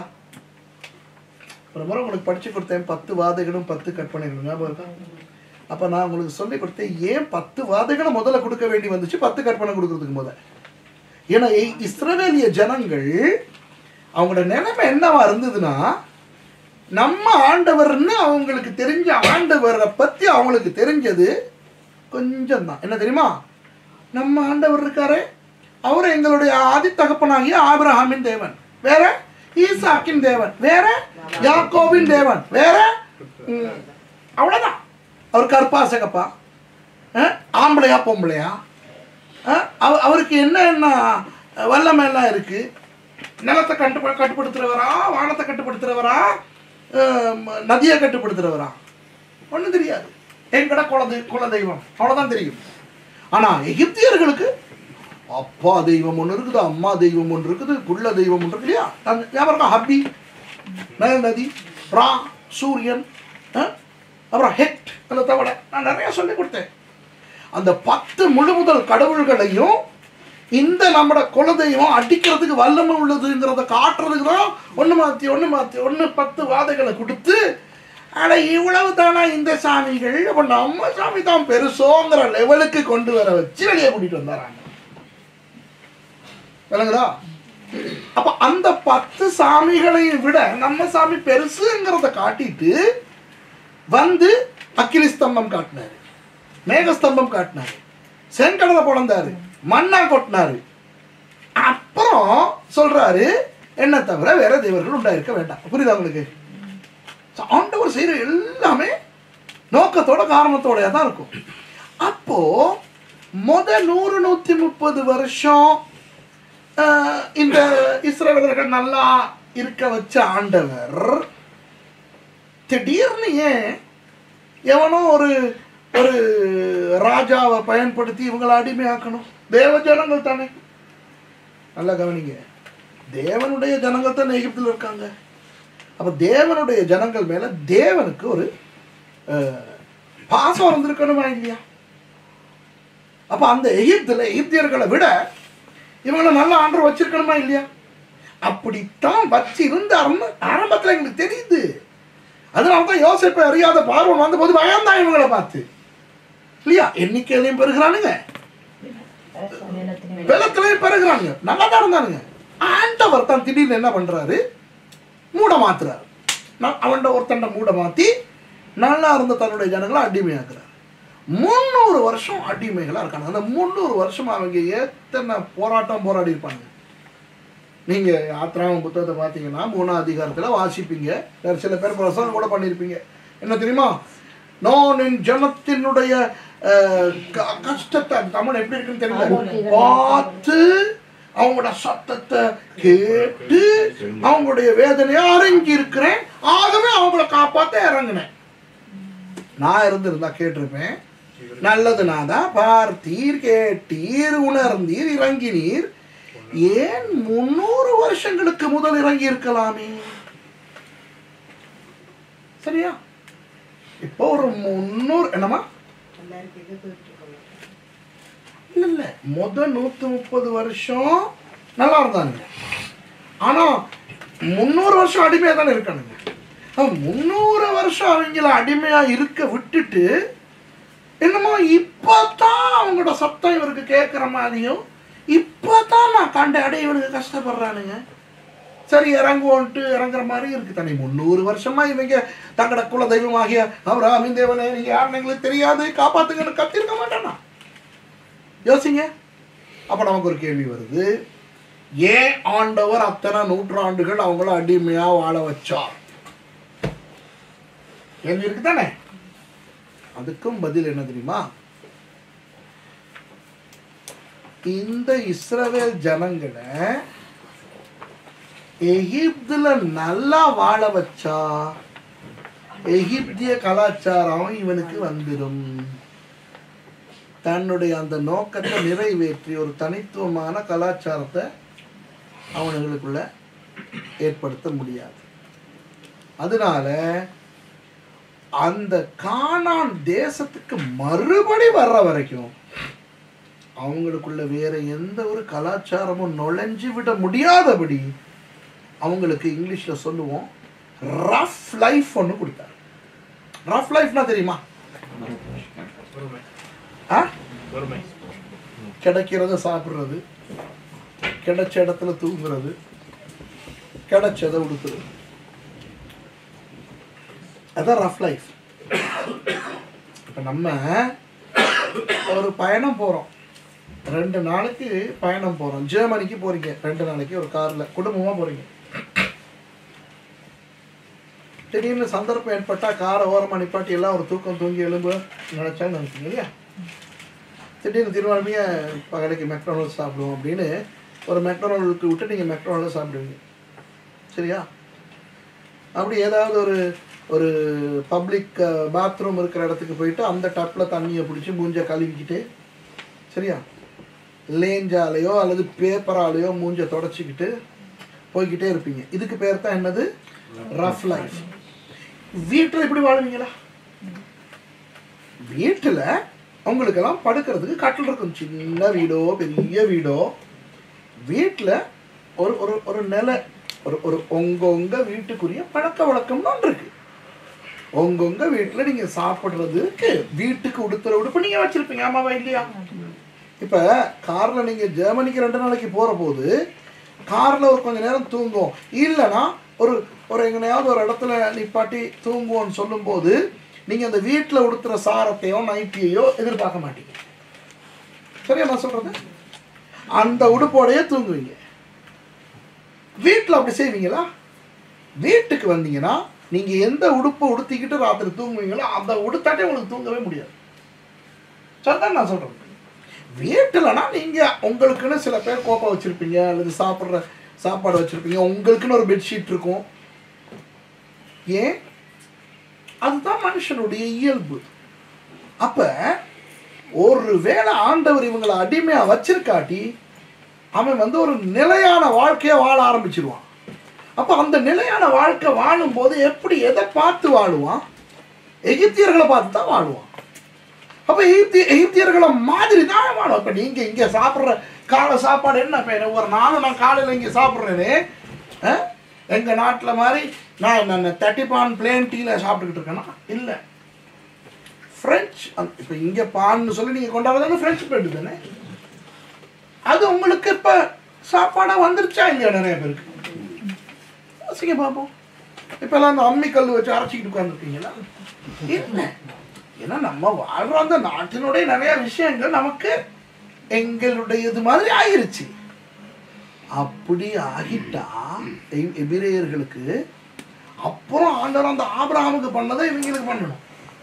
ஒரு முறை உங்களுக்கு படிச்சு கொடுத்தேன் பத்து வாதைகளும் பத்து கற்பனைகளும் ஞாபகம் இருக்கா அப்போ நான் உங்களுக்கு சொல்லி கொடுத்தேன் ஏன் பத்து வாதைகளை முதல்ல கொடுக்க வேண்டி வந்துச்சு பத்து கற்பனை கொடுக்கறதுக்கு முத ஏன்னா இ- இஸ்ரவேலிய ஜனங்கள் அவங்களோட நிலைமை என்னவா இருந்ததுன்னா நம்ம ஆண்டவர்னு அவங்களுக்கு தெரிஞ்ச ஆண்டவரை பத்தி அவங்களுக்கு தெரிஞ்சது கொஞ்சம் தான் என்ன தெரியுமா நம்ம ஆண்டவர் இருக்காரே அவர் எங்களுடைய ஆதி தகப்பனாகிய ஆபிரஹாமின் தேவன் வேற ஈசாக்கின் தேவன் வேற யாக்கோபின் தேவன் வேற ம், அவ்வளவுதான் அவர் கருப்பா சிகப்பா அஹ், ஆம்பளையா பொம்பளையா அஹ், அவ- அவருக்கு என்ன என்ன வல்லமை எல்லாம் இருக்கு நிலத்தை கட்டு கட்டுப்படுத்துறவரா வானத்தை கட்டுப்படுத்துறவரா அஹ், ம- நதியை கட்டுப்படுத்துறவரா ஒண்ணும் தெரியாது எங்கட குல தெய்- குல தெய்வம் அவ்வளவுதான் தெரியும் ஆனா எகிப்தியர்களுக்கு அப்பா தெய்வம் ஒன்று இருக்குது அம்மா தெய்வம் ஒன்று இருக்குது குள்ள தெய்வம் ஒன்று இருக்கு இல்லையா அந்த ஞாபகம் இருக்கா? ஹப்பி நயல் நதி ரா சூரியன் அஹ், அப்புறம் ஹெட் அதை தவிர நான் நிறைய சொல்லி கொடுத்தேன் அந்த பத்து முழு முதல் கடவுள்களையும் இந்த நம்மட குலதெய்வம் அடிக்கிறதுக்கு வல்லமை உள்ளதுங்கிறத காட்டுறதுக்கு தான் ஒன்று மாற்றி ஒன்று மாற்றி ஒன்று பத்து வாதைகளை கொடுத்து அட இவ்வளவு தானா இந்த சாமிகள் அப்போ நம்ம சாமி தான் பெருசோங்கிற லெவலுக்கு கொண்டு வர வச்சு வெளியே கூட்டிட்டு வந்தாராங்க விளங்குதா அப்ப அந்த பத்து சாமிகளையும் விட நம்ம சாமி பெருசுங்கிறத காட்டிட்டு வந்து அக்கினி ஸ்தம்பம் காட்டினாரு மேகஸ்தம்பம் காட்டினாரு செங்கடலை பிறந்தாரு மண்ணா கொட்டினாரு அப்புறம் சொல்றாரு என்ன தவிர வேற தேவர்கள் உண்டாயிருக்க வேண்டாம் புரியுதா உங்களுக்கு So, ஆண்டவர் செய்யற எல்லாமே நோக்கத்தோட காரணத்தோடயா தான் இருக்கும் அப்போ முத நூறு நூத்தி முப்பது வருஷம் ஆஹ், இந்த இஸ்ரவேலர்கள் நல்லா இருக்க வச்ச ஆண்டவர் திடீர்னு ஏன் எவனோ ஒரு ஒரு ராஜாவை பயன்படுத்தி இவங்களை அடிமையாக்கணும் தேவ ஜனங்கள் தானே நல்லா கவனிங்க தேவனுடைய ஜனங்கள் தானே எகிப்தில் இருக்காங்க அப்ப தேவனுடைய ஜனங்கள் மேல தேவனுக்கு ஒரு அஹ், பாசம் இருந்திருக்கணுமா இல்லையா அப்ப அந்த எகிப்துல எகிப்தியர்களை விட இவங்களை நல்ல ஆண்டர் வச்சிருக்கணுமா இல்லையா அப்படித்தான் வச்சு இருந்தாருன்னு ஆரம்பத்துல எங்களுக்கு தெரியுது அதனால தான் யோசிப்பை அறியாத பார்வன் வந்தபோது பயந்தான் இவங்களை பார்த்து இல்லையா எண்ணிக்கையிலையும் பெருகிறானுங்க வெள்ளத்திலையும் பெருகிறானுங்க நல்லா தான் இருந்தானுங்க ஆண்டவர் தான் திடீர்னு என்ன பண்றாரு மூட மாத்துறாரு நான் அவன்கிட்ட ஒருத்தண்ட மூட மாத்தி நல்லா இருந்த தன்னுடைய ஜனங்களை அடிமையாக்குறாரு முந்நூறு வருஷம் அடிமைகளா இருக்காங்க அந்த முந்நூறு வருஷம் அவங்க எத்தனை போராட்டம் போராடி இருப்பாங்க நீங்க யாத்ராம புத்தகத்தை பார்த்தீங்கன்னா மூணாம் அதிகாரத்துல வாசிப்பீங்க வேறு சில பேர் பிரசங்கம் கூட பண்ணியிருப்பீங்க என்ன தெரியுமா நான் என் ஜனத்தினுடைய அஹ், க- கஷ்டத்தை தமிழ் எப்படி இருக்குன்னு தெரியல பார்த்து அவங்களோட சத்தத்தை கேட்டு அவங்களுடைய வேதனையை அறிஞ்சி இருக்கிறேன் ஆகவே அவங்கள காப்பாத்த இறங்கினேன் நான் இருந்திருந்தா கேட்டிருப்பேன் நல்லது நாதா பார்த்தீர் கேட்டீர் உணர்ந்தீர் இறங்கினீர் ஏன் முன்னூறு வருஷங்களுக்கு முதல் இறங்கி இருக்கலாமே சரியா இப்போ ஒரு முன்னூறு என்னமா இல்ல இல்ல முத நூத்தி முப்பது வருஷம் நல்லா இருந்தானுங்க ஆனா முந்நூறு வருஷம் அடிமையா தானே இருக்கானுங்க அப்ப முந்நூறு வருஷம் அவங்கள அடிமையா இருக்க விட்டுட்டு என்னமோ இப்பதான் அவங்களோட சத்தம் இவருக்கு கேட்குற மாதிரியும் இப்பதான் நான் கண்ட அடைய இவனுக்கு கஷ்டப்படுறானுங்க சரி இறங்குவோன்ட்டு இறங்குற மாதிரி இருக்கு தானே முந்நூறு வருஷமா இவங்க தங்களோட குல தெய்வமாகிய அபிராமின் தேவனே நீங்க யாருன்னு எங்களுக்கு தெரியாது காப்பாத்துங்கன்னு கத்திருக்க மாட்டானா யோசிங்க அப்ப நமக்கு ஒரு கேள்வி வருது ஏன் ஆண்டவர் அத்தனை நூற்றாண்டுகள் அவங்கள அடிமையா வாழ வச்சார் கேள்வி இருக்கு தானே அதுக்கும் பதில் என்ன தெரியுமா இந்த இஸ்ரவேல் ஜனங்களை எகிப்துல நல்லா வாழ வச்சா எகிப்திய கலாச்சாரம் இவனுக்கு வந்துடும் தன்னுடைய அந்த நோக்கத்தை நிறைவேற்றி ஒரு தனித்துவமான கலாச்சாரத்தை அவனுங்களுக்குள்ள ஏற்படுத்த முடியாது அதனால அந்த கானான் தேசத்துக்கு மறுபடி வர்ற வரைக்கும் அவங்களுக்குள்ள வேற எந்த ஒரு கலாச்சாரமும் நுழைஞ்சு விட முடியாதபடி அவங்களுக்கு இங்கிலீஷ்ல சொல்லுவோம் ரஃப் லைஃப் ஒன்று கொடுத்தாரு ரஃப் லைஃப்னா தெரியுமா பொறுமை ஆ பொறுமை கிடைக்கிறத சாப்பிட்றது கிடைச்ச இடத்துல தூங்குறது கிடைச்சதை உடுத்துறது அதான் ரஃப் லைஃப் இப்போ நம்ம ஒரு பயணம் போகிறோம் ரெண்டு நாளைக்கு பயணம் போகிறோம் ஜெர்மனிக்கு போகிறீங்க ரெண்டு நாளைக்கு ஒரு காரில் குடும்பமாக போகிறீங்க திடீர்னு சந்தர்ப்பம் ஏற்பட்டால் காரை ஓரமாக நிப்பாட்டி எல்லாம் ஒரு தூக்கம் தூங்கி எழும்ப நினச்சான்னு நினைப்பீங்க இல்லையா திடீர்னு திருவாரூமைய பகலைக்கு மெக்டோனல்ஸ் சாப்பிடுவோம் அப்படின்னு ஒரு மெக்டோனல்க்கு விட்டு நீங்கள் மெக்டோனல்ஸ் சாப்பிடுவீங்க சரியா அப்படி ஏதாவது ஒரு ஒரு பப்ளிக் பாத்ரூம் இருக்கிற இடத்துக்கு போயிட்டு அந்த டப்பில் தண்ணியை பிடிச்சி மூஞ்ச கழுவிக்கிட்டு சரியா லேஞ்சாலேயோ அல்லது பேப்பராலேயோ மூஞ்ச தொடச்சிக்கிட்டு போய்கிட்டே இருப்பீங்க இதுக்கு பேர் தான் என்னது ரஃப் லைஃப் வீட்டில் இப்படி வாழுவீங்களா வீட்டில் உங்களுக்கெல்லாம் படுக்கிறதுக்கு கட்டில் இருக்கும் சின்ன வீடோ பெரிய வீடோ வீட்டில் ஒரு ஒரு ஒரு நிலை ஒரு ஒரு உங்க உங்க வீட்டுக்குரிய பழக்க வழக்கம்னு ஒன்று இருக்கு உங்க உங்க வீட்டில் நீங்கள் சாப்பிட்றதுக்கு வீட்டுக்கு உடுத்துற உடுப்பு நீங்கள் வச்சிருப்பீங்க ஆமாவா இல்லையா இப்போ காரில் நீங்கள் ஜெர்மனிக்கு ரெண்டு நாளைக்கு போகிற போது காரில் ஒரு கொஞ்ச நேரம் தூங்கும் இல்லைன்னா ஒரு ஒரு எங்கனையாவது ஒரு இடத்துல நிப்பாட்டி தூங்குவோன்னு சொல்லும்போது நீங்கள் அந்த வீட்டில் உடுத்துற சாரத்தையோ நைட்டியையோ எதிர்பார்க்க மாட்டீங்க சரியா நான் சொல்கிறது அந்த உடுப்போடையே தூங்குவீங்க வீட்டில் அப்படி செய்வீங்களா வீட்டுக்கு வந்தீங்கன்னா நீங்கள் எந்த உடுப்பை உடுத்திக்கிட்டு ராத்திரி தூங்குவீங்களோ அந்த உடுத்தாட்டே உங்களுக்கு தூங்கவே முடியாது சரிதான் நான் சொல்கிறேன் வீட்டிலனா நீங்கள் உங்களுக்குன்னு சில பேர் கோப்பை வச்சுருப்பீங்க அல்லது சாப்பிட்ற சாப்பாடு வச்சுருப்பீங்க உங்களுக்குன்னு ஒரு பெட்ஷீட் இருக்கும் ஏன் அதுதான் மனுஷனுடைய இயல்பு அப்ப ஒருவேளை ஆண்டவர் இவங்களை அடிமையா வச்சிருக்காட்டி அவன் வந்து ஒரு நிலையான வாழ்க்கையை வாழ ஆரம்பிச்சிருவான் அப்ப அந்த நிலையான வாழ்க்கை வாழும்போது எப்படி எதை பார்த்து வாழுவான் எகிப்தியர்களை பார்த்து தான் வாழுவான் அப்ப எகிப்திய எகிப்தியர்களை மாதிரி தான் வாழும் இப்ப நீங்க இங்க சாப்பிட்ற காலை சாப்பாடு என்ன பேர் ஒரு நாளும் நான் காலையில் இங்கே சாப்பிட்றேனே எங்கள் நாட்டில் மாதிரி நான் நான் தட்டிப்பான் பிளேன் டீயில் சாப்பிட்டுக்கிட்டு இருக்கேன்னா இல்லை ஃப்ரெஞ்ச் இப்போ இங்கே பான்னு சொல்லி நீங்கள் கொண்டாடுறது ஃப்ரெஞ்ச் பிரெட் தானே அது உங்களுக்கு இப்போ சாப்பாடாக வந்துருச்சா இல்லையா நிறைய பேருக்கு யோசிங்க பார்ப்போம் இப்போல்லாம் அந்த அம்மி கல் வச்சு அரைச்சிக்கிட்டு உட்காந்துருக்கீங்களா இல்லை ஏன்னா நம்ம வாழ்ற அந்த நாட்டினுடைய நிறைய விஷயங்கள் நமக்கு எங்களுடையது மாதிரி ஆயிருச்சு அப்படி ஆகிட்டா எ- எபிரேயர்களுக்கு அப்புறம் ஆண்டவர் அந்த ஆபிரகாமுக்கு பண்ணதை இவங்களுக்கு பண்ணணும்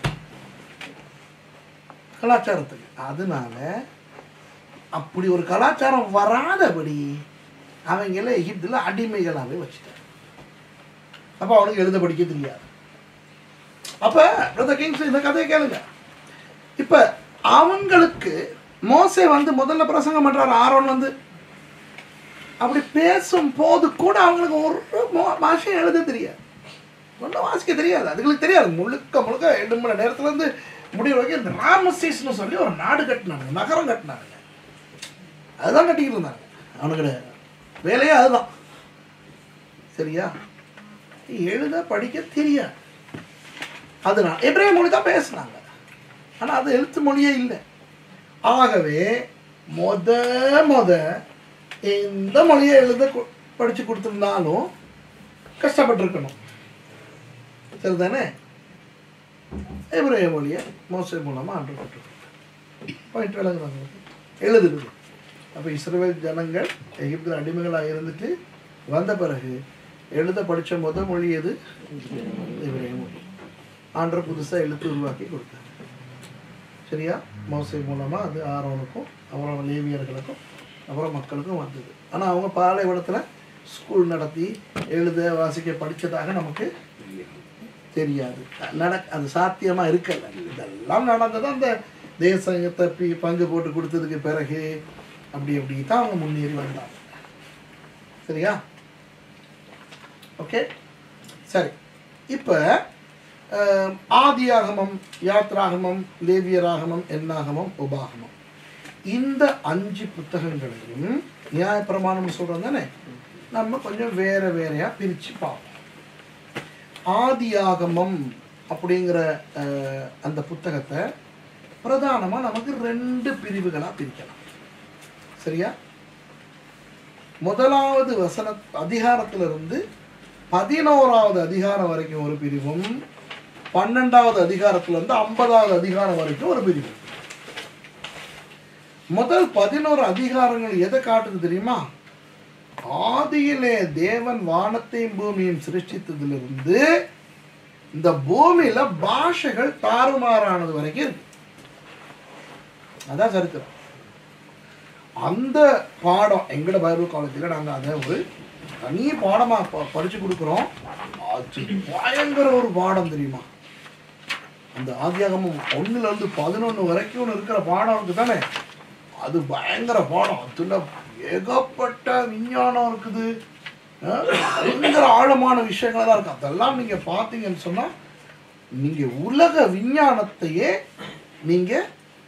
கலாச்சாரத்துக்கு அதனால அப்படி ஒரு கலாச்சாரம் வராதபடி அவங்கள எகிப்துல அடிமைகளாகவே வச்சுட்டாங்க அப்போ அவனுக்கு எழுத படிக்க தெரியாது அப்ப பிரதர் கிங்ஸ் இந்த கதையை கேளுங்க இப்ப அவங்களுக்கு மோசே வந்து முதல்ல பிரசங்கம் பண்றாரு ஆரோன் வந்து அப்படி பேசும் போது கூட அவங்களுக்கு ஒரு மோ- பாஷையும் எழுத தெரியாது ஒன்றும் வாசிக்க தெரியாது அதுங்களுக்கு தெரியாது முழுக்க முழுக்க ரெண்டு மணி நேரத்துல இருந்து முடிவு வரைக்கும் இந்த ராமசீஸ்னு சொல்லி ஒரு நாடு கட்டினாங்க நகரம் கட்டினாங்க அதுதான் கட்டிக்கிட்டு இருந்தாங்க அவனுக்கு வேலையே அதுதான் சரியா எழுத படிக்க தெரியாது அதனால் எப்ரே மொழி தான் பேசுனாங்க ஆனால் அது எழுத்து மொழியே இல்லை ஆகவே மொத மொத எந்த மொழியை எழுத கு- படிச்சு கொடுத்துருந்தாலும் கஷ்டப்பட்டிருக்கணும் சரிதானே எபிரேய மொழியை மோசை மூலமாக ஆண்டு பாயிண்ட் விளங்குறாங்க எழுதுறது அப்போ இஸ்ரேல் ஜனங்கள் எகிப்தில் அடிமைகளாக இருந்துட்டு வந்த பிறகு எழுத படித்த முத மொழி எது எபிரேய மொழி ஆண்டர் புதுசாக எழுத்து உருவாக்கி கொடுத்தாங்க சரியா மோசை மூலமாக அது ஆரோனுக்கும் அப்புறம் லேவியர்களுக்கும் அப்புறம் மக்களுக்கும் வந்தது ஆனால் அவங்க பாலைவனத்தில் ஸ்கூல் நடத்தி எழுத வாசிக்க படித்ததாக நமக்கு தெரியாது நட அது சாத்தியமாக இருக்கல இதெல்லாம் நடந்தது அந்த தேசத்தை பி பங்கு போட்டு கொடுத்ததுக்கு பிறகு அப்படி அப்படி தான் அவங்க முன்னேறி வந்தாங்க சரியா ஓகே சரி இப்போ ஆதியாகமம் யாத்ராகமம் லேவியராகமம் எண்ணாகமம் உபாகமம் இந்த அஞ்சு புத்தகங்களையும் நியாயப்பிரமாணம் சொல்கிறோம் தானே நம்ம கொஞ்சம் வேற வேறையா பிரித்து பார்ப்போம் ஆதியாகமம் அப்படிங்கிற அஹ், அந்த புத்தகத்தை பிரதானமாக நமக்கு ரெண்டு பிரிவுகளாக பிரிக்கலாம் சரியா முதலாவது வசன அதிகாரத்திலிருந்து பதினோராவது அதிகாரம் வரைக்கும் ஒரு பிரிவும் பன்னெண்டாவது அதிகாரத்துல இருந்து ஐம்பதாவது அதிகாரம் வரைக்கும் ஒரு பிரிவு முதல் பதினோரு அதிகாரங்கள் எதை காட்டுது தெரியுமா ஆதியிலே தேவன் வானத்தையும் பூமியையும் சிருஷ்டித்ததிலிருந்து இந்த பூமியில பாஷைகள் தாறுமாறானது வரைக்கும் இருக்கு அதான் சரித்திரம் அந்த பாடம் எங்கட பைபிள் காலேஜில் நாங்கள் அதை ஒரு தனி பாடமாக ப படித்து கொடுக்குறோம் அது பயங்கர ஒரு பாடம் தெரியுமா அந்த ஆதியாகமம் ஒண்ணுல இருந்து பதினொன்று வரைக்கும் இருக்கிற பாடம் இருக்கு தானே அது பயங்கர பாடம் அதில் ஏகப்பட்ட விஞ்ஞானம் இருக்குது அஹ், பயங்கர ஆழமான விஷயங்கள் தான் இருக்கு அதெல்லாம் நீங்கள் பார்த்தீங்கன்னு சொன்னால் நீங்கள் உலக விஞ்ஞானத்தையே நீங்கள்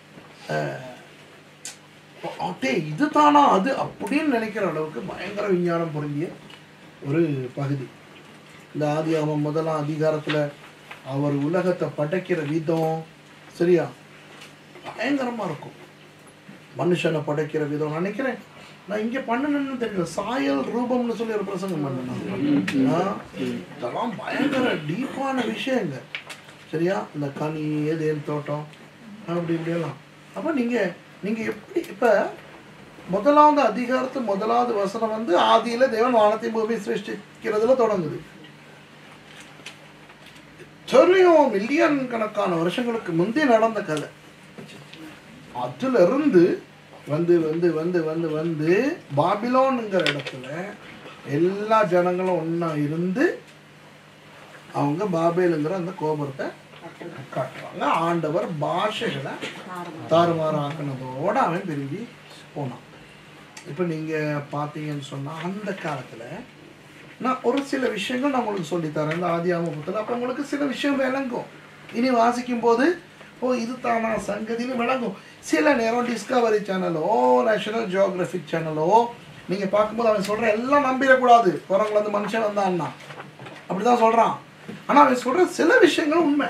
அட்டே இதுதானா அது அப்படின்னு நினைக்கிற அளவுக்கு பயங்கர விஞ்ஞானம் பொருந்திய ஒரு பகுதி இந்த ஆதியாகமம் முதலாம் அதிகாரத்தில் அவர் உலகத்தை படைக்கிற விதம் சரியா பயங்கரமாக இருக்கும் மனுஷனை படைக்கிற விதம் நான் நினைக்கிறேன் நான் இங்கே பண்ணணும்னு தெரியல சாயல் ரூபம்னு சொல்லி ஒரு பிரசங்கம் பண்ணேன் நான். இதெல்லாம் பயங்கர டீப்பான விஷயங்க சரியா இந்த கனி ஏதேன் தோட்டம் அப்படி இப்படியெல்லாம் அப்போ நீங்கள் நீங்கள் எப்படி இப்போ முதலாவது அதிகாரத்து முதலாவது வசனம் வந்து ஆதியில தேவன் வானத்தையும் பூமி சிருஷ்டிக்கிறதுல தொடங்குது தெரியும் மில்லியன் கணக்கான வருஷங்களுக்கு முந்தி நடந்த கதை அதுல இருந்து வந்து வந்து வந்து வந்து வந்து பாபிலோனுங்கிற இடத்துல எல்லா ஜனங்களும் ஒண்ணா இருந்து அவங்க பாபேலுங்கிற அந்த கோபுரத்தை காட்டுவாங்க ஆண்டவர் பாஷைகளை தாறுமாறாக்குனதோட அவன் பிரிஞ்சு போனான் இப்போ நீங்கள் பார்த்தீங்கன்னு சொன்னால் அந்த காலத்தில் நான் ஒரு சில விஷயங்கள் நான் உங்களுக்கு சொல்லித்தரேன் இந்த ஆதி ஆமபத்தில் அப்போ உங்களுக்கு சில விஷயம் விளங்கும் இனி வாசிக்கும் போது ஓ இது தானா சங்கதின்னு விளங்கும் சில நேரம் டிஸ்கவரி சேனலோ நேஷனல் ஜியோகிராஃபிக் சேனலோ நீங்கள் பார்க்கும்போது அவன் சொல்கிற எல்லாம் நம்பிடக்கூடாது குரங்குல இருந்து மனுஷன் வந்தான்னா அப்படிதான் சொல்கிறான் ஆனால் அவன் சொல்கிற சில விஷயங்கள் உண்மை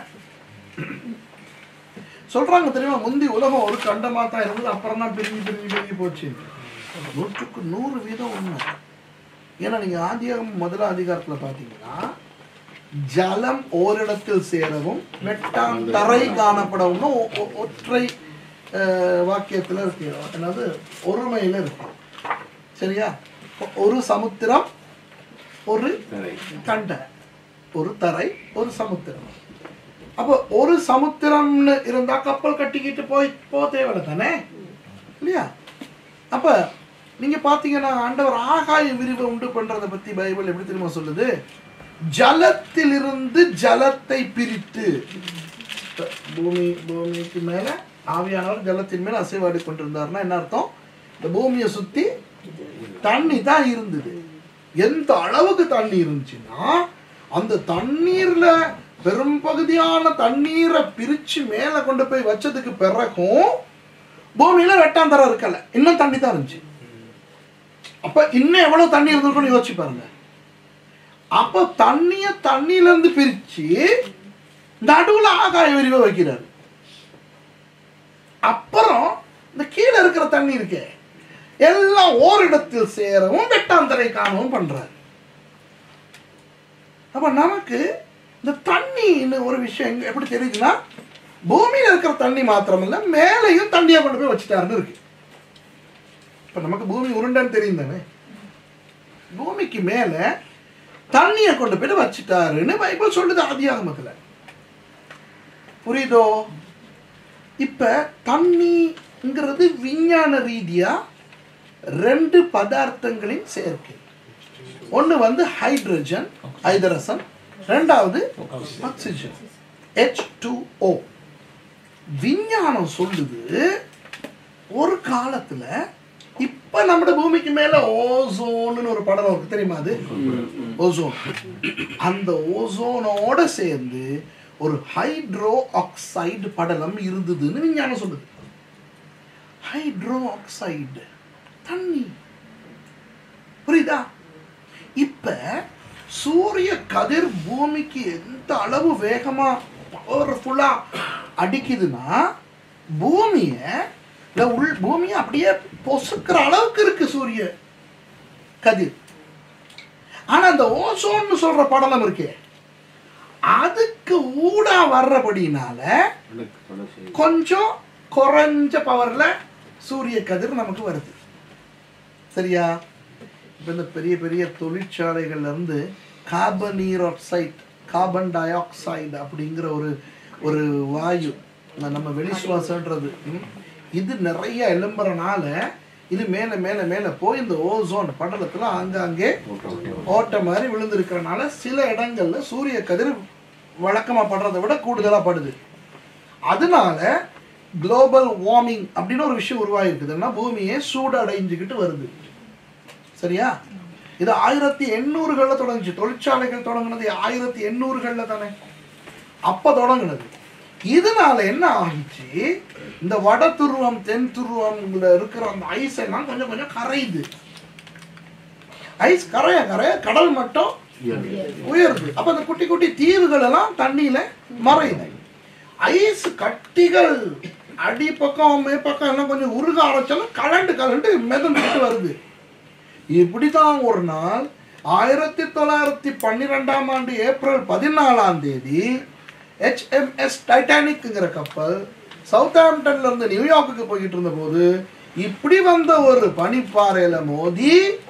சொல்றாங்க தெரியுமா முந்தி உலகம் ஒரு கண்டமா தான் இருந்தது அப்புறம் தான் பிரிஞ்சு பிரிஞ்சு பிரிஞ்சு போச்சு நூற்றுக்கு நூறு வீதம் உண்மை ஏன்னா நீங்க ஆதியாகம் முதல அதிகாரத்துல பாத்தீங்கன்னா ஜலம் ஓரிடத்தில் சேரவும் வெட்டாந்தரை காணப்படவும் ஒ- ஒ- ஒற்றை அஹ், வாக்கியத்துல இருக்கு என்னது ஒருமையில இருக்கு சரியா ஒ- ஒரு சமுத்திரம் ஒரு கண்டை ஒரு தரை ஒரு சமுத்திரம் அப்போ ஒரு சமுத்திரம்னு இருந்தா கப்பல் கட்டிக்கிட்டு போய் போக தேவையில்ல தானே இல்லையா அப்ப நீங்க பாத்தீங்கன்னா ஆண்டவர் ஆகாய விரிவை உண்டு பண்றதை பத்தி பைபிள் எப்படி தெரியுமா சொல்லுது ஜலத்திலிருந்து ஜலத்தை பிரித்து இப்ப பூமி பூமிக்கு மேல ஆவியானவர் ஜலத்தின் மேல அசைவாடி கொண்டிருந்தாருன்னா என்ன அர்த்தம் இந்த பூமியை சுத்தி தண்ணி தான் இருந்தது எந்த அளவுக்கு தண்ணி இருந்துச்சுன்னா அந்த தண்ணீர்ல பெரும்பகுதியான தண்ணீரை பிரிச்சு மேல கொண்டு போய் வச்சதுக்கு பிறகும் பூமியில வெட்டாந்தரம் இருக்கல இன்னும் தண்ணி தான் இருந்துச்சு அப்ப இன்னும் எவ்வளவு தண்ணி இருந்திருக்கும்னு யோசிச்சு பாருங்க அப்ப தண்ணிய தண்ணியில இருந்து பிரிச்சு நடுவுல ஆகாய விரிவை வைக்கிறாரு அப்புறம் இந்த கீழே இருக்கிற தண்ணி இருக்கே எல்லாம் ஓரிடத்தில் சேரவும் வெட்டாந்தரை காணவும் பண்றாரு அப்ப நமக்கு இந்த தண்ணின்னு ஒரு விஷயம் எங்க- எப்படி தெரியுதுன்னா பூமியில இருக்கிற தண்ணி மாத்திரமல்ல மேலையும் தண்ணியை கொண்டு போய் வச்சுட்டாருன்னு இருக்கு இப்ப நமக்கு பூமி உருண்டைன்னு தெரியும் தானே பூமிக்கு மேல தண்ணியை கொண்டு போய் வச்சுட்டாருன்னு பைபிள் சொல்லுது ஆதியாகமத்துல புரியுதோ இப்ப தண்ணிங்கிறது விஞ்ஞான ரீதியா ரெண்டு பதார்த்தங்களின் சேர்க்கை ஒன்று வந்து ஹைட்ரஜன் ஐதரசன் ரெண்டாவது ஆக்சிஜன் ஹெச் டூ ஓ விஞ்ஞானம் சொல்லுது ஒரு காலத்துல இப்ப நம்ம பூமிக்கு மேல ஓசோன்னு ஒரு படம் இருக்கு தெரியுமா அது ஓசோன் அந்த ஓசோனோட சேர்ந்து ஒரு ஹைட்ரோ ஆக்சைடு படலம் இருந்ததுன்னு விஞ்ஞானம் சொல்லுது ஹைட்ரோ ஆக்சைடு தண்ணி புரியுதா இப்ப சூரிய கதிர் பூமிக்கு எந்த அளவு வேகமா பவர்ஃபுல்லா அடிக்குதுன்னா பூமிய இல்ல உள் பூமியை அப்படியே பொசுக்கிற அளவுக்கு இருக்கு சூரிய கதிர் ஆனா அந்த ஓசோன்னு சொல்ற படலம் இருக்கே அதுக்கு ஊடா வர்றபடினால கொஞ்சம் குறைஞ்ச பவர்ல சூரிய கதிர் நமக்கு வருது சரியா இப்போ இந்த பெரிய பெரிய தொழிற்சாலைகள்ல இருந்து carbon oxide carbon dioxide அப்படிங்கிற ஒரு ஒரு வாயு ந- நம்ம வெளிசுவாசன்றது ம், இது நிறைய எழும்புறனால இது மேலே மேலே மேலே போய் இந்த ஓசோன் படலத்தில் ஆங்காங்கே ஓட்ட மாதிரி விழுந்திருக்கிறனால சில இடங்கள்ல சூரிய கதிர் வழக்கமாக படுறதை விட கூடுதலாக படுது அதனால குளோபல் வார்மிங் அப்படின்னு ஒரு விஷயம் உருவாகிருக்குதுன்னா பூமியே சூடு அடைஞ்சுக்கிட்டு வருது சரியா இது ஆயிரத்தி எண்ணூறுகளில் தொடங்குச்சு தொழிற்சாலைகள் தொடங்குனது ஆயிரத்தி எண்ணூறுகளில் தானே அப்போ தொடங்குனது இதனால என்ன ஆகிச்சு இந்த வட துருவம் தென் துருவம்ல இருக்கிற அந்த ஐஸ் எல்லாம் கொஞ்சம் கொஞ்சம் கரையுது ஐஸ் கரைய கரைய கடல் மட்டம் உயருது அப்ப அந்த குட்டி குட்டி தீவுகள் எல்லாம் தண்ணியில மறையுது ஐஸ் கட்டிகள் அடி பக்கம் மேற்பக்கம் எல்லாம் கொஞ்சம் உருக ஆரம்பிச்சாலும் கலண்டு கலண்டு மிதந்துட்டு வருது இப்படிதான் ஒரு நாள் ஆயிரத்தி தொள்ளாயிரத்தி பன்னிரெண்டாம் ஆண்டு ஏப்ரல் பதினாலாம் தேதி ஹெச்எம்எஸ் டைட்டானிக்ங்கிற கப்பல் சவுத் ஆம்டன்ல இருந்து நியூயார்க்குக்கு போய்கிட்டு இருந்த போது இப்படி வந்த ஒரு பனிப்பாறையில மோதி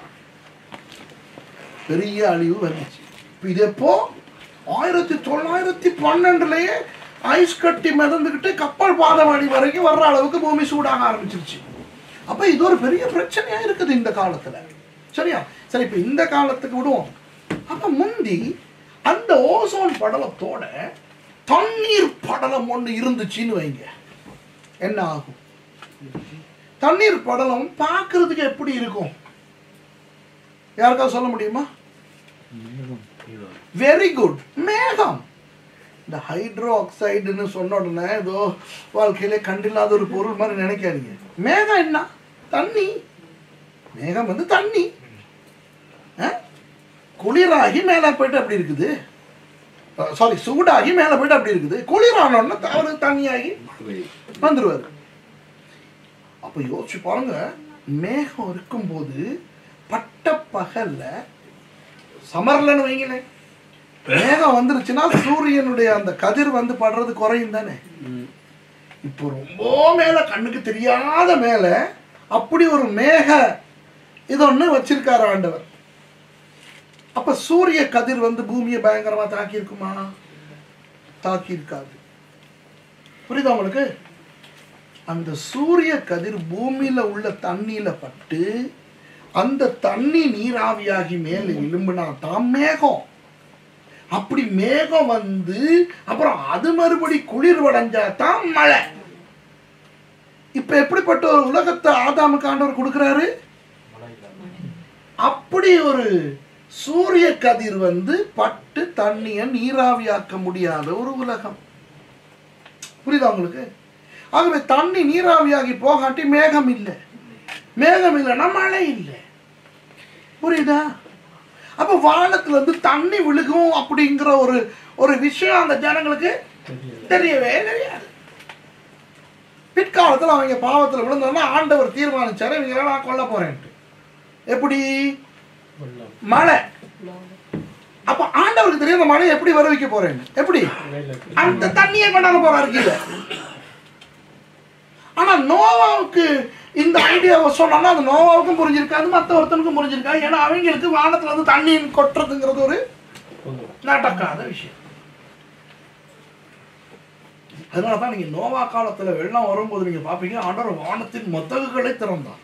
பெரிய அழிவு வந்துச்சு இப்போ இது எப்போ ஆயிரத்தி தொள்ளாயிரத்தி பன்னெண்டுலயே ஐஸ் கட்டி மிதந்துக்கிட்டு கப்பல் பாதவாடி வரைக்கும் வர்ற அளவுக்கு பூமி சூடாக ஆரம்பிச்சிருச்சு அப்ப இது ஒரு பெரிய பிரச்சனையா இருக்குது இந்த காலத்துல சரியா சரி இப்ப இந்த காலத்துக்கு விடுவோம் அப்ப முந்தி அந்த ஓசோன் படலத்தோட தண்ணீர் படலம் ஒண்ணு இருந்துச்சுன்னு வைங்க என்ன ஆகும் தண்ணீர் படலம் பார்க்கிறதுக்கு எப்படி இருக்கும் யாருக்காவது சொல்ல முடியுமா வெரி குட் மேகம் இந்த ஹைட்ரோ ஆக்சைடுன்னு சொன்ன உடனே ஏதோ வாழ்க்கையிலே கண்டில்லாத ஒரு பொருள் மாதிரி நினைக்காதீங்க மேகம் என்ன தண்ணி மேகம் வந்து தண்ணி ஆ? குளிராகி மேலே போயிட்டு அப்படி இருக்குது சாரி சூடாகி மேலே போயிட்டு அப்படி இருக்குது குளிரானோடனே அவர் தண்ணியாகி வந்துருவாரு அப்போ யோசிச்சு பாருங்க மேகம் இருக்கும்போது பட்ட பகல்ல சமர்லன்னு வைங்களேன் மேகம் வந்துருச்சுன்னா சூரியனுடைய அந்த கதிர் வந்து படுறது குறையும் தானே இப்போ ரொம்ப மேல கண்ணுக்கு தெரியாத மேல அப்படி ஒரு மேக இது ஒண்ணு வச்சிருக்காரு ஆண்டவர் அப்ப சூரிய கதிர் வந்து பூமியை பயங்கரமா தாக்கி இருக்குமா தாக்கி இருக்காது புரியுதா உங்களுக்கு அந்த சூரிய கதிர் பூமியில உள்ள தண்ணியில பட்டு அந்த தண்ணி நீராவியாகி மேலே எழும்புனா தான் மேகம் அப்படி மேகம் வந்து அப்புறம் அது மறுபடி குளிர் அடைஞ்சா தான் மழை இப்ப எப்படிப்பட்ட ஒரு உலகத்தை ஆதாமுக்கு ஆண்டவர் கொடுக்கிறாரு அப்படி ஒரு சூரிய கதிர் வந்து பட்டு தண்ணியை நீராவியாக்க முடியாத ஒரு உலகம் புரியுதா உங்களுக்கு ஆகவே தண்ணி நீராவியாகி போகாட்டி மேகம் இல்லை மேகம் இல்லைன்னா மழை இல்லை புரியுதா அப்ப வானத்துல இருந்து தண்ணி விழுகும் அப்படிங்கிற ஒரு ஒரு விஷயம் அந்த ஜனங்களுக்கு தெரியவே தெரியாது பிற்காலத்துல அவங்க பாவத்துல விழுந்தோன்னா ஆண்டவர் தீர்மானிச்சாரு இவங்க நான் கொல்ல போறேன்ட்டு எப்படி மழை அப்ப ஆண்டவருக்கு தெரியும் அந்த மழையை எப்படி வர வைக்க போறேன் எப்படி அந்த தண்ணியை கொண்டாட போறாரு கீழே ஆனா நோவாவுக்கு இந்த ஐடியாவை சொன்னோம்னா அது நோவாவுக்கும் புரிஞ்சிருக்காது மத்த ஒருத்தனுக்கும் புரிஞ்சிருக்காது ஏன்னா அவங்களுக்கு வானத்துல இருந்து தண்ணி கொட்டுறதுங்கிறது ஒரு நடக்காத விஷயம் அதனால தான் நீங்க நோவா காலத்துல வெள்ளம் வரும்போது நீங்க பாப்பீங்க ஆண்டவர் வானத்தின் மத்தகுகளை திறந்தான்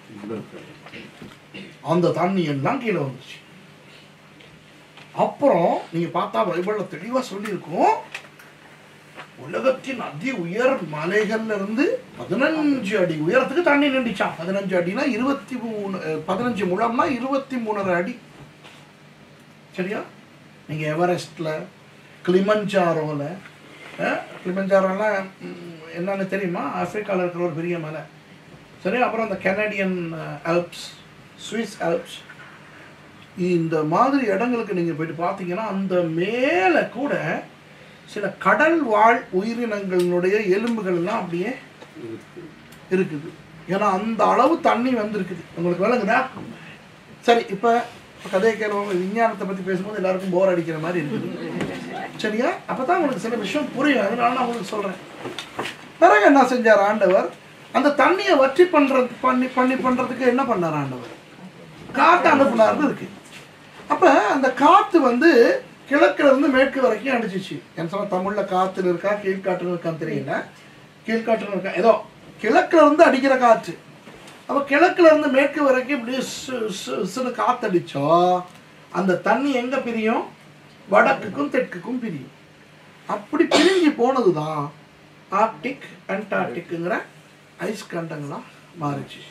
அந்த தண்ணி எல்லாம் கீழே வந்துச்சு அப்புறம் நீங்க பார்த்தா பைபிள்ல தெளிவா சொல்லியிருக்கும் உலகத்தின் அதி உயர் மலைகள்ல இருந்து பதினஞ்சு அடி உயரத்துக்கு தண்ணி நின்றுச்சான் பதினஞ்சு அடினா இருபத்தி மூணு அஹ், பதினஞ்சு முழம்னா இருபத்தி மூணரை அடி சரியா நீங்க எவரெஸ்ட்ல கிளிமஞ்சாரோல கிளிமஞ்சாரோலாம் ம், என்னன்னு தெரியுமா ஆப்பிரிக்கால இருக்கிற ஒரு பெரிய மலை சரி அப்புறம் அந்த கனடியன் ஆல்ப்ஸ் சுவிஸ் ஆல்ப்ஸ் இந்த மாதிரி இடங்களுக்கு நீங்கள் போயிட்டு பார்த்தீங்கன்னா அந்த மேலே கூட சில கடல் வாழ் உயிரினங்களினுடைய எலும்புகள் எல்லாம் அப்படியே இருக்குது ஏன்னா அந்த அளவு தண்ணி வந்திருக்குது உங்களுக்கு விளங்குதா சரி இப்போ இப்போ கதையை கேளுவாங்க விஞ்ஞானத்தை பற்றி பேசும்போது எல்லாருக்கும் போர் அடிக்கிற மாதிரி இருக்குது சரியா அப்போ தான் உங்களுக்கு சில விஷயம் புரியும் அதனால நான் உங்களுக்கு சொல்கிறேன் பிறகு என்ன செஞ்சார் ஆண்டவர் அந்த தண்ணியை வற்றி பண்றது பண்ணி பண்ணி பண்ணுறதுக்கு என்ன பண்ணார் ஆண்டவர் காற்று அனுப்புனார்னு இருக்கு அப்ப அந்த காத்து வந்து கிழக்குல இருந்து மேற்கு வரைக்கும் அடிச்சிச்சு என்ன சொன்னா தமிழ்ல காத்துல இருக்கா கீழ்காற்றுல இருக்கான்னு தெரியல கீழ்காற்றுல இருக்கா ஏதோ கிழக்குல இருந்து அடிக்கிற காற்று அப்ப கிழக்குல இருந்து மேற்கு வரைக்கும் இப்படி சு- சு- சுன்னு காத்தடிச்சோ அந்த தண்ணி எங்க பிரியும் வடக்குக்கும் தெற்குக்கும் பிரியும் அப்படி பிரிஞ்சு போனதுதான் ஆர்டிக் அண்டார்டிக்குங்கிற ஐஸ் கண்டங்களா மாறிச்சு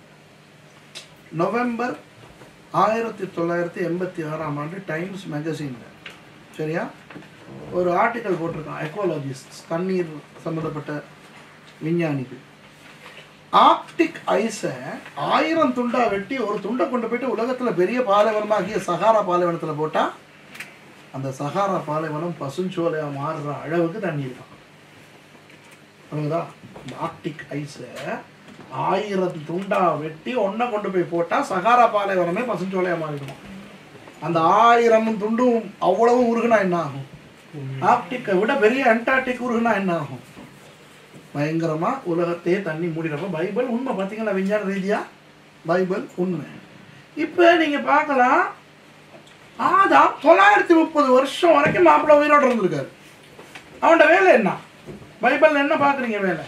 நவம்பர் ஆயிரத்தி தொள்ளாயிரத்தி எண்பத்தி ஆறாம் ஆண்டு டைம்ஸ் மேகசினில் சரியா ஒரு ஆர்டிக்கல் போட்டிருக்கான் எக்கோலஜிஸ்ட் தண்ணீர் சம்மந்தப்பட்ட விஞ்ஞானிகள் ஆர்க்டிக் ஐஸை ஆயிரம் துண்டா வெட்டி ஒரு துண்டை கொண்டு போயிட்டு உலகத்தில் பெரிய பாலைவனமாகிய சகாரா பாலைவனத்தில் போட்டால் அந்த சகாரா பாலைவனம் பசுஞ்சோலையா மாறுற அளவுக்கு தண்ணி இருக்கும் புரியுதா இந்த ஆர்க்டிக் ஐஸை ஆயிரம் துண்டா வெட்டி ஒன்றை கொண்டு போய் போட்டால் சகாரா பாலைவனமே பசுஞ்சோலையா மாறிடுமா அந்த ஆயிரம் துண்டும் அவ்வளவு உருகுனா என்ன ஆகும் ஆர்க்டிக்கை விட பெரிய அண்டார்டிக் உருகுனா என்ன ஆகும் பயங்கரமா உலகத்தையே தண்ணி மூடிடுறப்ப பைபிள் உண்மை பார்த்தீங்களா விஞ்ஞான ரீதியா பைபிள் உண்மை இப்போ நீங்க பார்க்கலாம் ஆதாம் தொள்ளாயிரத்தி முப்பது வருஷம் வரைக்கும் மாப்பிள்ளை உயிரோடு இருந்திருக்காரு அவனோட வேலை என்ன பைபிள்ல என்ன பாக்குறீங்க வேலை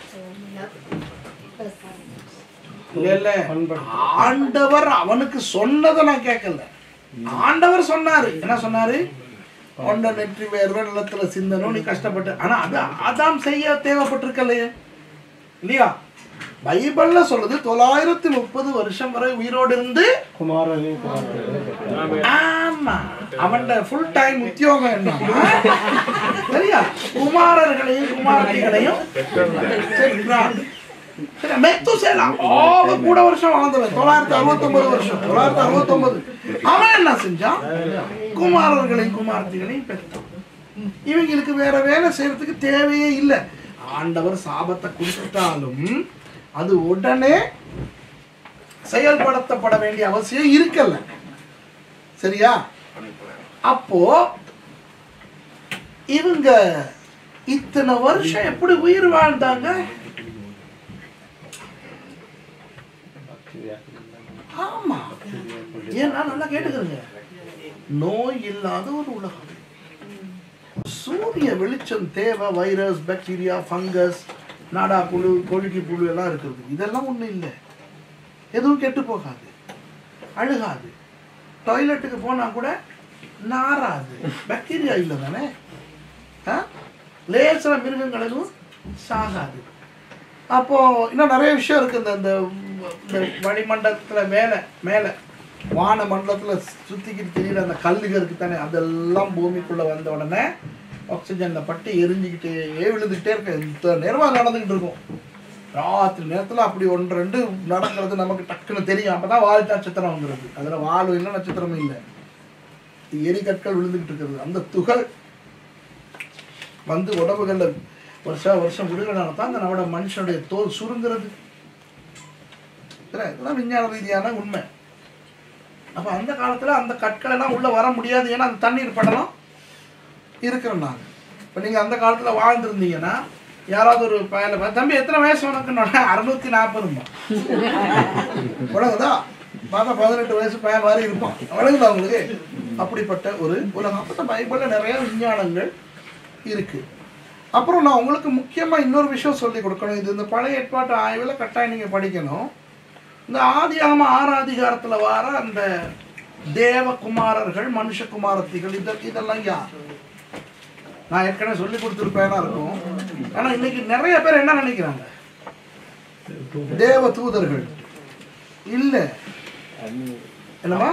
இல்ல இல்ல ஆண்டவர் அவனுக்கு சொன்னதை நான் கேட்கல ஆண்டவர் சொன்னாரு என்ன சொன்னாரு கொண்ட நெற்றி வேர்வை நிலத்துல சிந்தனும் நீ கஷ்டப்பட்டு ஆனா அது ஆதாம் செய்ய தேவைப்பட்டிருக்கலையே இல்லையா பைபிள்ல சொல்லுது தொள்ளாயிரத்தி முப்பது வருஷம் வரை உயிரோடு இருந்து குமாரனே ஆமென். ஆமென் ஆமா அவன் ஃபுல் டைம் உத்தியோகம் என்ன சரியா குமாரர்களையும் குமாரத்திகளையும் சென்றான் சரி, மெத்துசேலா ஆக கூட வருஷம் வாழ்ந்தவன் தொள்ளாயிரத்தி அறுபத்தொன்பது வருஷம் தொள்ளாயிரத்தி அறுபத்தொன்பது அவன் என்ன செஞ்சான் குமாரர்களையும் குமாரத்திகளையும் பெற்றான் இவங்களுக்கு வேற வேலை செய்யறதுக்கு தேவையே இல்லை ஆண்டவர் சாபத்தை கொடுத்துட்டாலும் அது உடனே செயல்படுத்தப்பட வேண்டிய அவசியம் இருக்கல சரியா அப்போ இவங்க இத்தனை வருஷம் எப்படி உயிர் வாழ்ந்தாங்க ஆமா ஏன்னா நல்லா கேட்டுக்கிறேங்க நோய் இல்லாத ஒரு உலகம் சூரிய வெளிச்சம் தேவை வைரஸ் பாக்டீரியா ஃபங்கஸ் நாடா புழு கொழுக்கி புழு எல்லாம் இருக்குது இதெல்லாம் ஒண்ணும் இல்லை எதுவும் கெட்டு போகாது அழுகாது டாய்லெட்டுக்கு போனா கூட நாராது பாக்டீரியா இல்லை தானே ஆ? லேசில் மிருகங்கள் எதுவும் சாகாது அப்போ இன்னும் நிறைய விஷயம் இருக்கு இந்த இந்த இந்த வளிமண்டலத்துல மேலே மேலே வான மண்டலத்துல சுத்திக்கிட்டு தெரியுற அந்த கல்லுக இருக்கு தானே அதெல்லாம் பூமிக்குள்ள வந்த உடனே ஆக்சிஜன்ல பட்டு எரிஞ்சுக்கிட்டே விழுந்துக்கிட்டே இருக்கு இந்த நேரமா நடந்துகிட்டு இருக்கும் ராத்திரி நேரத்துல அப்படி ஒன்று ரெண்டு நடக்கிறது நமக்கு டக்குன்னு தெரியும் அப்பதான் வால் நட்சத்திரம் வந்துருது அதுல வால் இல்லை நட்சத்திரமும் இல்லை எரிகற்கள் விழுந்துகிட்டு இருக்கிறது அந்த துகள் வந்து உடம்புகள்ல வருஷம் வருஷம் விடுகிறனால தான் அந்த நம்மளோட மனுஷனுடைய தோல் சுருங்குறது சரியா? இதெல்லாம் விஞ்ஞான ரீதியான உண்மை அப்ப அந்த காலத்துல அந்த கற்கள் எல்லாம் உள்ள வர முடியாது ஏன்னா அந்த தண்ணீர் படலம் இருக்கிறோம் நாங்க இப்ப நீங்க அந்த காலத்துல வாழ்ந்திருந்தீங்கன்னா யாராவது ஒரு பயல பார்த்து, தம்பி எத்தனை வயசு உனக்குன்னு அறுநூத்தி நாற்பதுமா உலகதா பார்த்தா பதினெட்டு வயசு பையன் மாதிரி இருப்பான் வழங்குதா உங்களுக்கு அப்படிப்பட்ட ஒரு உலகம் அப்போ பைபிளில் நிறைய விஞ்ஞானங்கள் இருக்கு அப்புறம் நான் உங்களுக்கு முக்கியமா இன்னொரு விஷயம் சொல்லி கொடுக்கணும் இது இந்த பழைய ஏற்பாட்டு ஆய்வில் கட்டாயம் நீங்க படிக்கணும் இந்த ஆதியாகம ஆறாம் அதிகாரத்துல வர அந்த தேவகுமாரர்கள் மனுஷகுமாரத்திகள் இத இதெல்லாம் யார் நான் ஏற்கனவே சொல்லி கொடுத்துருப்பேனா இருக்கும் ஆனா இன்னைக்கு நிறைய பேர் என்ன நினைக்கிறாங்க தேவ தூதர்கள் இல்ல என்னமா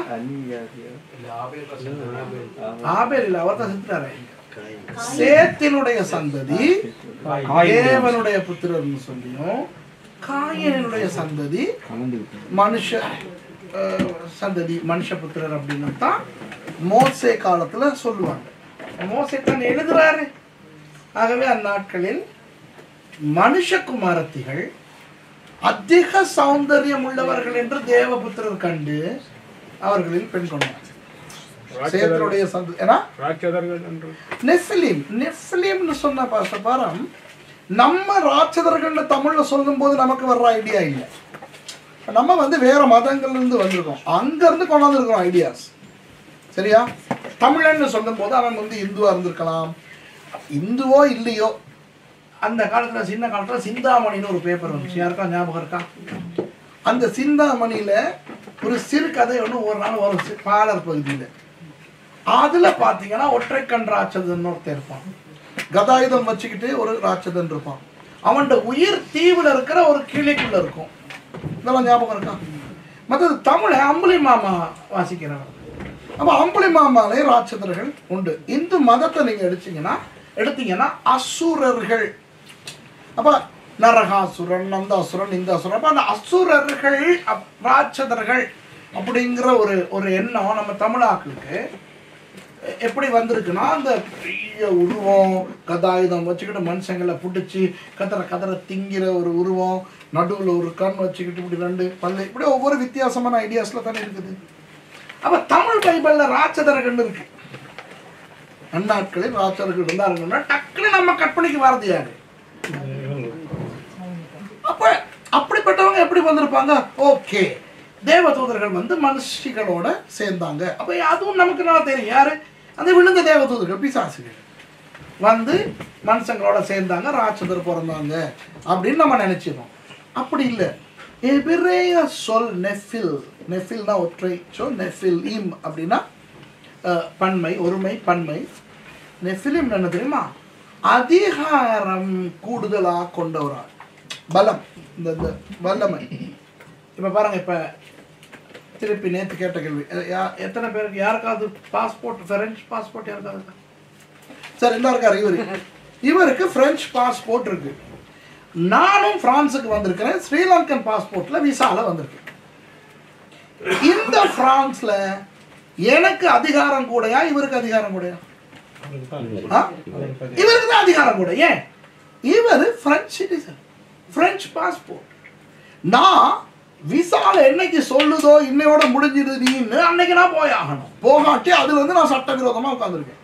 ஆபேல் இல்ல அவர் தான் செத்துட்டாரு சேத்தினுடைய சந்ததி தேவனுடைய புத்திரர்னு சொல்லியும் காயனுடைய சந்ததி மனுஷ அஹ், சந்ததி மனுஷ புத்திரர் அப்படின்னு தான் மோசே காலத்துல சொல்லுவாங்க மோசே தான் எழுதுறாரு ஆகவே அந்நாட்களில் மனுஷகுமாரத்திகள் அதிக சௌந்தரியம் உள்ளவர்கள் என்று தேவபுத்திரர் கண்டு அவர்களில் பெண் கொண்டார் சேத்தனுடைய சந்ததி ஏன்னா ராட்சதர்கள் என்று நெஃபிலிம் நெஃபிலிம்னு சொன்ன பாசபாரம் நம்ம ராட்சதர்கள்னு தமிழ்ல சொல்லும்போது நமக்கு வர்ற ஐடியா இல்லை நம்ம வந்து வேற மதங்கள்ல இருந்து வந்திருக்கோம் அங்க இருந்து கொண்டாந்துருக்கோம் ஐடியாஸ் சரியா தமிழன்னு சொல்லும்போது அவன் வந்து இந்துவா இருந்திருக்கலாம் இந்துவோ இல்லையோ அந்த காலத்துல சின்ன காலத்துல சிந்தாமணின்னு ஒரு பேப்பர் வந்துச்சு யாருக்கா ஞாபகம் இருக்கா அந்த சிந்தாமணியில ஒரு சிறு கதை ஒன்று ஒரு நாள் வரும் சி- பாலர் பகுதியில் அதுல பாத்தீங்கன்னா ஒற்றைக்கண் ராட்சதன் ஒருத்தன் இருப்பான் கதாயுதம் வச்சுக்கிட்டு ஒரு ராட்சதன் இருப்பான் அவனோட உயிர் தீவுல இருக்கிற ஒரு கிளிக்குள்ள இருக்கும் இதெல்லாம் ஞாபகம் இருக்கா மற்றது தமிழை அம்புலி மாமா வாசிக்கிறவர் அப்ப அம்புலி மாமாலே ராட்சதர்கள் உண்டு இந்து மதத்தை நீங்க எடுத்தீங்கன்னா எடுத்தீங்கன்னா அசுரர்கள் அப்ப நரகாசுரன் நந்தாசுரன் இந்த அசுரன் அப்ப அந்த அசுரர்கள் அப்- ராட்சதர்கள் அப்படிங்கிற ஒரு ஒரு எண்ணம் நம்ம தமிழாக்களுக்கு எ- எப்படி வந்திருக்குன்னா அந்த பெரிய உருவம் கதாயுதம் வச்சுக்கிட்டு மனுஷங்களை பிடிச்சி கதற கதற திங்கிற ஒரு உருவம் நடுவில் ஒரு கண் வச்சுக்கிட்டு இப்படி ரெண்டு பல்லு இப்படி ஒவ்வொரு வித்தியாசமான ஐடியாஸ்ல தானே இருக்குது அப்ப தமிழ் பைபிள்ல ராட்சதர்கள் இருக்கு அந்நாட்களில் ராட்சதர்கள் இருந்தாருங்கன்னா டக்குன்னு நம்ம கற்பனைக்கு வரது யாரு அப்ப அப்படிப்பட்டவங்க எப்படி வந்திருப்பாங்க ஓகே தேவதூதர்கள் வந்து மனுஷிகளோட சேர்ந்தாங்க அப்ப அதுவும் நமக்கு நல்லா தெரியும் யாரு அந்த விழுந்த தேவதூதர்கள் பிசாசுகள் வந்து மனுஷங்களோட சேர்ந்தாங்க ராட்சதர் பிறந்தாங்க அப்படின்னு நம்ம நினைச்சிடும் அப்படி இல்லை எபிரேய சொல் நெஃபில் நெஃபில்னா ஒற்றை சொல் நெஃபில் இம் அப்படின்னா அஹ், பன்மை ஒருமை பன்மை நெஃபிலிம் என்ன தெரியுமா அதிகாரம் கூடுதலா கொண்டவரா பலம் இந்த இந்த வல்லமை இப்ப பாருங்க இப்ப திருப்பி நேற்று கேட்ட கேள்வி அஹ் யா- எத்தனை பேருக்கு யாருக்காவது பாஸ்போர்ட் பிரெஞ்சு பாஸ்போர்ட் யாருக்காவது இருக்கா? சரி இந்த இருக்காரு இவரு இவருக்கு பிரெஞ்சு பாஸ்போர்ட் இருக்கு நானும் பிரான்ஸுக்கு வந்திருக்கிறேன் ஸ்ரீலங்கன் பாஸ்போர்ட்ல விசால வந்திருக்கேன் இந்த பிரான்ஸ்ல எனக்கு அதிகாரம் கூடயா இவருக்கு அதிகாரம் கூடயா ஆ? இவருக்கு தான் அதிகாரம் கூட ஏன் இவர் பிரெஞ்சு சிட்டிசன் பிரெஞ்சு பாஸ்போர்ட் நான் விசால என்னைக்கு சொல்லுதோ இன்னையோட முடிஞ்சிடுது நீன்னு அன்னைக்கு நான் போய் ஆகணும் போகாட்டி அதுல இருந்து நான் சட்டவிரோதமா உட்காந்துருக்கேன்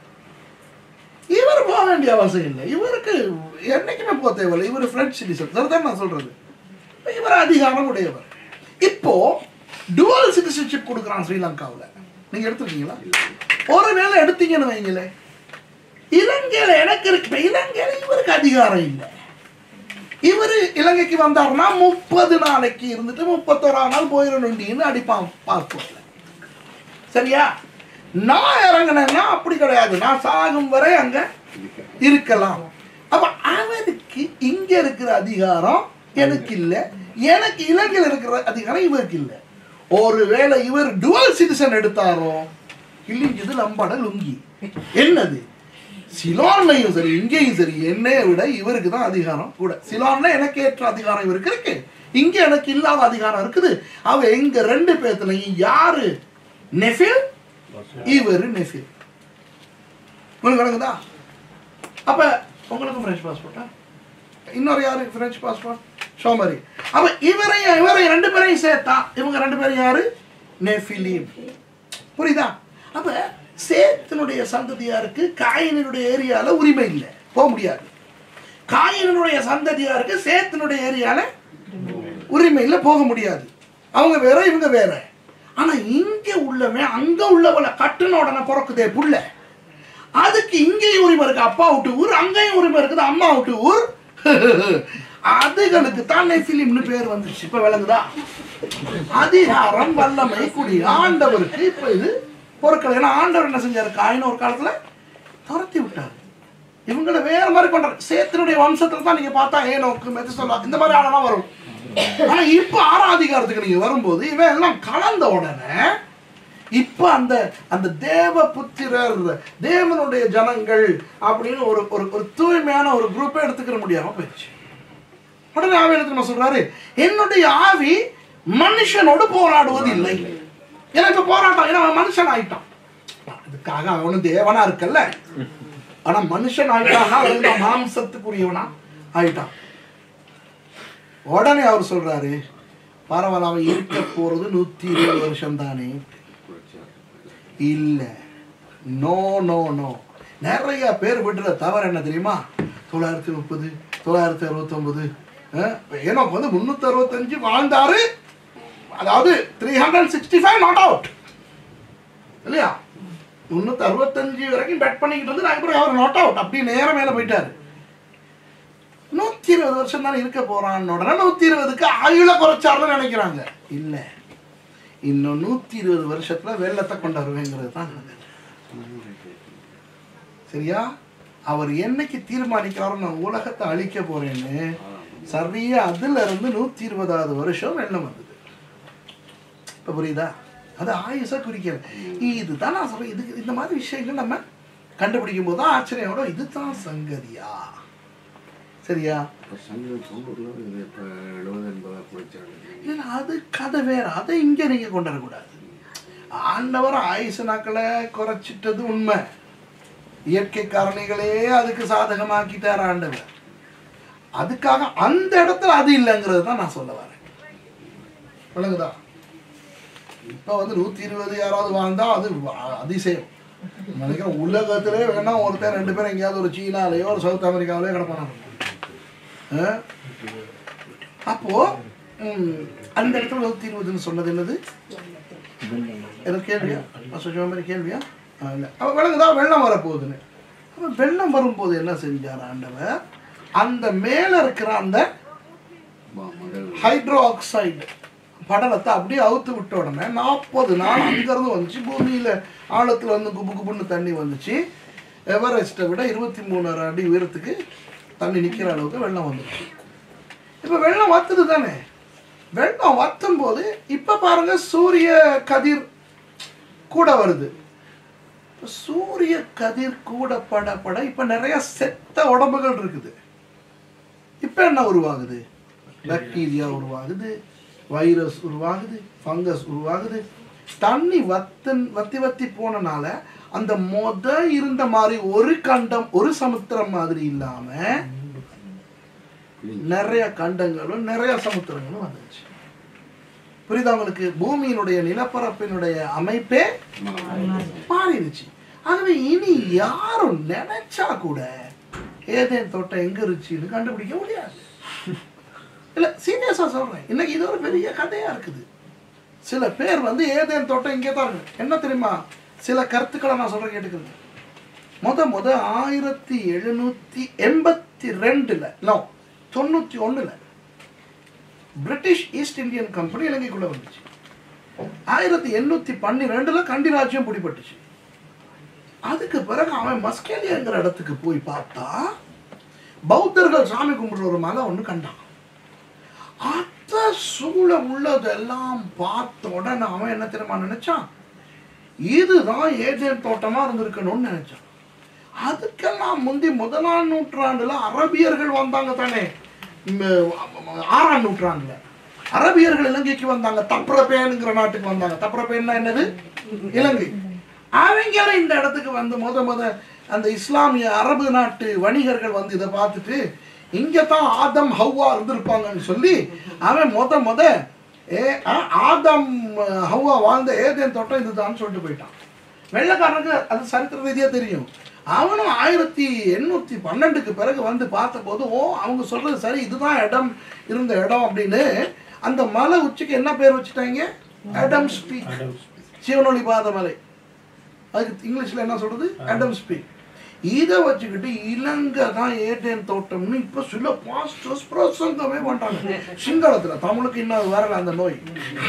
இவர் போக வேண்டிய அவசியம் இல்லை இவருக்கு என்னைக்குமே போக தேவையில்லை இவர் பிரெஞ்சு சிட்டிசன் சரிதான் நான் சொல்றது இவர் அதிகாரம் உடையவர் இப்போ டுவல் சிட்டிசன்ஷிப் கொடுக்குறான் ஸ்ரீலங்காவுல நீங்க எடுத்துருக்கீங்களா ஒருவேளை எடுத்தீங்கன்னு வைங்களேன் இலங்கையில எனக்கு இருக்கு இப்ப இலங்கையில இவருக்கு அதிகாரம் இல்லை இவர் இலங்கைக்கு வந்தாருன்னா முப்பது நாளைக்கு இருந்துட்டு முப்பத்தோராம் நாள் போயிடணுண்டின்னு அடிப்பான் பாஸ்போர்ட்ல சரியா நான் இறங்கினேன்னா அப்படி கிடையாது நான் சாகும் வரை அங்க இருக்கலாம் அப்ப அவருக்கு இங்க இருக்கிற அதிகாரம் எனக்கு இல்ல எனக்கு இலங்கையில் இருக்கிற அதிகாரம் இவருக்கு இல்ல ஒருவேளை இவர் டுவல் சிட்டிசன் எடுத்தாரோ கிழிஞ்சது லம்பாட லுங்கி என்னது சிலோன்லையும் சரி இங்கேயும் சரி என்னைய விட இவருக்கு தான் அதிகாரம் கூட சிலோன்ல எனக்கு ஏற்ற அதிகாரம் இவருக்கு இருக்கு இங்க எனக்கு இல்லாத அதிகாரம் இருக்குது அவ எங்க ரெண்டு பேர்த்துலயும் யாரு நெஃபில் இவரு நெஃபில் உங்களுக்கு விளங்குதா அப்ப உங்களுக்கு பிரெஞ்சு பாஸ்போர்ட்டா இன்னொரு யாரு பிரெஞ்சு பாஸ்போர்ட் ஷோமரி அப்ப இவரையும் இவரையும் ரெண்டு பேரையும் சேர்த்தா இவங்க ரெண்டு பேரும் யாரு நெஃபிலீம் புரியுதா அப்ப சேத்தினுடைய சந்ததியாருக்கு காயினுடைய ஏரியால உரிமை இல்லை போக முடியாது காயினுடைய சந்ததியாருக்கு சேத்தினுடைய ஏரியால உரிமை இல்லை போக முடியாது அவங்க வேற இவங்க வேற ஆனா இங்க உள்ளவன் அங்க உள்ளவளை கட்டுன உடனே பிறக்குதே புள்ள அதுக்கு இங்கேயும் உரிமை இருக்கு அப்பா விட்டு ஊர் அங்கேயும் உரிமை இருக்குது அம்மா விட்டு ஊர் அதுகளுக்கு தான் நெஃபிலிம்னு பேர் வந்துச்சு இப்ப விளங்குதா அதிகாரம் வல்லமை குடி ஆண்டவருக்கு இப்ப இது பொருட்கள் ஏன்னா ஆண்டவர் என்ன செஞ்சாரு காயின் ஒரு காலத்துல துரத்தி விட்டார் இவங்களை வேற மாதிரி பண்றாரு சேத்தினுடைய வம்சத்துல தான் நீங்க பார்த்தா ஏனோக்கு மெதுசலா இந்த மாதிரி ஆளெல்லாம் வரும் ஆனா இப்ப ஆறாம் அதிகாரத்துக்கு நீங்க வரும்போது இவன் எல்லாம் கலந்த உடனே இப்ப அந்த அந்த தேவ புத்திரர் தேவனுடைய ஜனங்கள் அப்படின்னு ஒரு ஒரு ஒரு தூய்மையான ஒரு குரூப்பை எடுத்துக்கிற முடியாம போயிடுச்சு உடனே ஆவி என்ன தெரியுமா சொல்றாரு என்னுடைய ஆவி மனுஷனோடு போராடுவது இல்லை ஏன்னா இப்ப போராட்டம் ஏன்னா அவன் மனுஷன் ஆயிட்டான் அதுக்காக அவன் ஒண்ணும் தேவனா இருக்கல்ல ஆனா மனுஷன் ஆயிட்டான்னா அவன் தான் மாம்சத்துக்குரியவனா ஆயிட்டான் உடனே அவர் சொல்றாரு பரவாயில்ல அவன் இருக்க போறது நூத்தி இருபது வருஷம் தானே இல்ல நோ நோ நோ நிறைய பேர் விடுற தவறு என்ன தெரியுமா தொள்ளாயிரத்தி முப்பது தொள்ளாயிரத்தி அறுபத்தொன்பது ஏன்னா வந்து முன்னூத்தி அறுபத்தஞ்சு வாழ்ந்தாரு அதாவது three hundred sixty five not out இல்லையா முன்னூத்தி அறுபத்தஞ்சு வரைக்கும் பெட் பண்ணிக்கிட்டு வந்து அதுக்கப்புறம் அவர் நாட் அவுட் அப்படி நேரம் மேல போயிட்டாரு நூத்தி இருபது வருஷம் தானே இருக்க போறான்னு உடனே நூத்தி இருபதுக்கு ஆயுள குறைச்சாருன்னு நினைக்கிறாங்க இல்ல இன்னும் நூத்தி இருபது வருஷத்துல வெள்ளத்தை கொண்டு வருவேங்கிறது தான் கதை. சரியா அவர் என்னைக்கு தீர்மானிக்கிறாரோ நான் உலகத்தை அழிக்க போறேன்னு சரியா அதுல இருந்து நூத்தி இருபதாவது வருஷம் வெள்ளம் வந்தது இப்ப புரியுதா அது ஆயுசா குறிக்கல இதுதான் நான் சொல்றேன் இதுக்கு இந்த மாதிரி விஷயங்கள் நம்ம கண்டுபிடிக்கும் போது தான் ஆச்சரியோட இதுதான் சங்கதியா சரியா சங்கீதம் தொண்ணூறுல இது இப்போ எழுபது எண்பதாக குறைச்சாங்க இல்ல அது கதை வேற அதை இங்க நீங்க கொண்டு வரக்கூடாது ஆண்டவர் ஆயுசு நாட்களை குறைச்சிட்டது உண்மை இயற்கை காரணிகளே அதுக்கு சாதகமாக்கிட்டார் ஆண்டவர் அதுக்காக அந்த இடத்துல அது இல்லைங்கிறது தான் நான் சொல்ல வரேன் விளங்குதா இப்ப வந்து நூத்தி இருபது யாராவது வாழ்ந்தா அது வ- அதிசயம் நினைக்கிறேன் உலகத்திலே வேணா ஒருத்தர் ரெண்டு பேரும் எங்கேயாவது ஒரு சீனாலேயோ ஒரு சவுத் அமெரிக்காவிலேயோ கிடப்பாங்க ஆ? அப்போ ம், அந்த இடத்துல நூத்தி இருபதுன்னு சொன்னது என்னது எனக்கு கேள்வியா சொன்ன மாதிரி கேள்வியா ஆ, இல்ல அப்ப விளங்குதா வெள்ளம் வரப்போகுதுன்னு அப்ப வெள்ளம் வரும்போது என்ன செஞ்சார் ஆண்டவர் அந்த மேல இருக்கிற அந்த முதல் ஹைட்ரோ ஆக்சைடு படலத்தை அப்படியே அவுத்து விட்ட உடனே நாற்பது நாள் அங்கிருந்து வந்துச்சு பூமியில ஆழத்துல வந்து குபு குபுன்னு தண்ணி வந்துச்சு எவரெஸ்ட்டை விட இருபத்தி மூணாயிரம் அடி உயரத்துக்கு தண்ணி நிக்கிற அளவுக்கு வெள்ளம் வந்துச்சு இப்ப வெள்ளம் வத்துது தானே வெள்ளம் வத்தும் போது இப்ப பாருங்க சூரிய கதிர் கூட வருது இப்ப சூரிய கதிர் கூட பட பட இப்ப நிறைய செத்த உடம்புகள் இருக்குது இப்ப என்ன உருவாகுது பாக்டீரியா உருவாகுது வைரஸ் உருவாகுது ஃபங்கஸ் உருவாகுது தண்ணி வத்தன் வத்தி வத்தி போனனால அந்த மொத இருந்த மாதிரி ஒரு கண்டம் ஒரு சமுத்திரம் மாதிரி இல்லாம நிறைய கண்டங்களும் நிறைய சமுத்திரங்களும் வந்துச்சு புரியுதா உங்களுக்கு பூமியினுடைய நிலப்பரப்பினுடைய அமைப்பே மாறிடுச்சு ஆகவே இனி யாரும் நினைச்சா கூட ஏதேன் தோட்டம் எங்க இருந்துச்சுன்னு கண்டுபிடிக்க முடியாது இல்ல சீரியஸா சொல்றேன் இன்னைக்கு இது ஒரு பெரிய கதையா இருக்குது சில பேர் வந்து ஏதேன் தோட்டம் இங்கே தான் இருக்கு என்ன தெரியுமா சில கருத்துக்களை நான் சொல்றேன் கேட்டுக்கோங்க முத முத ஆயிரத்தி எழுநூத்தி எண்பத்தி ரெண்டுல நோ தொண்ணூத்தி ஒண்ணுல பிரிட்டிஷ் ஈஸ்ட் இந்தியன் கம்பெனி இலங்கைக்குள்ள வந்துச்சு ஆயிரத்தி எண்ணூத்தி பன்னிரெண்டுல கண்டி ராஜ்யம் பிடிபட்டுச்சு அதுக்கு பிறகு அவன் மஸ்கேலியாங்கிற இடத்துக்கு போய் பார்த்தா பௌத்தர்கள் சாமி கும்பிடுற ஒரு மலை ஒன்று கண்டான் அத்த சூழ உள்ளதெல்லாம் பார்த்த உடனே அவன் என்ன தெரியுமா நினைச்சான் இதுதான் ஏஜென்ட் தோட்டமா இருந்திருக்கணும்னு நினைச்சான் அதுக்கெல்லாம் முந்தி முதலாம் நூற்றாண்டுல அரபியர்கள் வந்தாங்க தானே ம், ஆறாம் நூற்றாண்டுல அரபியர்கள் இலங்கைக்கு வந்தாங்க தப்ரபேனுங்கிற நாட்டுக்கு வந்தாங்க தப்ரபேன்னா என்னது இலங்கை அவங்க இந்த இடத்துக்கு வந்து முத முத அந்த இஸ்லாமிய அரபு நாட்டு வணிகர்கள் வந்து இதை பார்த்துட்டு இங்க தான் ஆதம் ஹவ்வா இருந்திருப்பாங்கன்னு சொல்லி அவன் முத முத ஏ ஆ- ஆதம் ஹவ்வா வாழ்ந்த ஏதேன் தோட்டம் இதுதான் சொல்லிட்டு போயிட்டான் வெள்ளைக்காரனுக்கு அது சரித்திர ரீதியா தெரியும் அவனும் ஆயிரத்தி எண்ணூத்தி பன்னெண்டுக்கு பிறகு வந்து பார்த்தபோது ஓ அவங்க சொல்றது சரி இதுதான் இடம் இருந்த இடம் அப்படின்னு அந்த மலை உச்சிக்கு என்ன பேர் வச்சுட்டாங்க அடம் ஸ்பீக் சிவனொளி பாத மலை அதுக்கு இங்கிலீஷ்ல என்ன சொல்றது அடம் ஸ்பீக் இதை வச்சுக்கிட்டு இலங்கை தான் ஏதேன் தோட்டம்னு இப்ப சில பாஸ்டர்ஸ் பிரசங்கமே பண்றாங்க சிங்களத்துல தமிழுக்கு இன்னும் அது வரல அந்த நோய்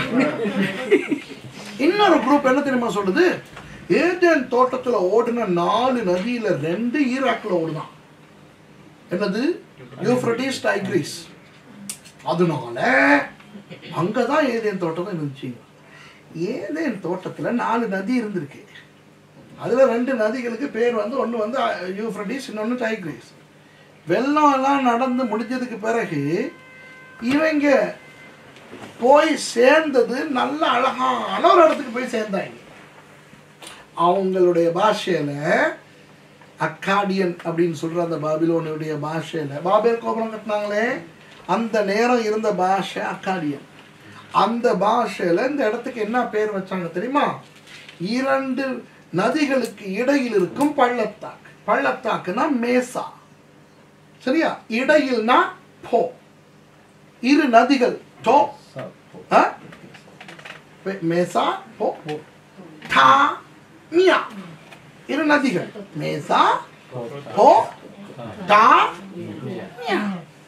இன்னொரு குரூப் என்ன தெரியுமா சொல்லுது ஏதேன் தோட்டத்துல ஓடின நாலு நதியில ரெண்டு ஈராக்ல ஓடுதான் என்னது யூஃப்ரட்டிஸ் டைக்ரிஸ் அதனால அங்கதான் ஏதேன் தோட்டம் இருந்துச்சு ஏதேன் தோட்டத்துல நாலு நதி இருந்திருக்கு அதுல ரெண்டு நதிகளுக்கு பேர் வந்து ஒண்ணு வந்து யூஃப்ரட்டிஸ் இன்னொன்னு டைக்ரிஸ் வெள்ளம் எல்லாம் நடந்து முடிஞ்சதுக்கு பிறகு இவங்க போய் சேர்ந்தது நல்ல அழகான ஒரு இடத்துக்கு போய் சேர்ந்தாங்க அவங்களுடைய பாஷையில அக்காடியன் அப்படின்னு சொல்ற அந்த பாபிலோனுடைய பாஷையில பாபேல் கோபுரம் கட்டினாங்களே அந்த நேரம் இருந்த பாஷை அக்காடியன் அந்த பாஷையில இந்த இடத்துக்கு என்ன பேர் வச்சாங்க தெரியுமா இரண்டு நதிகளுக்கு இடையில் இருக்கும் பள்ளத்தாக்கு பள்ளத்தாக்குனா மேசா சரியா இடையில்னா போ இரு நதிகள் டோ ஆ? மே- மேசா போ டா மியா இரு நதிகள் மேசா போ டா மியா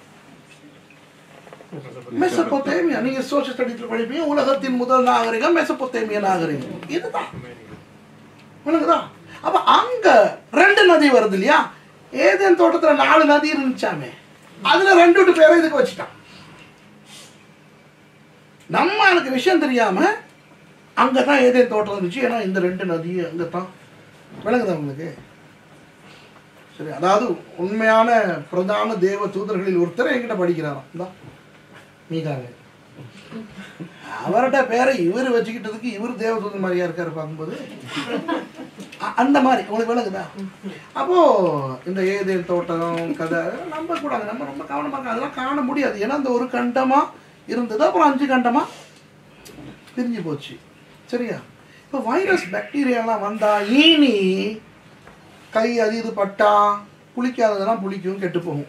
மெசபொத்தேமியா நீங்க சோசியல் ஸ்டடீஸ்ல படிப்பீங்க உலகத்தின் முதல் நாகரிகம் மெசபொத்தேமிய நாகரிகம் இதுதான் உனக்குதா அப்ப அங்க ரெண்டு நதி வருது இல்லையா ஏதேன் தோட்டத்துல நாலு நதி இருந்துச்சாமே அதுல ரெண்டு விட்டு பேரை இதுக்கு வச்சுட்டான் நம்ம எனக்கு விஷயம் தெரியாம அங்கதான் ஏதேன் தோட்டம் இருந்துச்சு ஏன்னா இந்த ரெண்டு நதி அங்கதான் விளங்குதா உங்களுக்கு சரி அதாவது உண்மையான பிரதான தேவ தூதர்களில் ஒருத்தர் என்கிட்ட படிக்கிறாராம் இந்தா மீகாங்க அவர்கிட்ட பேரை இவர் வச்சுக்கிட்டதுக்கு இவர் தேவதூதன் மாதிரியா இருக்காரு பார்க்கும்போது அ- அந்த மாதிரி உங்களுக்கு விளங்குதா அப்போ இந்த ஏதேன் தோட்டம் கதை நம்ப கூடாது நம்ம ரொம்ப கவனமா இருக்க அதெல்லாம் காண முடியாது ஏன்னா அந்த ஒரு கண்டமா இருந்தது அப்புறம் அஞ்சு கண்டமா பிரிஞ்சு போச்சு சரியா இப்போ வைரஸ் பாக்டீரியாலாம் வந்தா ஈனி கை அது இது பட்டா புளிக்காததெல்லாம் புளிக்கும் கெட்டு போகும்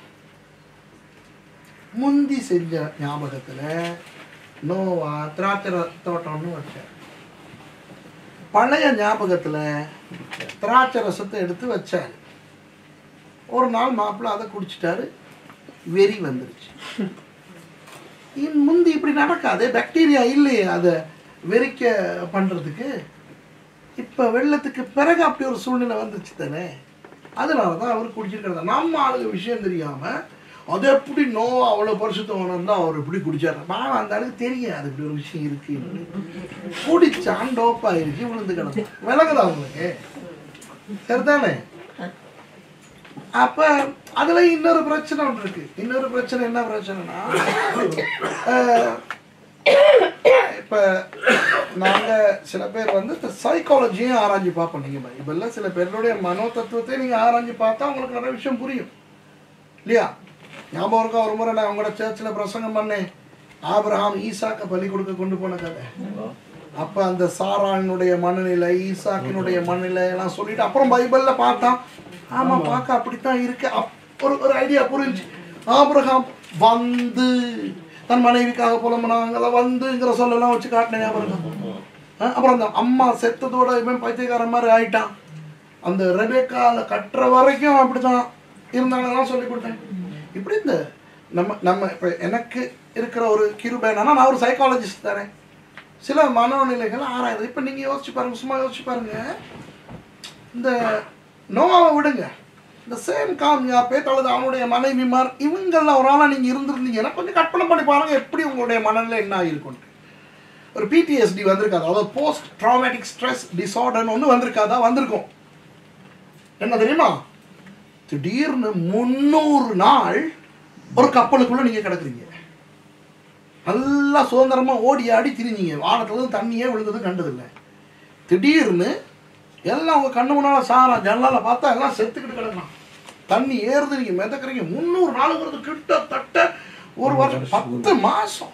முந்தி செஞ்ச ஞாபகத்துல நோவா திராட்சை தோட்டம்னு வச்சார் பழைய ஞாபகத்துல திராட்சை ரசத்தை எடுத்து வச்சார் ஒரு நாள் மாப்பிள்ளை அதை குடிச்சிட்டாரு வெறி வந்துருச்சு இன் முந்தி இப்படி நடக்காது பாக்டீரியா இல்லையே அதை வெறிக்க பண்றதுக்கு இப்ப வெள்ளத்துக்கு பிறகு அப்படி ஒரு சூழ்நிலை வந்துச்சு தானே அதனால தான் அவர் குடிச்சிருக்கிறது நம்ம ஆளுங்க விஷயம் தெரியாம அது எப்படி நோ அவ்வளோ பரிசுத்தம் இருந்தால் அவர் இப்படி குடிச்சார் நான் அந்த அளவுக்கு தெரியாது இப்படி ஒரு விஷயம் இருக்கு குடிச்சான் டோப் ஆயிருச்சு விழுந்து கிடக்கும் விளங்குதா உங்களுக்கு சரிதானே அப்ப அதுல இன்னொரு பிரச்சனை ஒன்று இருக்கு இன்னொரு பிரச்சனை என்ன பிரச்சனைனா அஹ், இப்ப நாங்க சில பேர் வந்து இந்த சைக்காலஜியும் ஆராய்ஞ்சு பார்ப்போம் நீங்க பைபிள்ல சில பேருடைய மனோ தத்துவத்தை நீங்க ஆராய்ஞ்சு பார்த்தா உங்களுக்கு நிறைய விஷயம் புரியும் இல்லையா ஞாபகம் இருக்கா ஒரு முறை நான் உங்களோட சர்ச்சில் பிரசங்கம் பண்ணேன் ஆபிரகாம் ஈசாக்க பலி கொடுக்க கொண்டு போன கதை அப்ப அந்த சாரானுடைய மனநிலை ஈசாக்கினுடைய மனநிலை எல்லாம் சொல்லிட்டு அப்புறம் பைபிள்ல பார்த்தான் ஆமா பார்க்க அப்படித்தான் இருக்கு அப்- ஒரு ஒரு ஐடியா புரிஞ்சு ஆபிரகாம் வந்து தன் மனைவிக்காக புலம்புனாங்கள வந்துங்கிற சொல்லலாம் வச்சு காட்டினேன் ஞாபகம் இருக்கா? ஆ, அப்புறம் அந்த அம்மா செத்ததோட இவன் பைத்தியக்காரன் மாதிரி ஆயிட்டான் அந்த ரெபேக்கால கட்டுற வரைக்கும் அப்படிதான் இருந்தாங்கலாம் சொல்லி கொடுத்தேன் இப்படி இந்த நம்ம நம்ம இப்போ எனக்கு இருக்கிற ஒரு கிருபை என்னன்னா நான் ஒரு சைக்காலஜிஸ்ட் தானே சில மனோநிலைகள் ஆராயுது இப்போ நீங்கள் யோசிச்சு பாருங்க சும்மா யோசிச்சு பாருங்க இந்த நோவாவை விடுங்க இந்த சேம் காமியாப்பே அல்லது அவனுடைய மனைவிமார் இவங்கெல்லாம் ஒரு ஆளாக நீங்கள் இருந்திருந்தீங்கன்னா கொஞ்சம் கற்பனை பண்ணி பாருங்க எப்படி உங்களுடைய மனநிலை என்ன ஆகிருக்கும் ஒரு பிடிஎஸ்டி வந்திருக்காது அதாவது போஸ்ட் ட்ராமேட்டிக் ஸ்ட்ரெஸ் டிசார்டர்னு ஒன்று வந்திருக்காதா வந்திருக்கும் என்ன தெரியுமா திடீர்னு முந்நூறு நாள் ஒரு கப்பலுக்குள்ள நீங்க கிடக்குறீங்க நல்லா சுதந்திரமா ஓடி ஆடி திரிஞ்சீங்க வானத்துல இருந்து தண்ணியே விழுந்தது கண்டதில்லை திடீர்னு எல்லாம் உங்க கண்ணு முன்னால சாரா ஜன்னலால பார்த்தா எல்லாம் செத்துக்கிட்டு கிடக்கலாம் தண்ணி ஏறுது நீங்க மிதக்குறீங்க முந்நூறு நாளுங்கிறது கிட்டத்தட்ட ஒரு வருஷம் பத்து மாசம்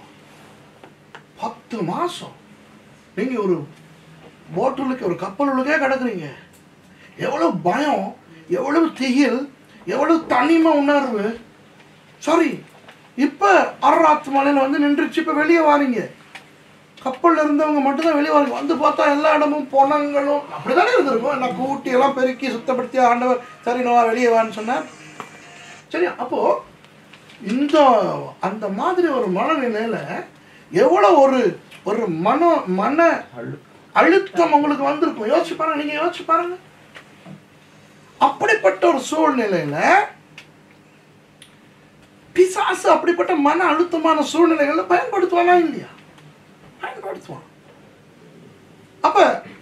பத்து மாசம் நீங்க ஒரு போட்டுலுக்கு ஒரு கப்பலுக்கே கிடக்குறீங்க எவ்வளவு பயம் எவ்வளவு திகில் எவ்வளவு தனிமை உணர்வு சாரி இப்ப அரராத்து மலையில வந்து நின்றுச்சு இப்ப வெளியே வாரீங்க கப்பல்ல இருந்தவங்க மட்டும்தான் வெளியே வாரீங்க வந்து பார்த்தா எல்லா இடமும் பொணங்களும் அப்படிதானே இருந்திருக்கும் எல்லாம் கூட்டி எல்லாம் பெருக்கி சுத்தப்படுத்தி ஆண்டவர் சரி நோவா வெளியே வான்னு சொன்னார் சரி அப்போ இந்த அந்த மாதிரி ஒரு மனநிலையில எவ்வளவு ஒரு ஒரு மன மன அழுத்தம் உங்களுக்கு வந்திருக்கும் யோசிச்சு பாருங்க நீங்க யோசிச்சு பாருங்க அப்படிப்பட்ட ஒரு சூழ்நிலையில பிசாசு அப்படிப்பட்ட மன அழுத்தமான சூழ்நிலைகளை பயன்படுத்துவானா இல்லையா பயன்படுத்துவான் அப்ப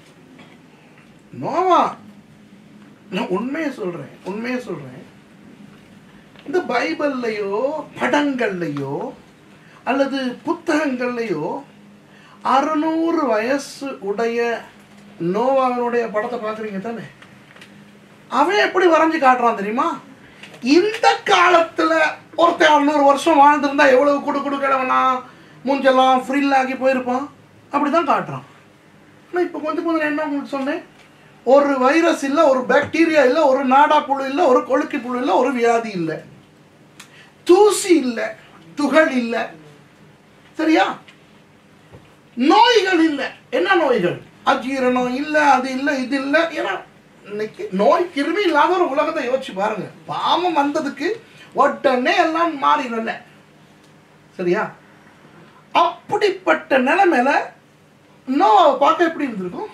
நோவா நான் உண்மையை சொல்றேன் உண்மையை சொல்றேன் இந்த பைபிள்லையோ படங்கள்லையோ அல்லது புத்தகங்கள்லையோ அறுநூறு வயசு உடைய நோவாவினுடைய படத்தை பார்க்குறீங்க தானே அவன் எப்படி வரைஞ்சு காட்டுறான் தெரியுமா இந்த காலத்துல ஒருத்தன் அறுநூறு வருஷம் வாழ்ந்திருந்தா எவ்வளவு குடு குடு கிழவனா மூஞ்செல்லாம் ஃப்ரில் ஆகி போயிருப்பான் அப்படிதான் காட்டுறான் ஆனால் இப்போ கொஞ்சம் கொஞ்சம் என்ன உங்களுக்கு சொன்னேன் ஒரு வைரஸ் இல்லை ஒரு பாக்டீரியா இல்லை ஒரு நாடா புழு இல்லை ஒரு கொழுக்கி புழு இல்லை ஒரு வியாதி இல்லை தூசி இல்லை துகள் இல்லை சரியா நோய்கள் இல்லை என்ன நோய்கள் அஜீரணம் இல்லை அது இல்லை இது இல்லை ஏன்னா இன்னைக்கு நோய் கிருமி இல்லாத ஒரு உலகத்தை யோசிச்சு பாருங்க பாவம் வந்ததுக்கு உடனே எல்லாம் மாறிடல சரியா அப்படிப்பட்ட நிலைமையில நோவாவை பார்க்க எப்படி இருந்திருக்கும்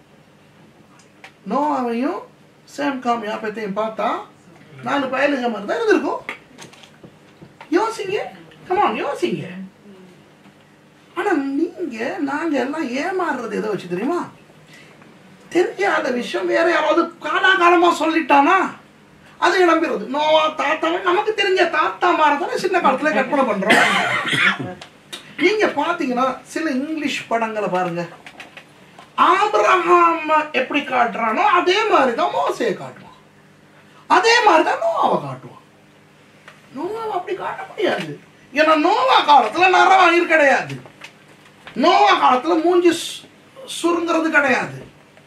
நோவாவையும் சேம் காம் யாப்பத்தையும் பார்த்தா நாலு பயலுங்க மாதிரி தான் இருந்திருக்கும் யோசிங்க கமான் யோசிங்க ஆனா நீங்க நாங்க எல்லாம் ஏமாறுறது எதை வச்சு தெரியுமா தெரியாத விஷயம் வேற யாராவது காலாகாலமா சொல்லிட்டானா அதை நம்பிடுறது நோவா தாத்தா நமக்கு தெரிஞ்ச தாத்தா மாறதானே சின்ன காலத்துல கற்பனை பண்றோம் நீங்க பாத்தீங்கன்னா சில இங்கிலீஷ் படங்களை பாருங்க ஆபிரகாம் எப்படி காட்டுறானோ அதே மாதிரி தான் மோசையை காட்டுவான் அதே மாதிரி தான் நோவாவை காட்டுவான் நோவாவை அப்படி காட்ட முடியாது ஏன்னா நோவா காலத்துல நரவாயிர் கிடையாது நோவா காலத்துல மூஞ்சி சு- சுருங்குறது கிடையாது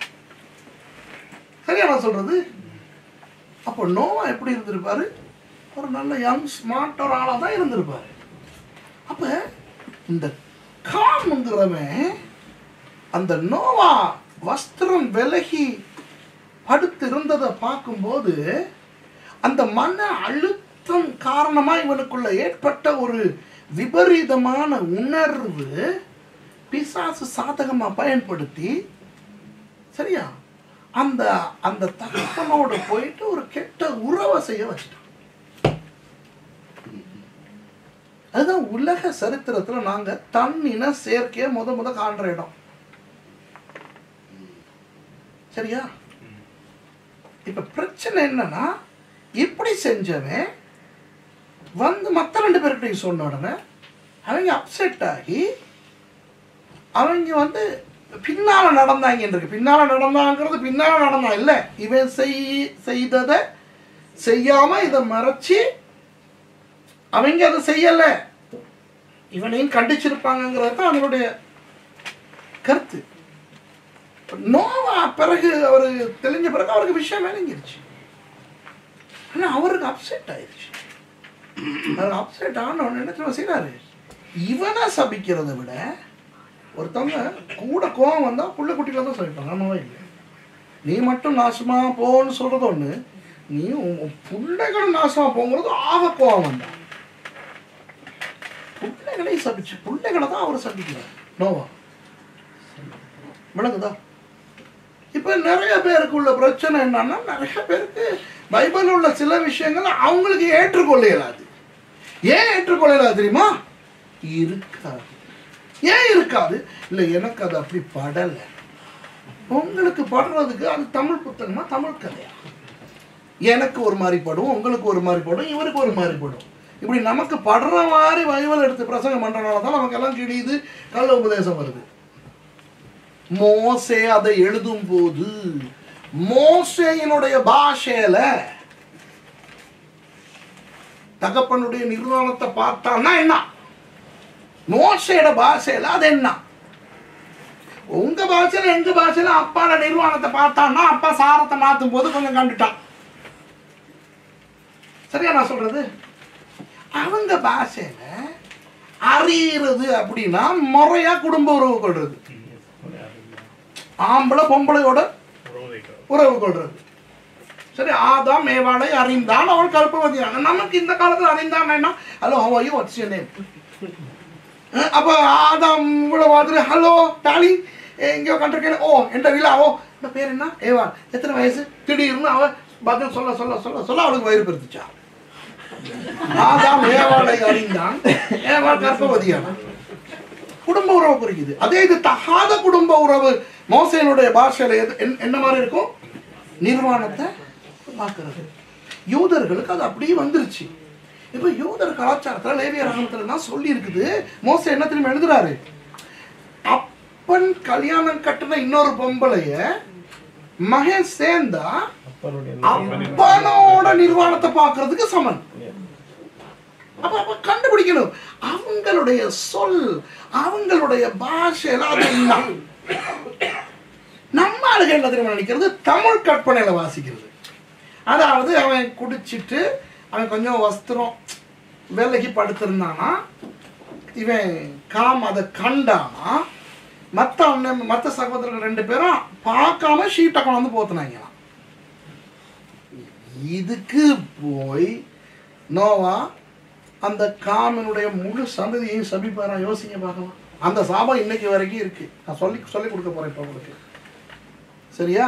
சரியா நான் சொல்றது அப்போ நோவா எப்படி இருந்திருப்பாரு ஒரு நல்ல யங் ஸ்மார்ட் ஒரு ஆளா தான் இருந்திருப்பாரு அப்ப இந்த காம்ங்கிறவன் அந்த நோவா வஸ்திரம் விலகி படுத்து இருந்ததை பார்க்கும்போது அந்த மன அழுத்தம் காரணமா இவனுக்குள்ள ஏற்பட்ட ஒரு விபரீதமான உணர்வு பிசாசு சாதகமா பயன்படுத்தி சரியா அந்த அந்த தகப்பனோட போயிட்டு ஒரு கெட்ட உறவை செய்ய வச்சிட்டான் அதுதான் உலக சரித்திரத்துல நாங்க தன்னின சேர்க்கைய முத முத காண்ற இடம் சரியா இப்ப பிரச்சனை என்னன்னா இப்படி செஞ்சவன் வந்து மத்த ரெண்டு பேர்கிட்டையும் சொன்ன உடனே அவங்க அப்செட் ஆகி அவங்க வந்து பின்னால நடந்தாங்க இருக்கு பின்னால நடந்தாங்கிறது பின்னால நடந்தான் இல்ல இவன் செய் செய்ததை செய்யாம இதை மறைச்சு அவங்க அதை செய்யல இவனையும் கண்டிச்சிருப்பாங்கங்கிறது தான் அவனுடைய கருத்து நோவா பிறகு அவர் தெளிஞ்ச பிறகு அவருக்கு விஷயம் விளங்கிருச்சு ஆனா அவருக்கு அப்செட் ஆயிடுச்சு அவர் அப்செட் ஆன உடனே என்ன தெரியுமா செய்றாரு இவனை சபிக்கிறதை விட ஒருத்தவங்க கூட கோவம் வந்தா புள்ள குட்டிகளை தான் சபிப்பாங்க ஆமாவா இல்லை நீ மட்டும் நாசமா போன்னு சொல்றது ஒண்ணு நீ உன் உன் பிள்ளைகளும் நாசமா போங்கிறது ஆக கோவம் வந்தா பிள்ளைகளையும் சபிச்சு பிள்ளைகளை தான் அவர் சபிக்கிறார் நோவா விளங்குதா இப்ப நிறைய பேருக்கு உள்ள பிரச்சனை என்னன்னா நிறைய பேருக்கு பைபிள் உள்ள சில விஷயங்கள் அவங்களுக்கு ஏற்றுக்கொள்ள இயலாது ஏன் ஏற்றுக்கொள்ள இயலாது தெரியுமா இருக்காது ஏன் இருக்காது இல்ல எனக்கு அது அப்படி படல உங்களுக்கு படுறதுக்கு அது தமிழ் புத்தகமா தமிழ் கதையா எனக்கு ஒரு மாதிரி படும் உங்களுக்கு ஒரு மாதிரி படும் இவருக்கு ஒரு மாதிரி படும் இப்படி நமக்கு படுற மாதிரி பைபிள் எடுத்து பிரசங்கம் பண்றதுனால தான் நமக்கு எல்லாம் கிழியுது கள்ள உபதேசம் வருது மோசே அதை எழுதும் போது மோசேயினுடைய பாஷையில தகப்பனுடைய நிர்வாணத்தை பார்த்தான்னா என்ன மோசையோட பாஷையில அது என்ன உங்க பாஷையில எங்க பாஷையில அப்பாட நிர்வாணத்தை பார்த்தான்னா அப்பா சாரத்தை மாத்தும் போது கொஞ்சம் கண்டுட்டான் சரியா நான் சொல்றது அவங்க பாஷையில அறியறது அப்படின்னா முறையா குடும்ப உறவு கொள்றது ஆம்பளை பொம்பளையோட உறவு கொள்றது சரி ஆதாம் மேவாளை அறிந்தான் அவள் கல்பவதியான நமக்கு இந்த காலத்துல அறிந்தான் என்ன hello how are you what's your name அப்ப ஆதாம் இவ்வளவு மாதிரி ஹலோ டாலி எங்கேயோ கண்டிருக்கேன் ஓ என்ற விழா ஓ இந்த பேர் என்ன ஏவா எத்தனை வயசு திடீர்னு அவ பதில் சொல்ல சொல்ல சொல்ல சொல்ல அவளுக்கு வயிறு பெருத்துச்சா ஆதாம் ஏவாளை அறிந்தான் ஏவாள் கர்ப்பவதியான குடும்ப உறவு குறிக்குது அதே இது தகாத குடும்ப உறவு மோசையனுடைய பாஷையில எது என்ன- என்ன மாதிரி இருக்கும் நிர்வாணத்தை பார்க்கறது யூதர்களுக்கு அது அப்படியே வந்துருச்சு இப்ப யூதர் கலாச்சாரத்துல லேவிய ரகமத்துல தான் சொல்லி இருக்குது மோசை என்ன திரும்ப எழுதுறாரு அப்பன் கல்யாணம் கட்டின இன்னொரு பொம்பளைய மகன் சேர்ந்தா அப்பனோட நிர்வாணத்தை பார்க்கிறதுக்கு சமன் அப்ப அப்ப கண்டுபிடிக்கணும் அவங்களுடைய சொல் அவங்களுடைய பாஷையில அது என்ன நம்ம ஆளுங்க என்ன தெரியுமா நினைக்கிறது தமிழ் கற்பனையில வாசிக்கிறது அதாவது அவன் குடிச்சிட்டு அவன் கொஞ்சம் வஸ்திரம் வேலைக்கு படுத்திருந்தானா இவன் காம் அதை கண்டானா மற்ற அண்ணன் மற்ற சகோதரர்கள் ரெண்டு பேரும் பார்க்காம ஷீட்டை கொண்டாந்து போத்துனாங்களாம் இதுக்கு போய் நோவா அந்த காமனுடைய முழு சந்ததியையும் சபிப்பாரா யோசிங்க பார்க்கலாம் அந்த சாபம் இன்னைக்கு வரைக்கும் இருக்கு நான் சொல்லி சொல்லி கொடுக்க போறேன் இப்போ உங்களுக்கு சரியா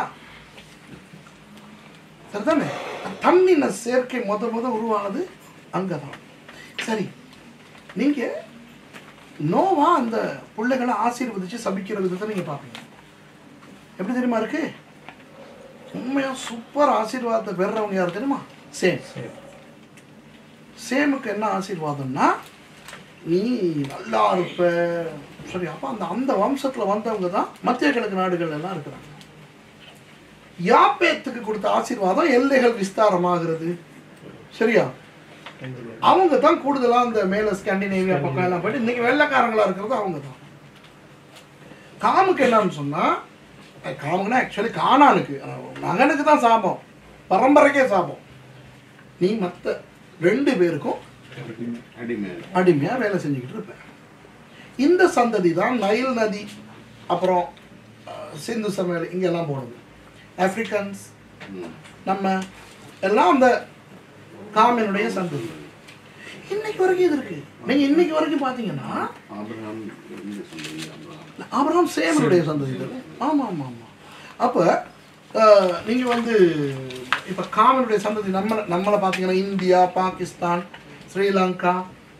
சரிதானே தண்ணின சேர்க்கை முத முத உருவானது அங்கதான் சரி நீங்க நோவா அந்த பிள்ளைகளை ஆசீர்வதிச்சு சபிக்கிற விதத்தை நீங்க பார்ப்பீங்க எப்படி தெரியுமா இருக்கு உண்மையா சூப்பர் ஆசீர்வாதத்தை பெறுறவங்க யார் தெரியுமா சேம் சேமுக்கு என்ன ஆசீர்வாதம்னா நீ நல்லா இருப்ப சரி அப்ப அந்த அந்த வம்சத்துல வந்தவங்க தான் மத்திய கிழக்கு நாடுகள் எல்லாம் இருக்கிறாங்க யாப்பேத்துக்கு கொடுத்த ஆசீர்வாதம் எல்லைகள் விஸ்தாரமாகிறது சரியா அவங்க தான் கூடுதலா அந்த மேல ஸ்காண்டினேவியா பக்கம் எல்லாம் போயிட்டு இன்னைக்கு வெள்ளைக்காரங்களா இருக்கிறது அவங்க தான் காமுக்கு என்னன்னு சொன்னா அஹ் காமுக்குன்னா ஆக்சுவலி காணானுக்கு அஹ் மகனுக்கு தான் சாபம் பரம்பரைக்கே சாபம் நீ மத்த ரெண்டு பேருக்கும் அடிமை அடிமையா வேலை செஞ்சுக்கிட்டு இருப்பேன் இந்த சந்ததி தான் நைல் நதி அப்புறம் அஹ், சிந்து சமையல் இங்கெல்லாம் போனது ஆப்பிரிக்கன்ஸ் ம். நம்ம எல்லாம் அந்த காமனுடைய சந்ததி இன்னைக்கு வரைக்கும் இது இருக்கு நீங்க இன்னைக்கு வரைக்கும் பாத்தீங்கன்னா ஆபிரகாம் இருந்து சொல்றீங்க ஆபிரகாம் ஆபிரகாம் சேமனுடைய சந்ததி தானே? ஆமா ஆமா ஆமா அப்ப அஹ், நீங்க வந்து இப்ப காமனுடைய சந்ததி நம்ம நம்மளை பாத்தீங்கன்னா இந்தியா பாகிஸ்தான் ஸ்ரீலங்கா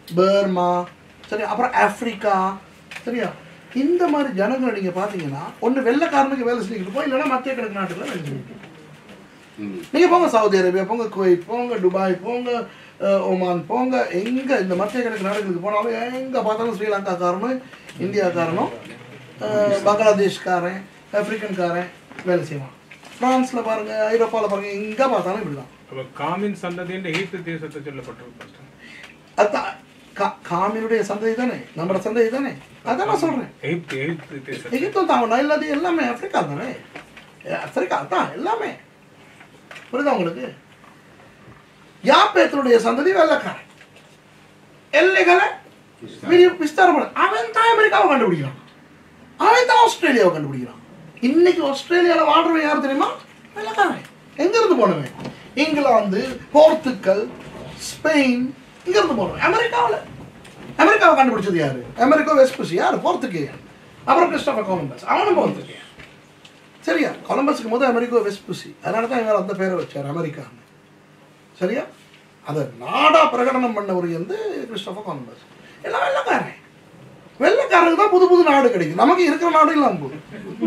பர்மா சரி அப்புறம் ஆப்பிரிக்கா சரியா இந்த மாதிரி ஜனங்களை நீங்கள் பார்த்தீங்கன்னா ஒன்று வெள்ளைக்காரனுக்கு வேலை செஞ்சுக்கிட்டு இருப்போம் இல்லைன்னா மத்திய கிழக்கு நாட்டுல வேலை செஞ்சுக்கிட்டு இருப்போம். ம். நீங்க போங்க சவுதி அரேபியா போங்க குவைத் போங்க துபாய் போங்க அஹ், ஒமான் போங்க எங்க இந்த மத்திய கிழக்கு நாடுகளுக்கு போனாலும் எங்க பார்த்தாலும் ஸ்ரீலங்காக்காரனும் இந்தியாக்காரனும் அஹ், பங்களாதேஷ்காரன் ஆப்பிரிக்கன்காரன் வேலை செய்வான் பிரான்ஸ்ல பாருங்க ஐரோப்பாவில் பாருங்க எங்க பார்த்தாலும் இப்படிதான் அப்ப காமின் சந்ததின்ற எகிப்து தேசத்தை சொல்லப்பட்டிருக்கு first. அதான் கா- காமினுடைய சந்ததி தானே நம்மளோட சந்ததி தானே அதான் நான் சொல்றேன் எகிப்து எகிப்து தேசம் எகிப்தும் தான் இல்லாத எல்லாமே ஆப்பிரிக்கா தானே ஏ, ஆப்பிரிக்கா தான் எல்லாமே புரியுதா உங்களுக்கு யாப்பேத்தனுடைய சந்ததி வெள்ளக்காரன் எல்லைகளை விரி- விஸ்தாரம் பண்ண அவன் தான் அமெரிக்காவை கண்டுபிடிக்கிறான் அவன் தான் ஆஸ்திரேலியாவை கண்டுபிடிக்கிறான் இன்னைக்கு ஆஸ்திரேலியாவில் வாழ்றவன் யார் தெரியுமா வெள்ளக்காரன் எங்க இருந்து போனவன் இங்கிலாந்து போர்த்துக்கல் ஸ்பெயின் இங்க இருந்து போனவன் அமெரிக்காவில் அமெரிக்காவை கண்டுபிடிச்சது யாரு அமெரிக்கா வெஸ்புசி யாரு போர்த்துகேயன் அப்புறம் கிறிஸ்டோபர் கொலம்பஸ் அவனும் போர்த்துகேயன் சரியா கொலம்பஸுக்கு முதல் அமெரிக்கா வெஸ்புசி அதனால தான் இவர் அந்த பேரை வச்சார் அமெரிக்கான்னு சரியா அதை நாடா பிரகடனம் பண்ணவர் வந்து கிறிஸ்டோபர் கொலம்பஸ் எல்லாம் வெள்ளக்காரன் வெள்ளக்காரனுக்கு தான் புது புது நாடு கிடைக்கும் நமக்கு இருக்கிற நாடு இல்லாம போகுது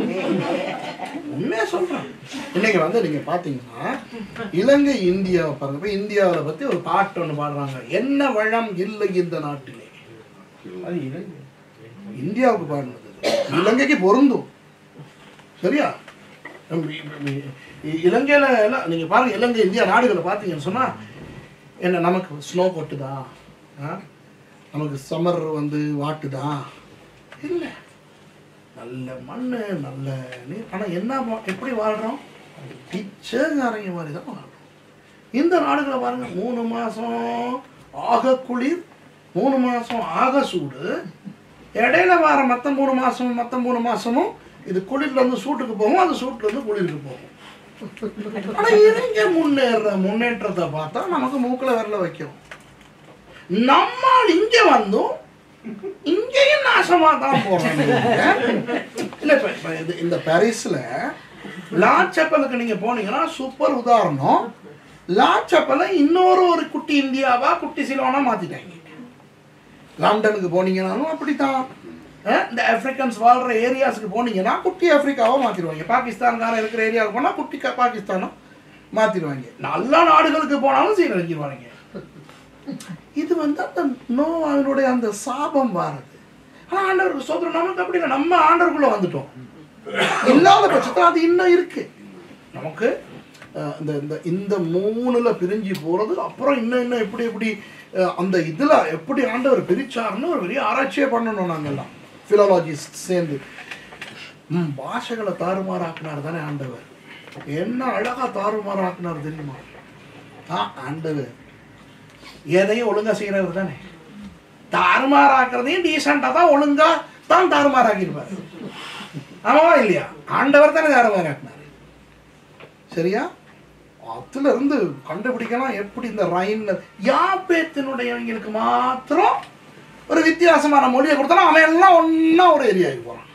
உண்மையா சொல்றேன் இன்னைக்கு வந்து நீங்க பாத்தீங்கன்னா இலங்கை இந்தியாவை பாருங்க இப்ப இந்தியாவை பத்தி ஒரு பாட்டு ஒண்ணு பாடுறாங்க என்ன வளம் இல்லை இந்த நாட்டிலே அது இலங்கை இந்தியாவுக்கு பாடினது இலங்கைக்கு பொருந்தும் சரியா நம்ம இ- இ- இலங்கையில எல்லாம் நீங்க பாருங்க இலங்கை இந்தியா நாடுகளை பார்த்தீங்கன்னு சொன்னா என்ன நமக்கு ஸ்னோ கொட்டுதா ஆ? நமக்கு சம்மர் வந்து வாட்டுதா இல்லை நல்ல மண் நல்ல நீர் ஆனால் என்ன வா- எப்படி வாழ்கிறோம் பிச்சைக்காரங்க மாதிரி தான் வாழ்றோம் இந்த நாடுகளை பாருங்க மூணு மாதம் ஆக குளிர் மூணு மாதம் ஆக சூடு இடையில வர மற்ற மூணு மாதம் மற்ற மூணு மாதமும் இது குளிர்ல இருந்து சூட்டுக்கு போகும் அது சூட்டுல இருந்து குளிருக்கு போகும் ஆனா இவங்க முன்னேற முன்னேற்றத்தை பார்த்தா நமக்கு மூக்குல விரல வைக்கும் நம்மால் இங்க வந்தும் இங்கேயும் நாசமா தான் போறோம் இல்ல இப்ப இப்ப இது- இந்த பாரிஸ்ல லா செப்பலுக்கு நீங்க போனீங்கன்னா சூப்பர் உதாரணம் லா செப்பலை இன்னொரு ஒரு குட்டி இந்தியாவா குட்டி சிலோனா மாத்திட்டாங்க லண்டனுக்கு போனீங்கன்னாலும் அப்படித்தான் அஹ் இந்த ஆப்பிரிக்கன்ஸ் வாழ்ற ஏரியாஸ்க்கு போனீங்கன்னா குட்டி ஆப்பிரிக்காவை மாத்திடுவாங்க பாகிஸ்தான்காரன் இருக்கிற ஏரியாவுக்கு போனா குட்டி க- பாகிஸ்தானும் மாத்திடுவாங்க நல்ல நாடுகளுக்கு போனாலும் சீரழிஞ்சிருவாங்க இது வந்து அந்த நோவாவினுடைய அந்த சாபம் வாரது ஆனா ஆண்டவருக்கு சோதரம் நமக்கு அப்படி இல்லை நம்ம ஆண்டவருக்குள்ள வந்துட்டோம் இல்லாத பட்சத்தில் அது இன்னும் இருக்கு நமக்கு அஹ், இந்த இந்த இந்த மூணுல பிரிஞ்சு போறது அப்புறம் இன்னும் இன்னும் எப்படி எப்படி அஹ், அந்த இதுல எப்படி ஆண்டவர் பிரிச்சாருன்னு ஒரு பெரிய ஆராய்ச்சியே பண்ணணும் நாங்க எல்லாம் ஃபிலோலாஜிஸ்ட் சேர்ந்து ம், பாஷைகளை தாறுமாறாக்குனார் தானே ஆண்டவர் என்ன அழகா தாறுமாறாக்குனார் தெரியுமா ஆ ஆண்டவர் எதையும் ஒழுங்கா செய்யறவர் தானே தாறுமாறாக்குறதையும் டீசெண்டா தான் ஒழுங்கா தான் தாறுமாறாக்கிருப்பாரு ஆமாவா இல்லையா ஆண்டவர் தானே தாறுமாறாக்குனாரு சரியா அதுல இருந்து கண்டுபிடிக்கலாம் எப்படி இந்த ரைன் யாப்பேத்தினுடையவங்களுக்கு மாத்திரம் ஒரு வித்தியாசமான மொழியை கொடுத்தா அவன் எல்லாம் ஒண்ணா ஒரு ஏரியாவுக்கு போறான்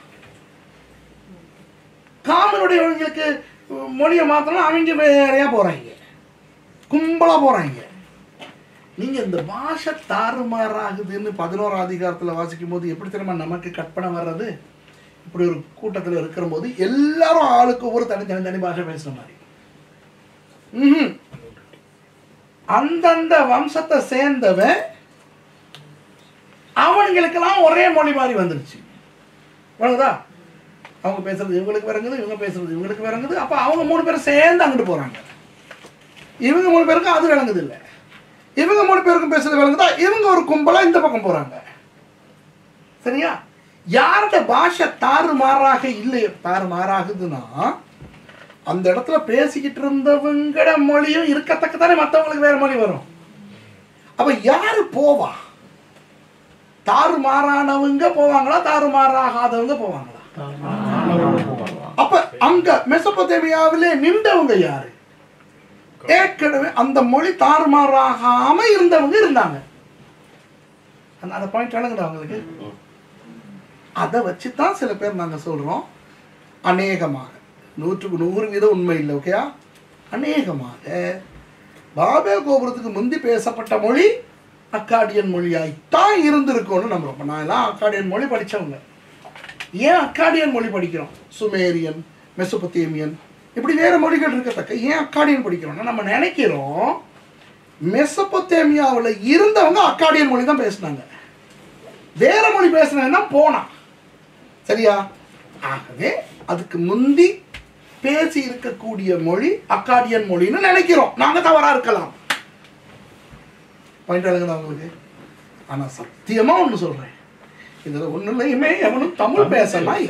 காமனுடையவங்களுக்கு மொழியை மாத்திரம் அவங்க வேறையா போறாங்க கும்பலா போறாங்க நீங்க இந்த பாஷை தாறுமாறாகுதுன்னு பதினோராம் அதிகாரத்துல வாசிக்கும் போது எப்படி தெரியுமா நமக்கு கற்பனை வர்றது இப்படி ஒரு கூட்டத்துல இருக்கிற போது எல்லாரும் ஆளுக்கு ஒவ்வொரு தனி தனி தனி பாஷை பேசுற மாதிரி ம்ஹும். அந்தந்த வம்சத்தை சேர்ந்தவன் அவனுங்களுக்கெல்லாம் ஒரே மொழி மாதிரி வந்துருச்சு வணங்குதா அவங்க பேசுறது இவங்களுக்கு விளங்குது இவங்க பேசுறது இவங்களுக்கு விளங்குது அப்ப அவங்க மூணு பேரும் சேர்ந்து அங்கிட்டு போறாங்க இவங்க மூணு பேருக்கும் அது விளங்குது இல்லை இவங்க மூணு பேருக்கும் பேசுறது விளங்குதா இவங்க ஒரு கும்பலா இந்த பக்கம் போறாங்க சரியா யாரோட பாஷை தாறு மாறாக இல்லை தாறு மாறாகுதுன்னா அந்த இடத்துல பேசிக்கிட்டு இருந்தவங்கட மொழியும் இருக்கத்தக்கதானே மற்றவங்களுக்கு வேற மொழி வரும் அப்ப யாரு போவா தாறு மாறானவங்க போவாங்களா தாறு மாறாகாதவங்க போவாங்களா அப்ப அங்க மெசபதேமியாவிலே நின்றவங்க யாரு ஏற்கனவே அந்த மொழி தாறுமாறாகாம இருந்தவங்க இருந்தாங்க அந்த அந்த பாயிண்ட் விளங்குதா அவங்களுக்கு அதை வச்சு தான் சில பேர் நாங்க சொல்றோம் அநேகமாக நூற்றுக்கு நூறு வீதம் உண்மை இல்லை ஓகேயா அநேகமாக பாபேல் கோபுரத்துக்கு முந்தி பேசப்பட்ட மொழி அக்காடியன் மொழியாய்த்தான் இருந்திருக்கும்னு நம்புறோம் இப்ப நான் எல்லாம் அக்காடியன் மொழி படிச்சவங்க ஏன் அக்காடியன் மொழி படிக்கிறோம் சுமேரியன் மெசோபத்தேமியன் இப்படி வேற மொழிகள் இருக்கத்தக்க ஏன் அக்காடியன் படிக்கிறோம்னா நம்ம நினைக்கிறோம் மெசபொத்தேமியாவில் இருந்தவங்க அக்காடியன் மொழி தான் பேசினாங்க வேற மொழி பேசுனதுன்னா போனான் சரியா ஆகவே அதுக்கு முந்தி பேசி இருக்கக்கூடிய மொழி அக்காடியன் மொழின்னு நினைக்கிறோம் நாங்க தவறா இருக்கலாம் பாயிண்ட் அழகுதா உங்களுக்கு ஆனா சத்தியமா ஒண்ணு சொல்றேன் இதுல ஒண்ணுலையுமே எவனும் தமிழ் பேசலாம்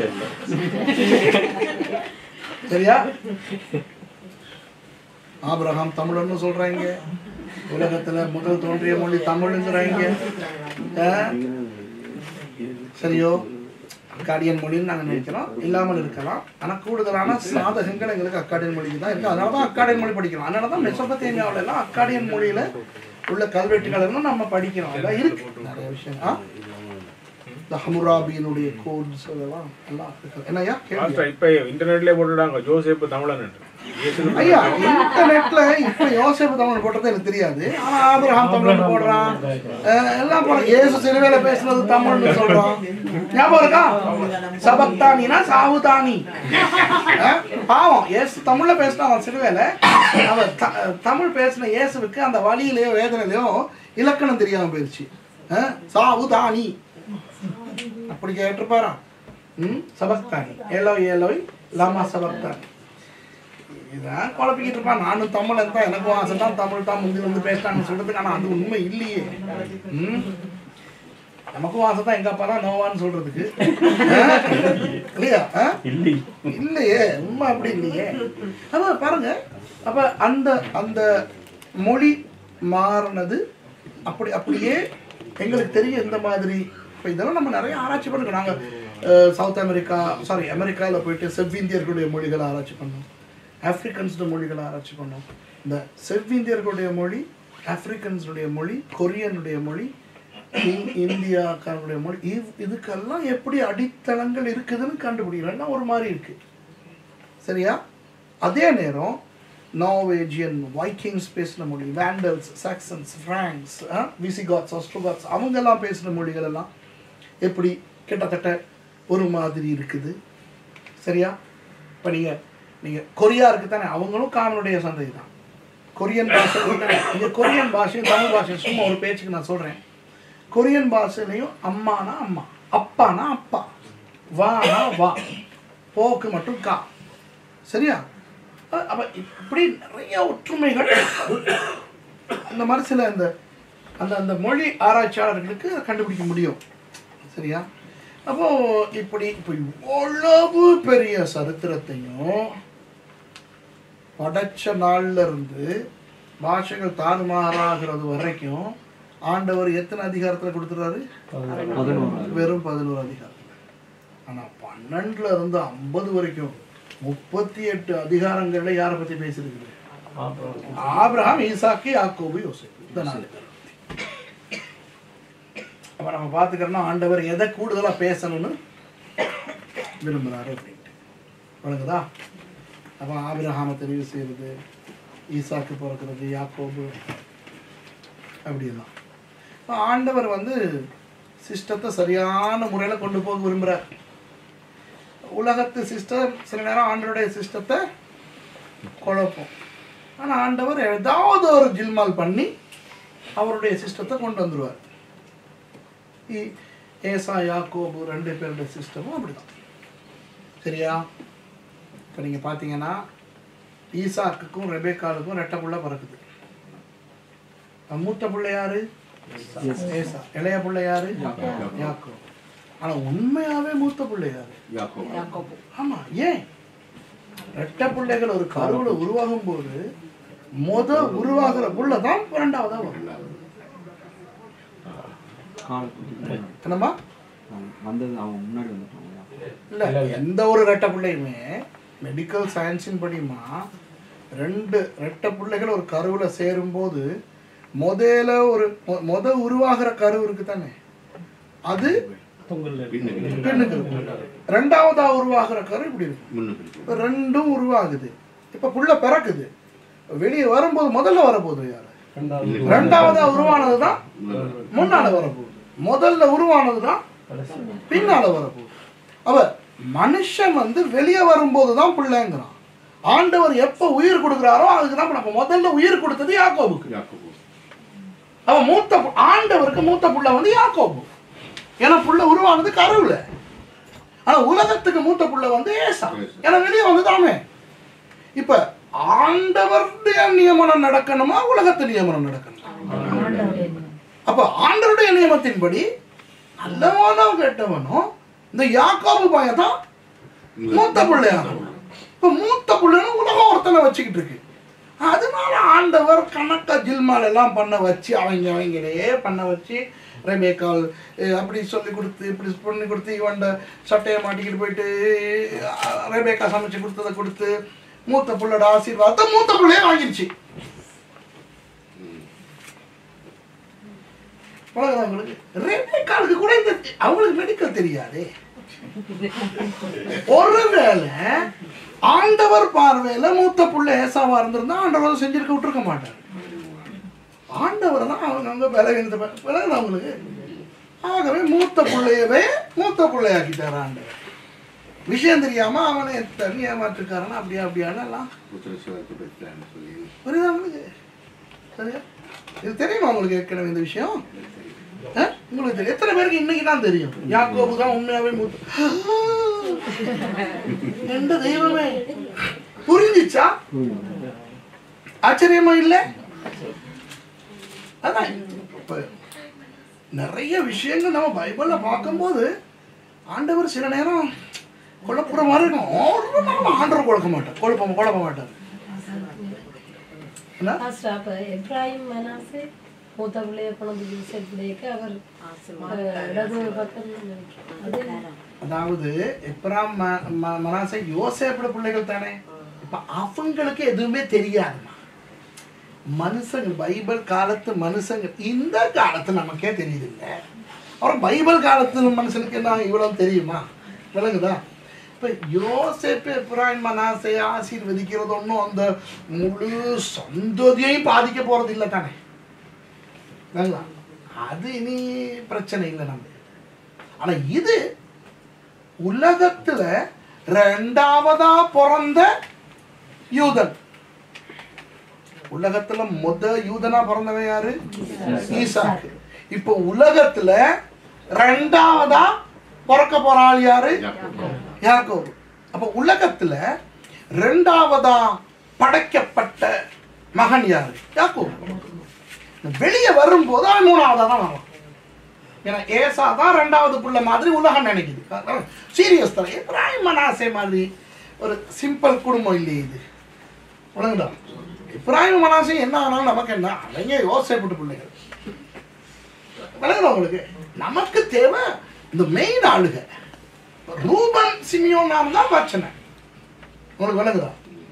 சரியா ஆபிரகாம் தமிழன்னு சொல்றாங்க உலகத்துல முதல் தோன்றிய மொழி தமிழ்ங்கிறாங்க ஆ? சரியோ அக்காடியன் மொழின்னு நாங்க நினைக்கிறோம் இல்லாமல் இருக்கலாம் ஆனா கூடுதலான சாதகங்கள் எங்களுக்கு அக்காடியன் மொழிக்கு தான் இருக்கு அதனால தான் அக்காடியன் மொழி படிக்கிறோம் அதனால தான் மெசோபத்தேமியாவுல எல்லாம் அக்காடியன் மொழியில உள்ள கல்வெட்டுகள் எல்லாம் நம்ம படிக்கிறோம் அதெல்லாம் இருக்கு நிறைய விஷயம் ஆ? இந்த ஹமுராபியினுடைய கோட்ஸ் அதெல்லாம் எல்லாம் இருக்கு என்னய்யா கேள்வி மாஸ்டர் இப்ப இன்டர்நெட்லயே போட்டுட்டாங்க ஜோசப் தமிழன் என்று. இயேசுக்கு ஐயா இன்டர்நெட்ல இப்ப யோசேப்பு தமிழ் போட்டது எனக்கு தெரியாது ஆனா ஆபிரகாம் தமிழ் போடுறான் அஹ் எல்லாம் போடுறான் இயேசு சிலுவையில பேசுனது தமிழ்னு சொல்றான் ஞாபகம் இருக்கா சபக்தானினா சாவுதானி அஹ் பாவம் இயேசு தமிழ்ல பேசினா அவன் சிலுவையில அவன் த- தமிழ் பேசின இயேசுவுக்கு அந்த வழியிலயோ வேதனையிலயோ இலக்கணம் தெரியாம போயிருச்சு அஹ் சாவுதானி அப்படி கேட்டிருப்பாரா ம் சபக்தானி ஏலோய் ஏலோய் லாமா சபக்தானி இதான் குழப்பிக்கிட்டு இருப்பான் நானும் தமிழன் தான் எனக்கும் ஆசை தான் தமிழ் தான் முந்தி வந்து பேசிட்டாங்கன்னு சொல்றதுக்கு ஆனா அது உண்மை இல்லையே ம் நமக்கும் ஆசை தான் எங்க அப்பா தான் நோவான்னு சொல்றதுக்கு ஆ? இல்லையா ஆ? இல்லையே உண்மை அப்படி இல்லையே அதான் பாருங்க அப்ப அந்த அந்த மொழி மாறினது அப்படி அப்படியே எங்களுக்கு தெரியும் இந்த மாதிரி இப்போ இதெல்லாம் நம்ம நிறைய ஆராய்ச்சி பண்ணுறோம் நாங்கள் சவுத் அமெரிக்கா சாரி அமெரிக்காவில் போயிட்டு செவ்விந்தியர்களுடைய மொழிகளை ஆராய்ச்சி பண்ணோம் ஆப்பிரிக்கன்ஸோட மொழிகளை ஆராய்ச்சி பண்ணோம் இந்த செவ்விந்தியர்களுடைய மொழி ஆப்பிரிக்கன்ஸுடைய மொழி கொரியனுடைய மொழி இந்- இந்தியாக்காரனுடைய மொழி இவ் இதுக்கெல்லாம் எப்படி அடித்தளங்கள் இருக்குதுன்னு கண்டுபிடிக்கிறோம் எல்லாம் ஒரு மாதிரி இருக்கு சரியா அதே நேரம் நார்வேஜியன் வைக்கிங்ஸ் பேசின மொழி Vandals Saxons Franks Visigoths Ostrogoths அவங்கெல்லாம் பேசின மொழிகள் எல்லாம் எப்படி கிட்டத்தட்ட ஒரு மாதிரி இருக்குது சரியா இப்போ நீங்கள் நீங்கள் கொரியா இருக்கு தானே அவங்களும் காமனுடைய சந்ததி தான் கொரியன் பாஷை நீங்கள் கொரியன் பாஷையும் தமிழ் பாஷையும் சும்மா ஒரு பேச்சுக்கு நான் சொல்கிறேன் கொரியன் பாஷையிலையும் அம்மானா அம்மா அப்பானா அப்பா வானா வா போக்கு மட்டும் கா சரியா அ- அப்ப இப்படி நிறைய ஒற்றுமைகள் இந்த மாதிரி சில இந்த அந்த அந்த மொழி ஆராய்ச்சியாளர்களுக்கு அதை கண்டுபிடிக்க முடியும் சரியா அப்போ இப்படி இப்போ இவ்வளவு பெரிய சரித்திரத்தையும் படைச்ச நாள்ல இருந்து பாஷைகள் தாறுமாறாகிறது வரைக்கும் ஆண்டவர் எத்தனை அதிகாரத்துல கொடுத்துறாரு வெறும் பதினோரு அதிகாரம் ஆனா பன்னெண்டுல இருந்து ஐம்பது வரைக்கும் முப்பத்தி எட்டு அதிகாரங்கள்ல யாரை பத்தி பேசிருக்குது ஆபிரகாம் ஈசாக்கு யாக்கோபு யோசேப்பு இந்த நாலு பேர் அப்ப நம்ம பார்த்துக்கிறோம்னா ஆண்டவர் எதை கூடுதலா பேசணும்னு விரும்புறாரு அப்படின்ட்டு வழங்குதா அப்ப ஆபிரகாமை தெரிவு செய்யறது ஈசாக்கு பிறக்கிறது யாக்கோபு அப்படியெல்லாம் அப்ப ஆண்டவர் வந்து சிஸ்டத்தை சரியான முறையில கொண்டு போக விரும்புறார் உலகத்து சிஸ்டம் சில நேரம் ஆண்டவருடைய சிஸ்டத்தை குழப்பம் ஆனா ஆண்டவர் ஏதாவது ஒரு ஜில்மால் பண்ணி அவருடைய சிஸ்டத்தை கொண்டு வந்துருவார் இ- ஏசா யாக்கோபு ரெண்டு பேருடைய சிஸ்டமும் அப்படிதான் சரியா இப்போ நீங்கள் பார்த்தீங்கன்னா ஈசாக்குக்கும் ரெபேக்காலுக்கும் ரெட்டை புள்ள பிறக்குது அஹ் மூத்த புள்ள யாரு ஏசா இளைய புள்ள யாரு யாக்கோ ஆனா உண்மையாவே மூத்த புள்ள யாரு யாக்கோபு ஆமா ஏன் ரெட்டை பிள்ளைகள் ஒரு கருவுல உருவாகும் போது முத உருவாகிற புள்ள தான் இரண்டாவதா வரும் என்னம்மா வந்தது அவங்க முன்னாடி வந்துட்டாங்க இல்ல எந்த ஒரு ரெட்டை பிள்ளையுமே மெடிக்கல் சயின்ஸின் படிமா ரெண்டு ரெட்டை பிள்ளைகள் ஒரு கருவுல சேரும்போது முதல்ல ஒரு மொ- முத உருவாகிற கரு இருக்கு தானே அது பெண்ணுக்கு இருக்கும். ரெண்டாவதா உருவாகிற கரு இப்படி இருக்கும் முன்னுக்கு இருக்கு. இப்ப ரெண்டும் உருவாகுது இப்ப புள்ள பிறக்குது வெளியே வரும்போது முதல்ல வரப்போகுது யாரு ரெண்டாவதா உருவானதுதான் முன்னால வரப்போகுது முதல்ல உருவானதுதான் பின்னால வரப்போகுது அவ மனுஷன் வந்து வெளியே வரும்போது தான் பிள்ளைங்கிறான் ஆண்டவர் எப்ப உயிர் கொடுக்குறாரோ அதுக்கு தான் நம்ம முதல்ல உயிர் கொடுத்தது யாக்கோபுக்கு யாக்கோபு அவன் மூத்த பு- ஆண்டவருக்கு மூத்த புள்ள வந்து யாக்கோபு ஏன்னா புள்ள உருவானது கருவுல ஆனா உலகத்துக்கு மூத்த புள்ள வந்து ஏசா ஏன்னா வெளியே வந்துதாமே இப்ப ஆண்டவருடைய நியமனம் நடக்கணுமா உலகத்து நியமனம் நடக்கணுமா அப்ப ஆண்டவருடைய நியமத்தின்படி நல்லவனோ கெட்டவனோ இந்த யாக்கோபு பையன் தான் மூத்த பிள்ளையாகும் இப்ப மூத்த பிள்ளைன்னு உலகம் ஒருத்தனை வச்சுக்கிட்டு இருக்கு அதனால ஆண்டவர் கணக்கா ஜில்மால் எல்லாம் பண்ண வச்சு அவங்க அவங்களே பண்ண வச்சு ரெபேக்கால் அஹ், அப்படி சொல்லி கொடுத்து இப்படி பண்ணி கொடுத்து இவன்ட சட்டையை மாட்டிக்கிட்டு போயிட்டு அஹ், ரெபேக்கா சமைச்சு கொடுத்ததை கொடுத்து மூத்த புள்ளோட ஆசீர்வாதத்தை மூத்த பிள்ளையே வாங்கிருச்சு உலகம் அவங்களுக்கு ரெபேக்காலுக்கு கூட இந்த அவங்களுக்கு மெடிக்கல் தெரியாதே ஒருவேளை ஆண்டவர் பார்வையில மூத்த புள்ள ஏசாவா இருந்திருந்தா ஆண்டவர் அதை செஞ்சிருக்க விட்டுருக்க மாட்டார் ஆண்டவர் தான் அவங்க அவங்க விலகினது விலகுது அவங்களுக்கு ஆகவே மூத்த பிள்ளையவே மூத்த பிள்ளையாக்கிட்டார் ஆண்டவர் விஷயம் தெரியாம அவனை தனி ஏமாற்றுக்காரன் அப்படியா அப்படியான்னு எல்லாம் புத்திரசுவரத்தை பெற்றான்னு சொல்லி புரியுதா உங்களுக்கு சரியா இது தெரியுமா உங்களுக்கு ஏற்கனவே இந்த விஷயம் ஆ? உங்களுக்கு தெரியும் எத்தனை பேருக்கு இன்னைக்கு தான் தெரியும் யாக்கோபு தான் உண்மையாவே மூத்த எந்த தெய்வமே புரிஞ்சிச்சா ஆச்சரியமா இல்ல அதான் இப்ப நிறைய விஷயங்கள் நம்ம பைபிள்ல பார்க்கும்போது ஆண்டவர் சில நேரம் குழப்புற மாதிரி இருக்கும் ஒரு நாள் ஆண்டவர் குழப்ப மாட்டார் குழப்ப குழப்ப மாட்டார் என்ன பாஸ்டர், அப்ப எப்ராஹிம் மனாசே மூத்த பிள்ளைய கொண்டு யூசப் பிள்ளைக்கு அவர் அஹ், இடது பக்கம் நினைக்கிறேன். அது அதாவது எப்ராம் ம- ம- மனாசே யோசேப்போட பிள்ளைகள் தானே இப்ப அவங்களுக்கு எதுவுமே தெரியாதுமா மனுஷங்க பைபிள் காலத்து மனுஷங்க இந்த காலத்து நமக்கே தெரியுது இல்ல அப்புறம் பைபிள் காலத்து மனுஷனுக்கு என்ன இவ்வளவு தெரியுமா விளங்குதா இப்ப யோசேப்பு எப்ராஹிம் மனாசை ஆசீர்வதிக்கிறது ஒன்றும் அந்த முழு சந்ததியையும் பாதிக்க போறது இல்லை தானே விளங்குதா அது இனி பிரச்சனை இல்லை நம்ம ஆனா இது உலகத்துல ரெண்டாவதா பிறந்த யூதன் உலகத்துல முத யூதனா பிறந்தவன் யாரு ஈசாக்கு இப்போ உலகத்துல ரெண்டாவதா பிறக்க போற ஆள் யாரு யாக்கோபு அப்ப உலகத்துல ரெண்டாவதா படைக்கப்பட்ட மகன் யாரு யாக்கோபு வெளியே வரும்போது அவன் மூணாவதா தான் வருவான் ஏன்னா ஏசா தான் ரெண்டாவது புள்ள மாதிரி உலகம் நினைக்குது சீரியஸ் தான் இப்ராஹிம் மனாசே மாதிரி ஒரு சிம்பிள் குடும்பம் இல்லையே இது உலகடா இப்ராஹிம் மனாசே என்ன ஆனாலும் நமக்கு என்ன அவங்க யோசிப்பட்டு பிள்ளைகள் விளங்குதா உங்களுக்கு நமக்கு தேவை இந்த மெயின் ஆளுக ரூபன் சிமியோன் நாம் தான் பிரச்சனை உங்களுக்கு விளங்குதா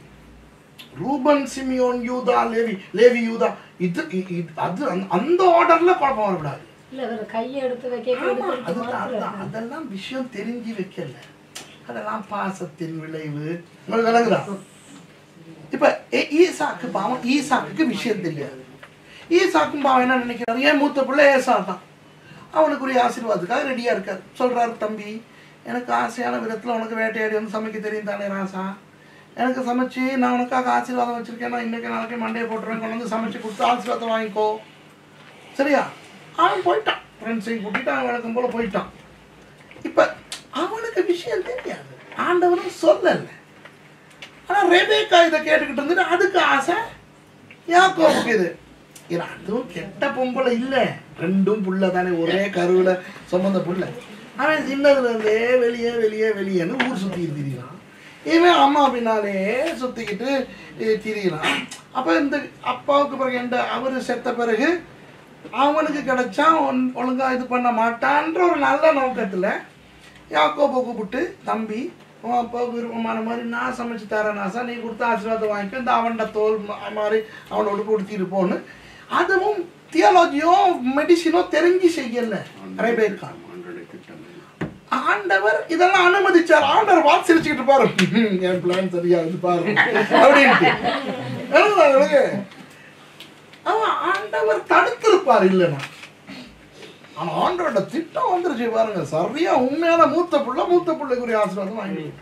ரூபன் சிமியோன் யூதா லேவி லேவி யூதா இது இ- இது- அது அந்த- அந்த ஆர்டர்ல குழப்பம் வரக்கூடாது இல்ல அவர் கையை எடுத்து வைக்க ஆமா, எடுத்து அதுதான், மாத்திரம் அதுதான். அதெல்லாம் விஷயம் தெரிஞ்சு வைக்கல அதெல்லாம் பாசத்தின் விளைவு உங்களுக்கு விளங்குதா இப்ப ஏ- ஈசாக்கு பாவம் ஈசாக்குக்கு விஷயம் தெரியாது ஈசாக்கும் பாவம் என்ன நினைக்கிறாரு ஏன் மூத்த பிள்ளை ஏசா தான் அவனுக்குரிய ஆசீர்வாதத்துக்காக ரெடியா இருக்காரு சொல்றாரு தம்பி எனக்கு ஆசையான விதத்துல உனக்கு வேட்டையாடி வந்து சமைக்க தெரியும் தானே ராசா எனக்கு சமைச்சு நான் உனக்காக ஆசீர்வாதம் வச்சிருக்கேன் நான் இன்னைக்கு நாளைக்கு மண்டையை போட்டுருவேன் கொண்டு வந்து சமைச்சு கொடுத்து ஆசீர்வாதம் வாங்கிக்கோ சரியா அவன் போயிட்டான் ஃப்ரெண்ட்ஸையும் கூட்டிட்டு அவன் வழக்கம் போல போயிட்டான் இப்ப அவனுக்கு விஷயம் தெரியாது ஆண்டவனும் சொல்லல ஆனா ரெபேக்கா இதை கேட்டுக்கிட்டு இருந்துட்டு அதுக்கு ஆசை யாக்கோவுக்கு இது இது அதுவும் கெட்ட பொம்பளை இல்ல ரெண்டும் புள்ள தானே ஒரே கருவுல சுமந்த புள்ள அவன் சின்னதுல இருந்தே வெளியே வெளியே வெளியேன்னு ஊர் சுத்திட்டு திரியிறான் இவன் அம்மா பின்னாலே சுத்திக்கிட்டு eh, திரியிறான் அப்ப இந்த அப்பாவுக்கு பிறகு எந்த அவரு செத்த பிறகு அவனுக்கு கிடைச்சா ஒன்- ஒழுங்கா இது பண்ண மாட்டான்ற ஒரு நல்ல நோக்கத்துல யாக்கோபை கூப்பிட்டு தம்பி உன் அப்பாவுக்கு விருப்பமான மாதிரி நான் சமைச்சு தரேன் நாசா நீ கொடுத்த ஆசீர்வாதம் வாங்கிக்கோ இந்த அவன்கிட்ட தோல் ம- மாதிரி அவனோட கொடுத்திட்டு போன்னு அதுவும் தியாலஜியோ மெடிசினோ தெரிஞ்சு செய்யல நிறைய பேர் இருக்காங்க ஆண்டோட திட்டம் ஆண்டவர் இதெல்லாம் அனுமதிச்சார் ஆண்டவர் வாக்கு சிரிச்சுக்கிட்டு பாரு என் பிளான் சரியா இருந்து பாரு அப்படின்ட்டு எழுதுதா எழுது அவன் ஆண்டவர் ஆண்டவர் தடுத்திருப்பார் இல்லைன்னா ஆனா ஆண்டவரோட திட்டம் வந்துருச்சு பாருங்க சரியா உண்மையான மூத்த புள்ள மூத்த பிள்ளைக்குரிய ஆசீர்வாதம் வாங்கிட்டான்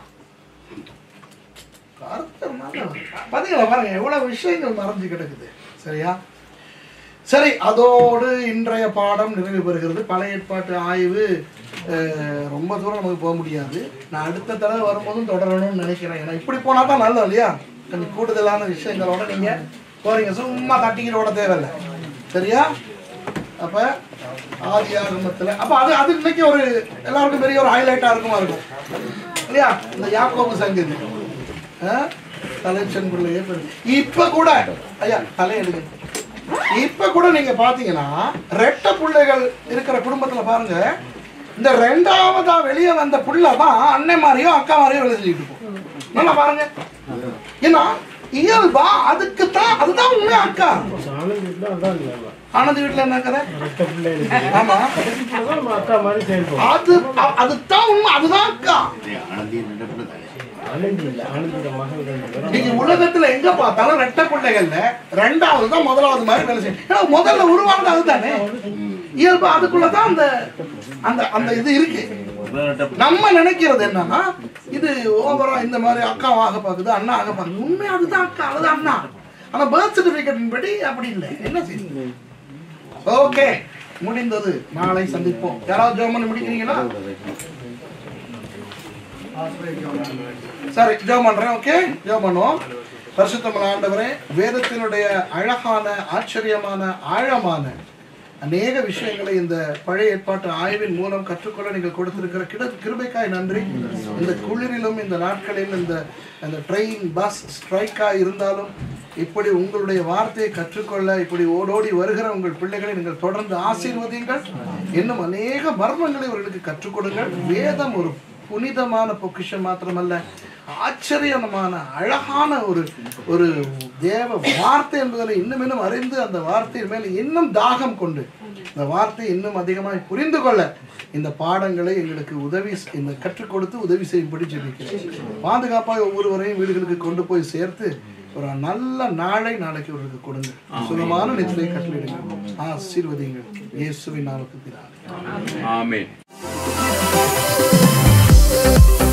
கருத்தர் நல்லவர். பாத்தீங்களா பாருங்க எவ்வளவு விஷயங்கள் மறைஞ்சு கிடக்குது சரியா சரி அதோடு இன்றைய பாடம் நிறைவு பெறுகிறது பழைய ஏற்பாட்டு ஆய்வு அஹ், ரொம்ப தூரம் நமக்கு போக முடியாது நான் அடுத்த தடவை வரும்போதும் தொடரணும்னு நினைக்கிறேன் ஏன்னா இப்படி போனா தான் நல்லது இல்லையா கொஞ்சம் கூடுதலான விஷயங்களோட நீங்க போறீங்க சும்மா தட்டிக்கிட்டு ஓட தேவையில்லை சரியா அப்ப ஆதி ஆகமத்துல அப்ப அது அது இன்னைக்கு ஒரு எல்லாருக்கும் பெரிய ஒரு ஹைலைட்டா இருக்குமா இருக்கும் இல்லையா இந்த யாக்கோபு சங்கதி தலைச்சன் பிள்ளையே பெரு- இப்ப கூட ஐயா தலை எடுங்க இப்ப கூட நீங்க பாத்தீங்கன்னா ரெட்ட பிள்ளைகள் இருக்கிற குடும்பத்துல பாருங்க இந்த ரெண்டாவதா வெளியே வந்த புள்ள தான் அண்ணன் மாதிரியோ அக்கா மாதிரியோ வேலை செஞ்சுட்டு இருக்கும் நல்லா பாருங்க ஏன்னா இயல்பா அதுக்கு தான் அதுதான் உண்மை அக்கா ஆனந்த் வீட்டுல அதான் இல்ல ஆனந்த் வீட்டுல என்ன கதை ரெட்ட பிள்ளை இருக்கு ஆமா இப்பதான் நம்ம அக்கா மாதிரி செயல்படும் அது அ- அதுதான் உண்மை அதுதான் அக்கா ஆனந்தி நடப்பில் தானே ஆனந்த் இல்ல ஆனந்தோட மகள் ரெண்டு பேரும் நீங்க உலகத்துல எங்க பார்த்தாலும் ரெட்ட பிள்ளைகள்ல ரெண்டாவது தான் முதலாவது மாதிரி வேலை செய்யும் ஏன்னா முதல்ல உருவானது அதுதானே இயல்பு அதுக்குள்ளதான் அந்த அந்த அந்த இது இருக்கு நம்ம நினைக்கிறது என்னன்னா இது ஓவரா இந்த மாதிரி அக்கா ஆக பாக்குது அண்ணா ஆக பாக்குது உண்மை அதுதான் அக்கா அதுதான் அண்ணா ஆனா பர்த் சர்டிபிகேட் படி அப்படி இல்லை என்ன செய்யுது ஓகே முடிந்தது நாளை சந்திப்போம் யாராவது ஜோம் பண்ணி முடிக்கிறீங்களா சரி ஜோம் பண்றேன் ஓகே ஜோம் பண்ணுவோம் பரிசுத்தமான ஆண்டவரே வேதத்தினுடைய அழகான ஆச்சரியமான ஆழமான அநேக விஷயங்களை இந்த பழைய ஏற்பாட்டு ஆய்வின் மூலம் கற்றுக்கொள்ள நீங்கள் கொடுத்திருக்கிற கிட கிருபைக்காய் நன்றி இந்த குளிரிலும் இந்த நாட்களில் இந்த அந்த ட்ரெயின் பஸ் ஸ்ட்ரைக்காக இருந்தாலும் இப்படி உங்களுடைய வார்த்தையை கற்றுக்கொள்ள இப்படி ஓடோடி வருகிற உங்கள் பிள்ளைகளை நீங்கள் தொடர்ந்து ஆசீர்வதிங்கள் இன்னும் அநேக மர்மங்களை இவர்களுக்கு கற்றுக் கொடுங்கள் வேதம் ஒரு புனிதமான பொக்கிஷம் மாத்திரமல்ல ஆச்சரியமான அழகான ஒரு ஒரு தேவ வார்த்தை என்பதை இன்னும் இன்னும் அறிந்து அந்த வார்த்தையின் மேல் இன்னும் தாகம் கொண்டு இந்த வார்த்தை இன்னும் அதிகமாய் புரிந்து கொள்ள இந்த பாடங்களை எங்களுக்கு உதவி செ- இந்த கற்றுக் கொடுத்து உதவி செய்யும்படி ஜெபிக்கிறேன் பாதுகாப்பாக ஒவ்வொருவரையும் வீடுகளுக்கு கொண்டு போய் சேர்த்து ஒரு நல்ல நாளை நாளைக்கு அவர்களுக்கு கொடுங்க சுகமான நிச்சலை கட்டளையிடுங்க ஆசீர்வதிங்கள் இயேசுவின் நாமத்துக்கு பிதாவே. ஆமென்